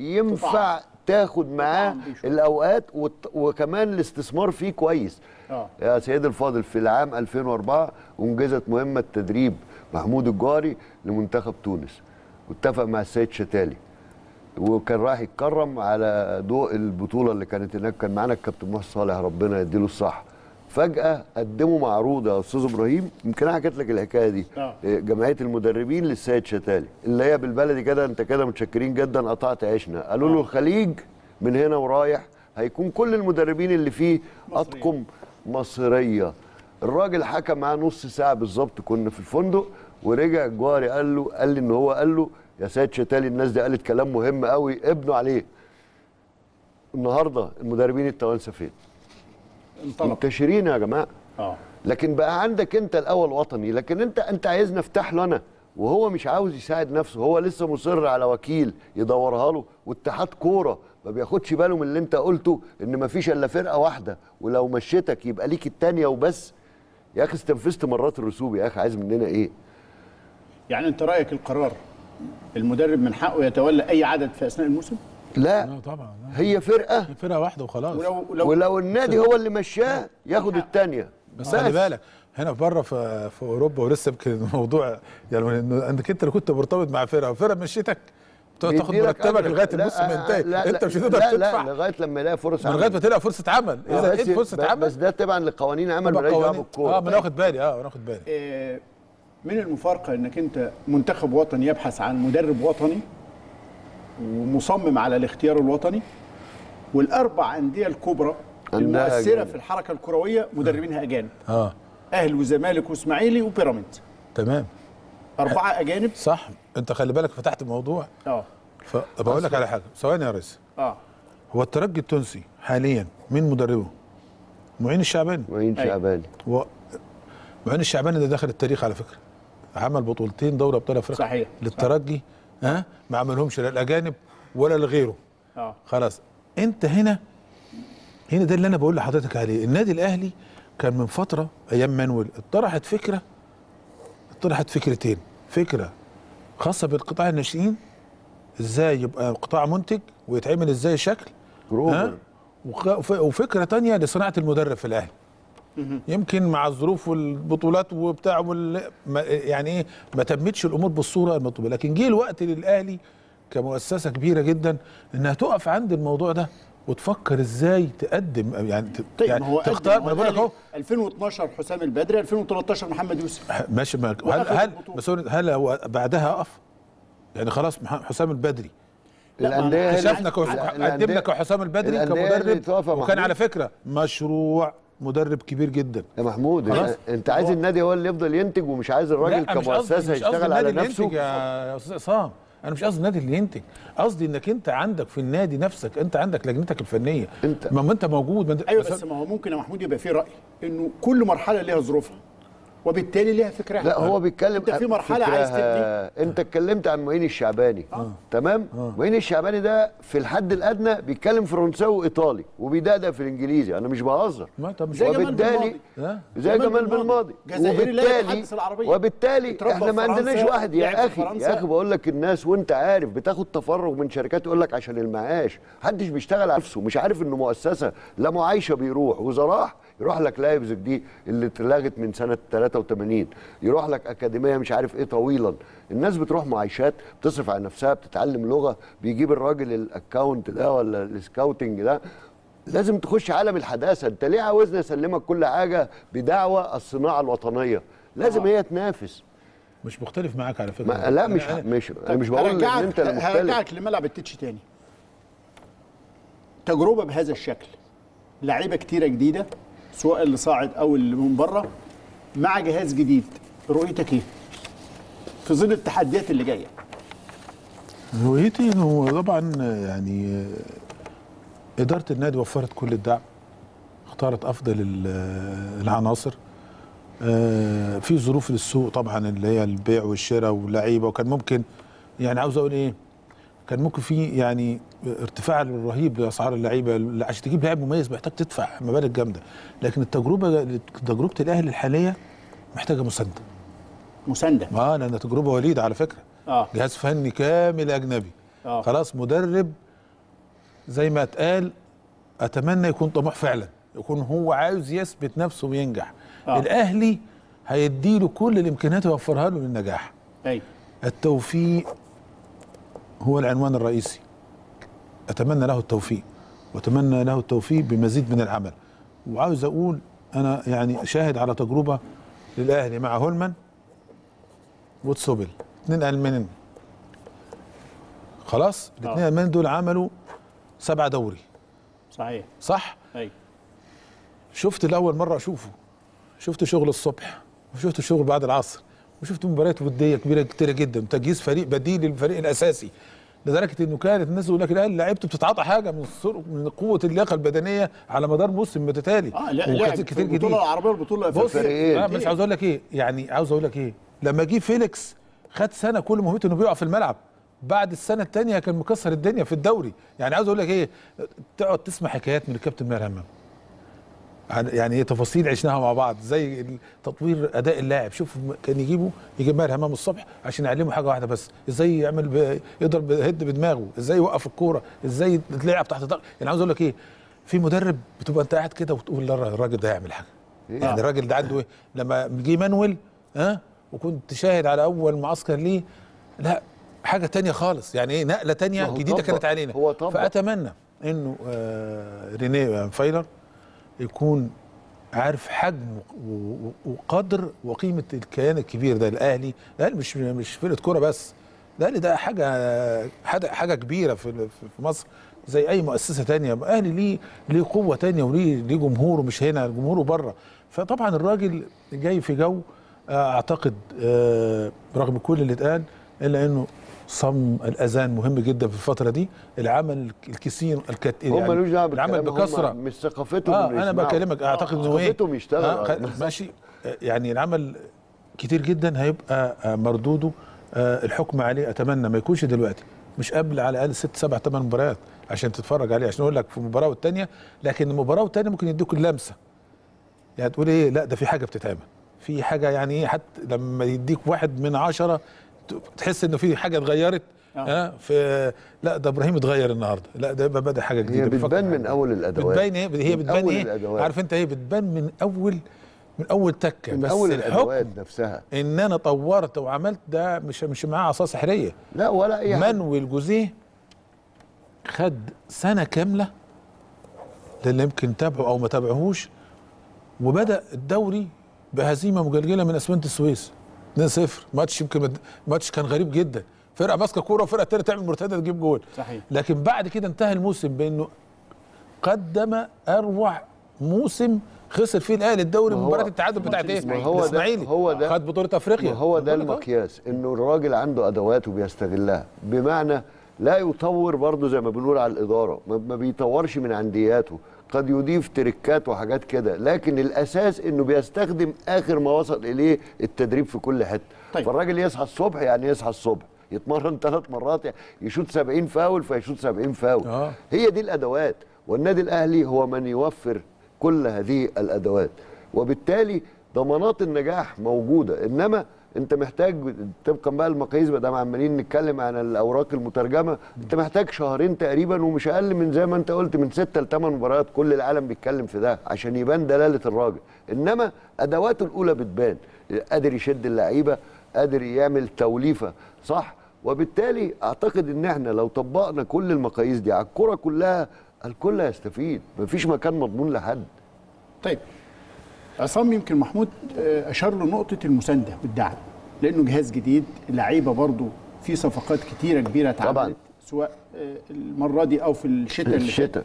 ينفع تاخد معاه طبعاً بيشوف. الاوقات وت- وكمان الاستثمار فيه كويس آه. يا سيدي الفاضل في العام 2004 انجزت مهمه تدريب محمود الجوهري لمنتخب تونس واتفق مع السيد شتالي وكان رايح يتكرم على ضوء البطوله اللي كانت هناك كان معانا الكابتن محسن صالح ربنا يديله الصحه فجاه قدموا معروض يا استاذ ابراهيم يمكن انا حكيت لك الحكايه دي آه. جمعيه المدربين للسيد شتالي اللي هي بالبلدي كده انت كده متشكرين جدا قطعت عيشنا قالوا له الخليج من هنا ورايح هيكون كل المدربين اللي فيه مصريين. اطقم مصريه الراجل حكى معاه نص ساعه بالظبط كنا في الفندق ورجع الجوهري قال له قال لي ان هو قال له يا سيد شتالي الناس دي قالت كلام مهم قوي ابنوا عليه النهارده المدربين التوانسه فين انطلق منتشرين يا جماعه اه لكن بقى عندك انت الاول وطني لكن انت انت عايزني افتح له انا وهو مش عاوز يساعد نفسه هو لسه مصر على وكيل يدورها له واتحاد كوره ما بياخدش باله من اللي انت قلته ان ما فيش الا فرقه واحده ولو مشيتك يبقى ليك التانيه وبس يا اخي استنفذت مرات الرسوب يا اخي عايز مننا ايه يعني انت رايك القرار المدرب من حقه يتولى اي عدد في اثناء الموسم لا لا طبعا لا. هي فرقه فرقه واحده وخلاص ولو لو ولو النادي هو اللي مشاه ياخد التانيه بس خلي بالك هنا بره في في اوروبا ولسه يمكن الموضوع يعني انه انك انت لو كنت مرتبط مع فرقه وفرقه مشيتك تاخد بيديلك مرتبك أجر. لغايه لا، الموسم آه، ينتهي لا، انت لا، مش هتقدر لا لا تدفع لغايه لما يلاقي فرص من لغايه ما تلاقي فرصه عمل آه، اذا بس- لقيت فرصه ب- عمل بس ده تبعا لقوانين عمل تبقى مالهاش دعوه قوانين. بالكوره اه ما انا واخد بالي اه انا واخد بالي آه، من المفارقه انك انت منتخب وطني يبحث عن مدرب وطني ومصمم على الاختيار الوطني والاربع انديه الكبرى عندها المؤثره أجانب. في الحركه الكرويه مدربينها اجانب اه اهلي وزمالك واسماعيلي وبيراميدز تمام اربعه اجانب صح انت خلي بالك فتحت الموضوع اه فبقول لك على حاجه ثواني يا ريس اه هو الترجي التونسي حاليا مين مدربه؟ معين الشعباني معين أيوة. شعباني هو معين الشعباني ده داخل التاريخ على فكره عمل بطولتين دوري ابطال افريقيا صحيح. للترجي ها ما عملهمش لا الاجانب ولا لغيره اه خلاص انت هنا هنا ده اللي انا بقول لحضرتك عليه النادي الاهلي كان من فتره ايام مانويل اطرحت فكره اطرحت فكرتين فكره خاصه بالقطاع الناشئين ازاي يبقى قطاع منتج ويتعمل ازاي شكل جروبر وخ- وف- وفكره تانية لصناعه المدرب في الاهلي يمكن مع الظروف والبطولات وبتاع وال... ما- يعني ايه ما تمتش الامور بالصوره المطلوبه لكن جه الوقت للاهلي كمؤسسه كبيره جدا انها تقف عند الموضوع ده وتفكر ازاي تقدم يعني ت- طيب يعني ما هو تختار قدم- ما أنا بقول لك اهو 2012 حسام البدري 2013 محمد يوسف ماشي ما- هل وأخذ هل البطولة. بس هو- هل هو بعدها اقف؟ يعني خلاص مح- حسام البدري لا، ما أنا الأندية هنا- اكتشفنا كو- الأندية- قدم لك حسام البدري الأندية اللي كمدرب تقف يا وكان محمود. على فكره مشروع مدرب كبير جدا يا محمود خلاص. انت, انت عايز النادي هو اللي يفضل ينتج ومش عايز الراجل لا، مش قصدي- كمؤسسه مش قصدي يشتغل على النادي اللي نفسه ينتج يا يا استاذ عصام انا مش قصدي النادي اللي ينتج قصدي انك انت عندك في النادي نفسك انت عندك لجنتك الفنيه أنت- ما ما انت موجود ما انت ايوه بس ما هو ممكن يا محمود يبقى في راي انه كل مرحله ليها ظروفها وبالتالي ليها فكرها لا هو بيتكلم انت في عن مرحله عايز تبني فكرها. انت اتكلمت عن معين الشعباني تمام معين الشعباني ده في الحد الادنى بيتكلم فرنساوي وايطالي وبيدقدق في الانجليزي انا مش بهزر ما طب مش زي جمال وبالتالي بالماضي. ها؟ زي جمال جمال بالماضي. بالماضي جزائري لا وبالتالي يتحدث العربية. وبالتالي اتربى احنا في ما عندناش فرنسا، واحد لعب يا في اخي فرنسا. يا اخي بقول لك الناس وانت عارف بتاخد تفرغ من شركات يقول لك عشان المعاش محدش بيشتغل على نفسه مش عارف انه مؤسسه لا معايشه بيروح واذا راح يروح لك لايبزيج دي اللي اتلغت من سنه 83 يروح لك اكاديميه مش عارف ايه طويلا الناس بتروح معايشات بتصرف على نفسها بتتعلم لغه بيجيب الراجل الاكونت ده ولا السكاوتنج ده لازم تخش عالم الحداثه انت ليه عاوزني اسلمك كل حاجه بدعوى الصناعه الوطنيه لازم هي تنافس مش مختلف معاك على فكره ما لا مش أنا- مش انا مش بقول ان هرجعك انت المختلف هرجعك لملعب التتش تاني تجربه بهذا الشكل لعيبه كتيره جديده سواء اللي صاعد او اللي من بره مع جهاز جديد رؤيتك ايه؟ في ظل التحديات اللي جايه رؤيتي انه طبعا يعني اداره النادي وفرت كل الدعم اختارت افضل ال- العناصر آه، في ظروف للسوق طبعا اللي هي البيع والشراء واللعيبه وكان ممكن يعني عاوز اقول ايه كان ممكن في يعني ارتفاع رهيب لاسعار اللعيبه عشان تجيب لاعب مميز محتاج تدفع مبالغ جامده لكن التجربه تجربه الاهلي الحاليه محتاجه مسانده مسانده اه لان تجربه وليده على فكره اه جهاز فني كامل اجنبي آه. خلاص مدرب زي ما اتقال اتمنى يكون طموح فعلا يكون هو عاوز يثبت نفسه وينجح آه. الاهلي هيديله كل الامكانيات يوفرها له للنجاح ايوه التوفيق هو العنوان الرئيسي اتمنى له التوفيق واتمنى له التوفيق بمزيد من العمل وعاوز اقول انا يعني شاهد على تجربه للاهلي مع هولمان وتسوبل اثنين المانيين خلاص الاثنين آه. المانيين دول عملوا سبعة دوري صحيح صح ايوه شفت لاول مره اشوفه شفت شغل الصبح وشفت شغل بعد العصر وشفت مباريات وديه كبيره كتيره جدا وتجهيز فريق بديل للفريق الاساسي لدرجه انه كانت الناس يقول لك الاهلي لعيبته بتتعاطى حاجه من السر- من قوه اللياقه البدنيه على مدار موسم متتالي اه لا وكتير- لعب في كتير البطوله جديد العربيه والبطوله بص فريقين. آه بس عاوز اقول لك ايه يعني عاوز اقول لك ايه لما جه فيليكس خد سنه كل مهمته انه بيقع في الملعب بعد السنه الثانيه كان مكسر الدنيا في الدوري يعني عاوز اقول لك ايه تقعد تسمع حكايات من الكابتن ماهر همام عن- يعني ايه تفاصيل عشناها مع بعض زي تطوير اداء اللاعب شوف م- كان يجيبه يجيب ماهر همام الصبح عشان يعلمه حاجه واحده بس ازاي يعمل ب... يضرب هيد بدماغه ازاي يوقف الكوره ازاي تلعب تحت ضغط يعني عاوز اقول لك ايه في مدرب بتبقى انت قاعد كده وتقول لا الراجل ده هيعمل حاجه يعني الراجل ده عنده ايه لما جه مانويل ها وكنت شاهد على اول معسكر ليه لا حاجه تانية خالص يعني ايه نقله تانية ما هو جديده طبق. كانت علينا هو طبق. فاتمنى انه آه رينيه فايلر يكون عارف حجم و- و- وقدر وقيمه الكيان الكبير ده الاهلي الاهلي مش مش فرقه كوره بس الاهلي ده حاجه حاجه حاجه كبيره في في مصر زي اي مؤسسه تانية الاهلي ليه ليه قوه تانية وليه ليه جمهوره مش هنا جمهوره بره فطبعا الراجل جاي في جو آه، اعتقد آه، رغم كل اللي اتقال الا انه صم الاذان مهم جدا في الفتره دي العمل الكثير الكت... هم ملوش دعوه العمل بالكلام، هم بكثره مش ثقافتهم اه إنه انا يسمعوا. بكلمك اعتقد انه ايه ثقافتهم يشتغل آه خ- ماشي آه، يعني العمل كتير جدا هيبقى آه، مردوده آه، الحكم عليه اتمنى ما يكونش دلوقتي مش قبل على الاقل ست سبع ثمان مباريات عشان تتفرج عليه عشان اقول لك في مباراه والتانيه لكن المباراه والتانيه ممكن يديك اللمسه يعني تقول ايه لا ده في حاجه بتتعمل في حاجه يعني ايه حتى لما يديك واحد من عشرة ت- تحس انه في حاجه اتغيرت ها في لا ده ابراهيم اتغير النهارده لا ده يبقى بدا حاجه جديده هي بيفكر بتبان في من حاجة. اول الادوات بتبان ايه هي من بتبان أول ايه الأدوات. عارف انت ايه بتبان من اول من اول تكه من بس اول الحكم الادوات نفسها ان انا طورت وعملت ده مش مش معاه عصا سحريه لا ولا اي حاجه مانويل جوزيه خد سنه كامله للي يمكن تابعه او ما تابعهوش وبدا الدوري بهزيمه مجلجله من اسمنت السويس 2-0 ماتش يمكن مد- ماتش كان غريب جدا فرقه ماسكه كوره وفرقه تانية تعمل مرتده تجيب جول صحيح. لكن بعد كده انتهى الموسم بانه قدم اروع موسم خسر فيه الاهلي الدوري ما هو- مباراه التعادل بتاعت ايه ما هو ده- الاسماعيلي هو ده- خد بطوله افريقيا ما هو ده بقول لك أهو. المقياس انه الراجل عنده ادوات وبيستغلها بمعنى لا يطور برضه زي ما بنقول على الاداره ما ما بيطورش من عندياته قد يضيف تريكات وحاجات كده لكن الاساس انه بيستخدم اخر ما وصل اليه التدريب في كل حته طيب. فالراجل يصحى الصبح يعني يصحى الصبح يتمرن ثلاث مرات يعني يشوط 70 فاول فيشوط 70 فاول آه. هي دي الادوات والنادي الاهلي هو من يوفر كل هذه الادوات وبالتالي ضمانات النجاح موجوده انما انت محتاج طبقا بقى المقاييس ما دام عمالين نتكلم عن الاوراق المترجمه انت محتاج شهرين تقريبا ومش اقل من زي ما انت قلت من ستة لثمان مباريات كل العالم بيتكلم في ده عشان يبان دلاله الراجل انما ادواته الاولى بتبان قادر يشد اللعيبه قادر يعمل توليفه صح وبالتالي اعتقد ان احنا لو طبقنا كل المقاييس دي على الكره كلها الكل هيستفيد مفيش مكان مضمون لحد طيب عصام يمكن محمود آه، اشار لنقطه المسانده والدعم لانه جهاز جديد لعيبه برضو في صفقات كتيره كبيره اتعملت طبعاً. سواء آه، المره دي او في الشتاء اللي فات الشتاء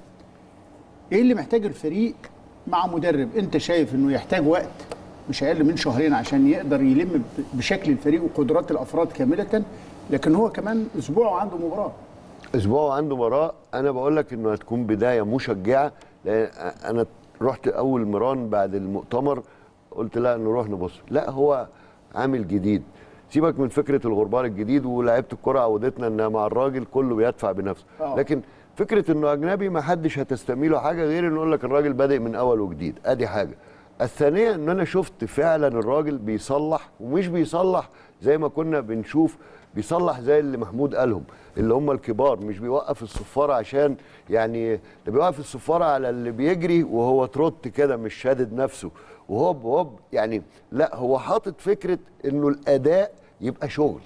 ايه اللي محتاج الفريق مع مدرب انت شايف انه يحتاج وقت مش اقل من شهرين عشان يقدر يلم ب- بشكل الفريق وقدرات الافراد كامله لكن هو كمان اسبوع وعنده مباراه اسبوع عنده مباراه انا بقول لك انه هتكون بدايه مشجعه لان انا رحت اول مران بعد المؤتمر قلت لا نروح نبص لا هو عامل جديد سيبك من فكره الغربال الجديد ولاعيبه الكره عودتنا انها مع الراجل كله بيدفع بنفسه آه. لكن فكره انه اجنبي ما حدش هتستميله حاجه غير انه يقول لك الراجل بادئ من اول وجديد ادي حاجه الثانيه ان انا شفت فعلا الراجل بيصلح ومش بيصلح زي ما كنا بنشوف بيصلح زي اللي محمود قالهم اللي هم الكبار مش بيوقف الصفاره عشان يعني ده بيوقف الصفاره على اللي بيجري وهو تروت كده مش شادد نفسه وهوب هوب يعني لا هو حاطط فكره انه الاداء يبقى شغل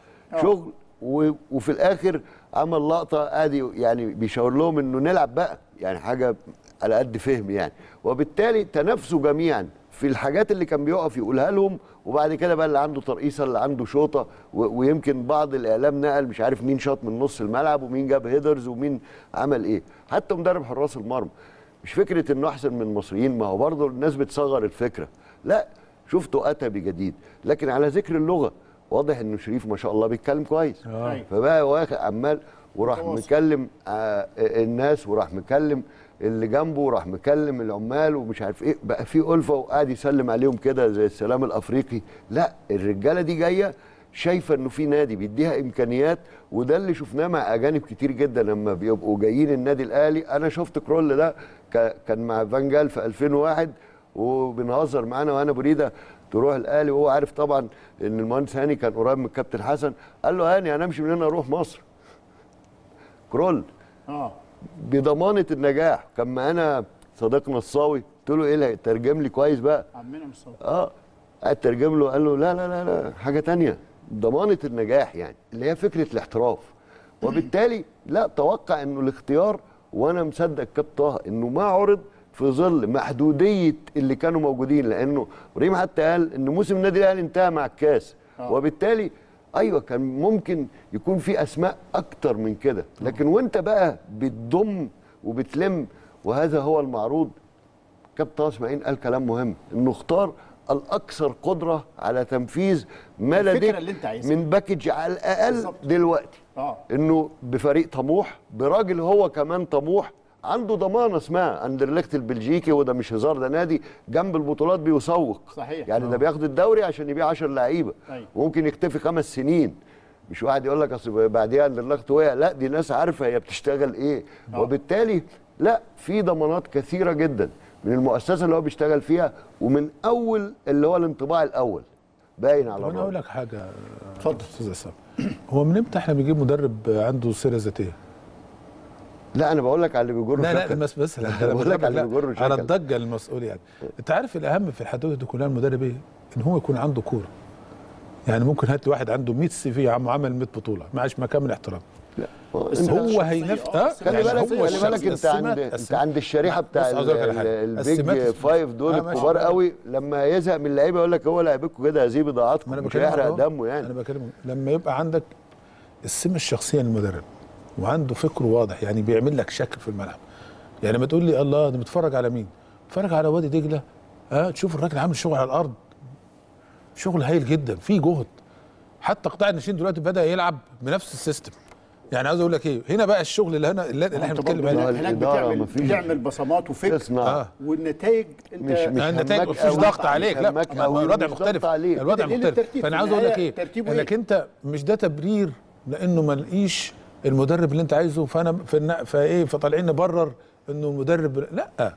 شغل و- وفي الاخر عمل لقطه ادي يعني بيشاور لهم انه نلعب بقى يعني حاجه على قد فهم يعني وبالتالي تنافسوا جميعا في الحاجات اللي كان بيقف يقولها لهم وبعد كده بقى اللي عنده ترقيصه اللي عنده شوطه و- ويمكن بعض الاعلام نقل مش عارف مين شاط من نص الملعب ومين جاب هيدرز ومين عمل ايه حتى مدرب حراس المرمى مش فكره انه احسن من المصريين ما هو برضه الناس بتصغر الفكره لا شفته اتى بجديد لكن على ذكر اللغه واضح انه شريف ما شاء الله بيتكلم كويس أيوة. فبقى واخد عمال وراح متواصل. مكلم آه الناس وراح مكلم اللي جنبه وراح مكلم العمال ومش عارف ايه بقى في ألفة وقاعد يسلم عليهم كده زي السلام الافريقي لا الرجاله دي جايه شايفه انه في نادي بيديها امكانيات وده اللي شفناه مع اجانب كتير جدا لما بيبقوا جايين النادي الاهلي انا شفت كرول ده ك- كان مع فانجال في 2001 وبنهزر معانا وانا بريده تروح الاهلي وهو عارف طبعا ان المهندس هاني كان قريب من الكابتن حسن قال له هاني انا امشي من هنا اروح مصر كرول اه بضمانه النجاح كان معانا صديقنا الصاوي قلت له ايه لا ترجم لي كويس بقى عمنا مصطفى اه قعد ترجم له قال له لا لا لا لا حاجه تانية ضمانه النجاح يعني اللي هي فكره الاحتراف وبالتالي لا توقع انه الاختيار وانا مصدق كابتن طه انه ما عرض في ظل محدوديه اللي كانوا موجودين لانه ابراهيم حتى قال ان موسم النادي الاهلي انتهى مع الكاس آه. وبالتالي ايوه كان ممكن يكون في اسماء اكتر من كده لكن وانت بقى بتضم وبتلم وهذا هو المعروض كابتن طه اسماعيل قال كلام مهم انه اختار الاكثر قدره على تنفيذ ما الفكرة لديك اللي أنت عايزها. من باكج على الاقل بالظبط. دلوقتي اه انه بفريق طموح براجل هو كمان طموح عنده ضمانه اسمها اندرلخت البلجيكي وده مش هزار ده نادي جنب البطولات بيسوق صحيح. يعني ده آه. بياخد الدوري عشان يبيع 10 لعيبه أيوة. وممكن يكتفي خمس سنين مش واحد يقول لك اصل بعديها اندرلخت وقع لا دي ناس عارفه هي بتشتغل ايه آه. وبالتالي لا في ضمانات كثيره جدا من المؤسسه اللي هو بيشتغل فيها ومن اول اللي هو الانطباع الاول باين على طب انا اقول الراجل لك حاجه اتفضل. استاذ عصام هو من امتى احنا بنجيب مدرب عنده سيره ذاتيه؟ لا انا بقول لك على اللي بيجر لا لا شكل. بس بس لا بقول لك على لا اللي بيجر على شكل. الضجه المسؤول يعني انت عارف الاهم في الحدوته دي كلها المدرب ايه؟ ان هو يكون عنده كوره يعني ممكن هات لي واحد عنده 100 سي في يا عم عمل 100 بطوله معاش مكان من الاحترام بس هو الشخصية، هينفذ آه، اه بس خلي يعني بالك هو خلي بالك الشخص- انت عند السمات- انت عند الشريحه بتاع بص عاوز أقول لك ال- على حاجة. ال- السمات البيج الف- فايف دول آه، ماشي. الكبار قوي لما يزهق من اللعيبه يقول لك هو لعيبكم كده هزيب اضاعتكم ما انا مش بكلمك هيحرق أهو. دمه انا يعني بكلمك لما يبقى عندك السمه الشخصيه للمدرب وعنده فكر واضح يعني بيعمل لك شكل في الملعب يعني لما تقول لي الله ده بتفرج على مين؟ بتفرج على وادي دجله اه تشوف الراجل عامل شغل على الارض شغل هايل جدا في جهد حتى قطاع الناشئين دلوقتي بدا يلعب بنفس السيستم يعني عاوز اقول لك ايه هنا بقى الشغل اللي هنا اللي اللي احنا انت بنتكلم برضه عليه هناك الإدارة بتعمل مفيش. بتعمل بصمات وفكر تصنع اه والنتائج انت مش مش يعني النتائج همك مفيش أوي. ضغط عليك لا همك ما- أوي الوضع ومش ضغط مختلف عليك. الوضع لأن مختلف الترتيب فانا في عاوز اقول لك النهاية ايه ترتيبه انك إيه؟ انت مش ده تبرير لانه ما لقيش المدرب اللي انت عايزه فانا في النا- فايه فطالعين نبرر انه المدرب لا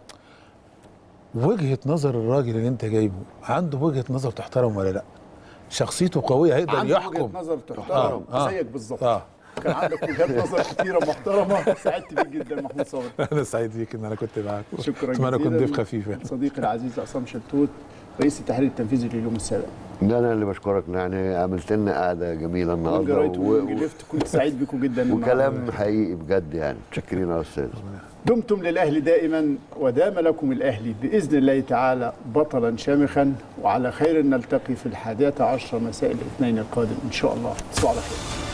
وجهه نظر الراجل اللي انت جايبه عنده وجهه نظر تحترم ولا لا شخصيته قويه هيقدر عنده يحكم وجهه نظر تحترم آه، آه. زيك بالظبط اه كان عندك وجهات نظر كتيره محترمه سعدت بيك جدا محمود صابر انا سعيد بيك ان انا كنت معاك شكرا اتمنى اكون جزيلاً. ضيف خفيف يعني صديقي العزيز عصام شلتوت رئيس التحرير التنفيذي لليوم السابع ده انا اللي بشكرك يعني عملت لنا قعده جميله النهارده وجرايت و- و- ليفت كنت سعيد بكم جدا النهاردة. وكلام حقيقي بجد يعني متشكرين يا استاذ دمتم للأهلي دائما ودام لكم الأهلي بإذن الله تعالى بطلا شامخا وعلى خير نلتقي في الحادية عشر مساء الاثنين القادم إن شاء الله تصبحوا على خير